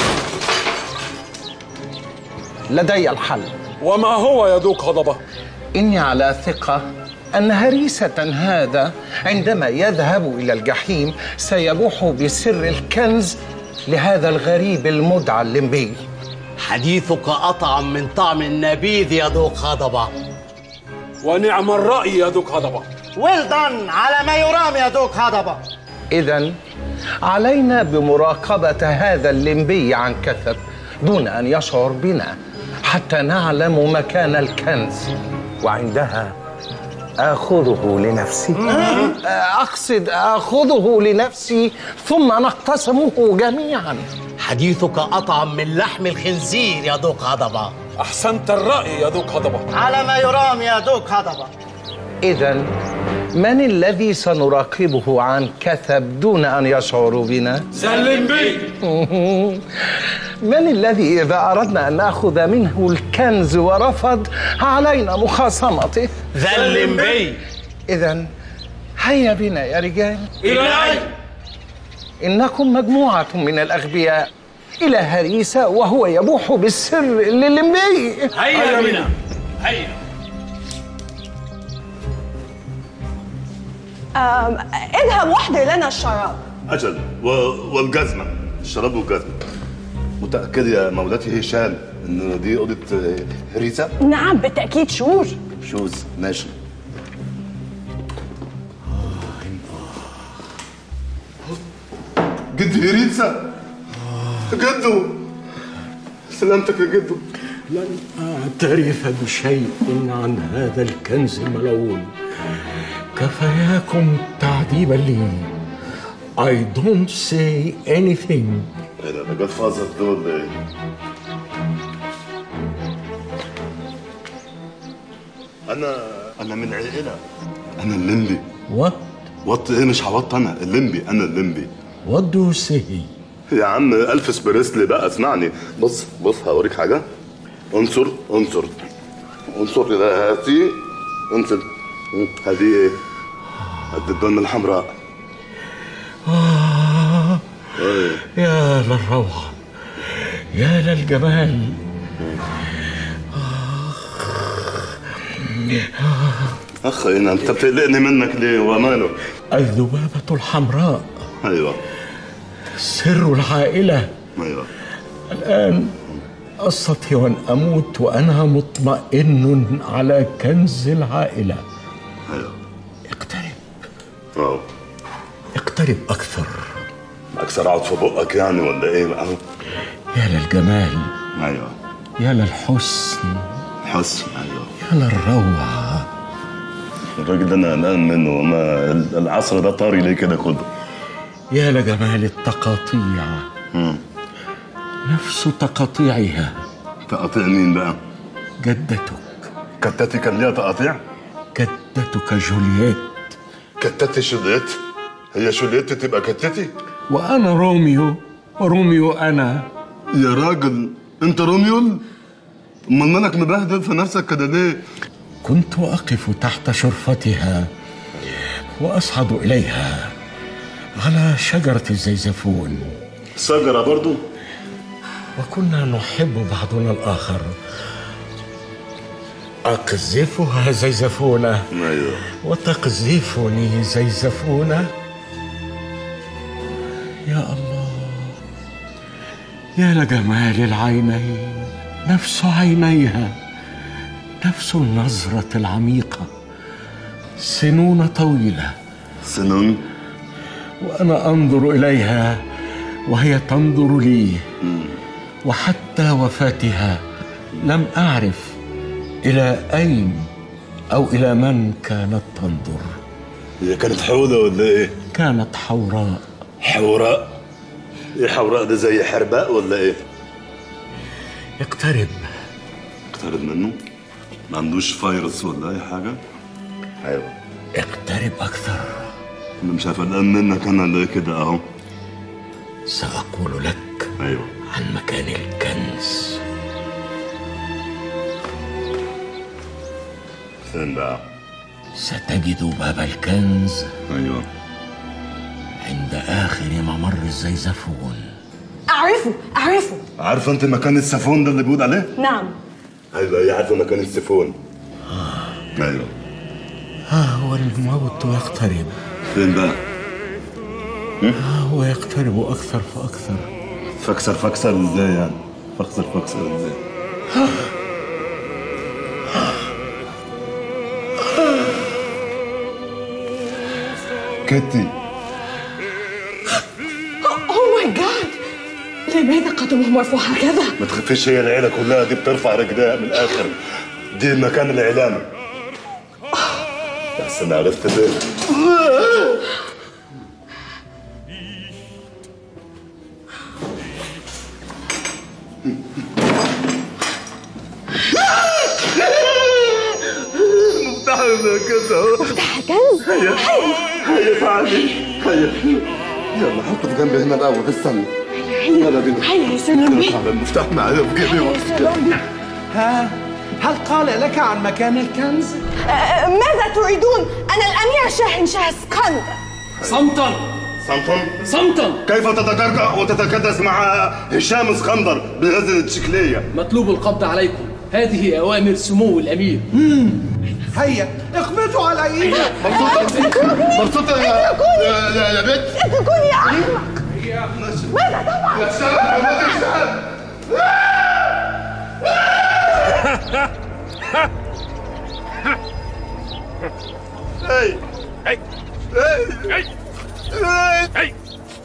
لدي الحل وما هو يا دوك هضبة؟ إني على ثقة أن هريسة هذا عندما يذهب إلى الجحيم سيبوح بسر الكنز لهذا الغريب المدعى الليمبي حديثك أطعم من طعم النبيذ يا ذوق هضبة ونعم الرأي يا دوك هضبة ويل دان على ما يرام يا دوق هضبة إذا علينا بمراقبة هذا الليمبي عن كثب دون أن يشعر بنا حتى نعلم مكان الكنز وعندها آخذه لنفسي أقصد آخذه لنفسي ثم نقتسمه جميعا حديثك أطعم من لحم الخنزير يا ذوق هضبة أحسنت الرأي يا دوك هضبة على ما يرام يا دوق هضبة إذا من الذي سنراقبه عن كثب دون أن يشعر بنا؟ سلمبي من الذي إذا أردنا أن نأخذ منه الكنز ورفض علينا مخاصمته؟ ذا الليمبي إذا هيا بنا يا رجال إلى أين؟ إنكم مجموعة من الأغبياء إلى هريسة وهو يبوح بالسر للمبي هيا بنا هيا آم، اذهب واحضر لنا الشراب أجل و... والجزمة الشراب والجزمة متأكد يا مولاتي هشام إن دي أوضة آه، هريسة؟ نعم بالتأكيد شور شوز ماشي جدي هريسة جدو سلامتك يا جدو لن أعترف بشيء عن هذا الكنز الملعون كفاياكم تعذيبا لي I don't say anything ايه ده ده جاد فازر دول ايه انا انا من عائله انا الليمبي What? وط ايه مش هوط انا الليمبي انا الليمبي What do you say? يا عم الفس بريسلي بقى اسمعني بص بص هوريك حاجه انصر انصر انصر كده هاتي انصر هذه ايه قد الدم الحمراء آه ايه يا للروعة يا للجمال اخ هنا انت بتقلقني منك ليه وماله الذبابة الحمراء ايوه سر العائلة ايوه الآن أستطيع أن أموت وأنا مطمئن على كنز العائلة ايوه اقترب اه اقترب أكثر اكثر اقعد في بقك يعني ولا ايه بقى يا للجمال ايوه يا للحسن حسن ايوه يا للروعة الراجل ده انا قلقان منه ما العصر ده طاري ليه كده كله يا لجمال التقاطيع نفس تقاطيعها تقاطيع مين بقى؟ جدتك كتاتي كان ليها تقاطيع؟ جدتك جولييت كتاتي جولييت؟ هي جولييت تبقى كتاتي؟ وأنا روميو وروميو أنا يا راجل انت روميو؟ امال مالك مبهدل في نفسك كده ليه؟ كنت أقف تحت شرفتها وأصعد إليها على شجرة الزيزفون شجرة برضو؟ وكنا نحب بعضنا الآخر أقذفها زيزفونة ايوه وتقذفني زيزفونة يا الله يا لجمال العينين نفس عينيها نفس النظرة العميقة سنون طويلة سنون وأنا أنظر إليها وهي تنظر لي وحتى وفاتها لم أعرف إلى أين أو إلى من كانت تنظر هي كانت حوضة ولا ايه؟ كانت حوراء حوراء ايه حوراء ده زي حرباء ولا ايه؟ اقترب اقترب منه؟ ما عندوش فيروس ولا اي حاجة؟ ايوه اقترب أكثر انا مش قلقان منك انا اللي كده اهو سأقول لك ايوه عن مكان الكنز فين بقى؟ ستجد باب الكنز ايوه عند آخر ممر الزيزفون أعرفه أعرفه عارفه انت مكان السفون ده اللي بيقول عليه؟ نعم ايوه هي عارفه مكان السفون ايوه ها هو الموت يقترب فين بقى؟ ها هو يقترب أكثر فأكثر فكسر فكسر ازاي يعني؟ فكسر فكسر ازاي؟ كتي أوه ماي جاد لماذا قدمه مرفوع هكذا؟ ما تخافيش هي العيله كلها دي بترفع رجليها من الاخر دي المكان الاعلامي بس انا عرفت ليه مفتاح الكنز اهو مفتاح الكنز؟ هيا هيا تعالي هيا يلا حطه في جنبي هنا الاول استنى يلا بينا هيا يا سلمي على المفتاح معايا في جيبي ها هل قال لك عن مكان الكنز؟ آه، ماذا تريدون؟ أنا الأمير شاهن شاه اسكندر صمتا صمتا صمتا كيف تتجرأ وتتكدس مع هشام اسكندر بهذه الشكلية؟ مطلوب القبض عليكم هذه أوامر سمو الأمير هيا اقبضوا علينا مبسوطة مبسوطة يا يا يا, يا بنت اتركوني يا أحمق ماذا تفعل؟ يا شاب يا شاب هاي هاي هاي هاي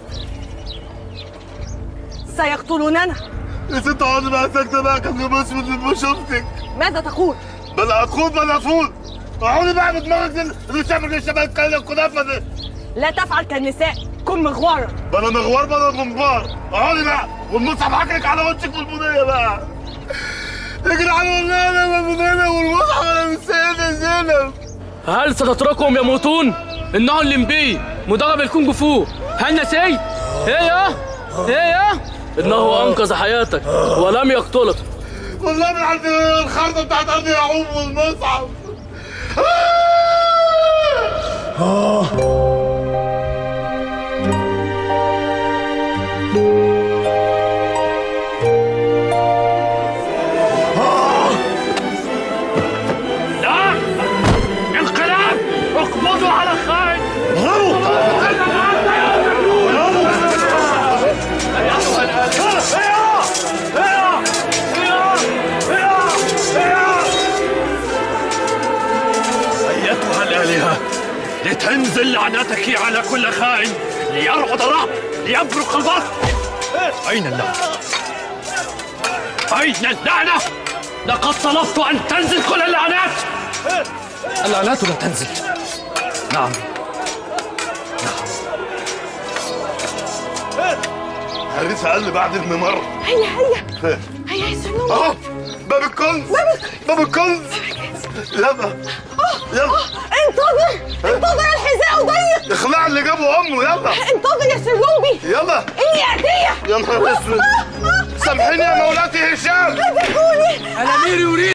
سيقتلوننا يا ست عمري ما ساكتة بقى كان بس ما شفتك ماذا تقول؟ بلا اخوض بلا افول اقعدي بقى بدماغك اللي تعمل الشباب كان الكنافة دي لا تفعل كالنساء كن مغوارا بلا مغوار بلا منبار اقعدي بقى والمصحف حكرك على وشك والبنية بقى اجري على والله والبنية والمصحف على السيدة زينب هل ستتركهم يموتون؟ إنه الليمبي مدرب الكونغ فو هل نسيت؟ إيه يا؟ إيه يا؟ إنه أنقذ حياتك ولم يقتلك والله من عند الخرطة بتاعت ارض يعقوب والمصحف لا انقلاب اقبضوا على خالد أنزل لعنتك على كل خائن ليرعد الرعب ليبرق البرق أين اللعنة؟ أين اللعنة؟ لقد طلبت أن تنزل كل اللعنات اللعنات لا تنزل نعم هريسة قال لي بعد الممر هيا هيا هيا يا سلوم اهو باب الكنز باب الكنز يلا يلا انتظر انتظر الحذاء ضيق اخلع اللي جابه امه يلا انتظر يا سلومبي يلا اني اتيه يا نهار اسود سامحيني يا مولاتي هشام هدفوني الامير يريد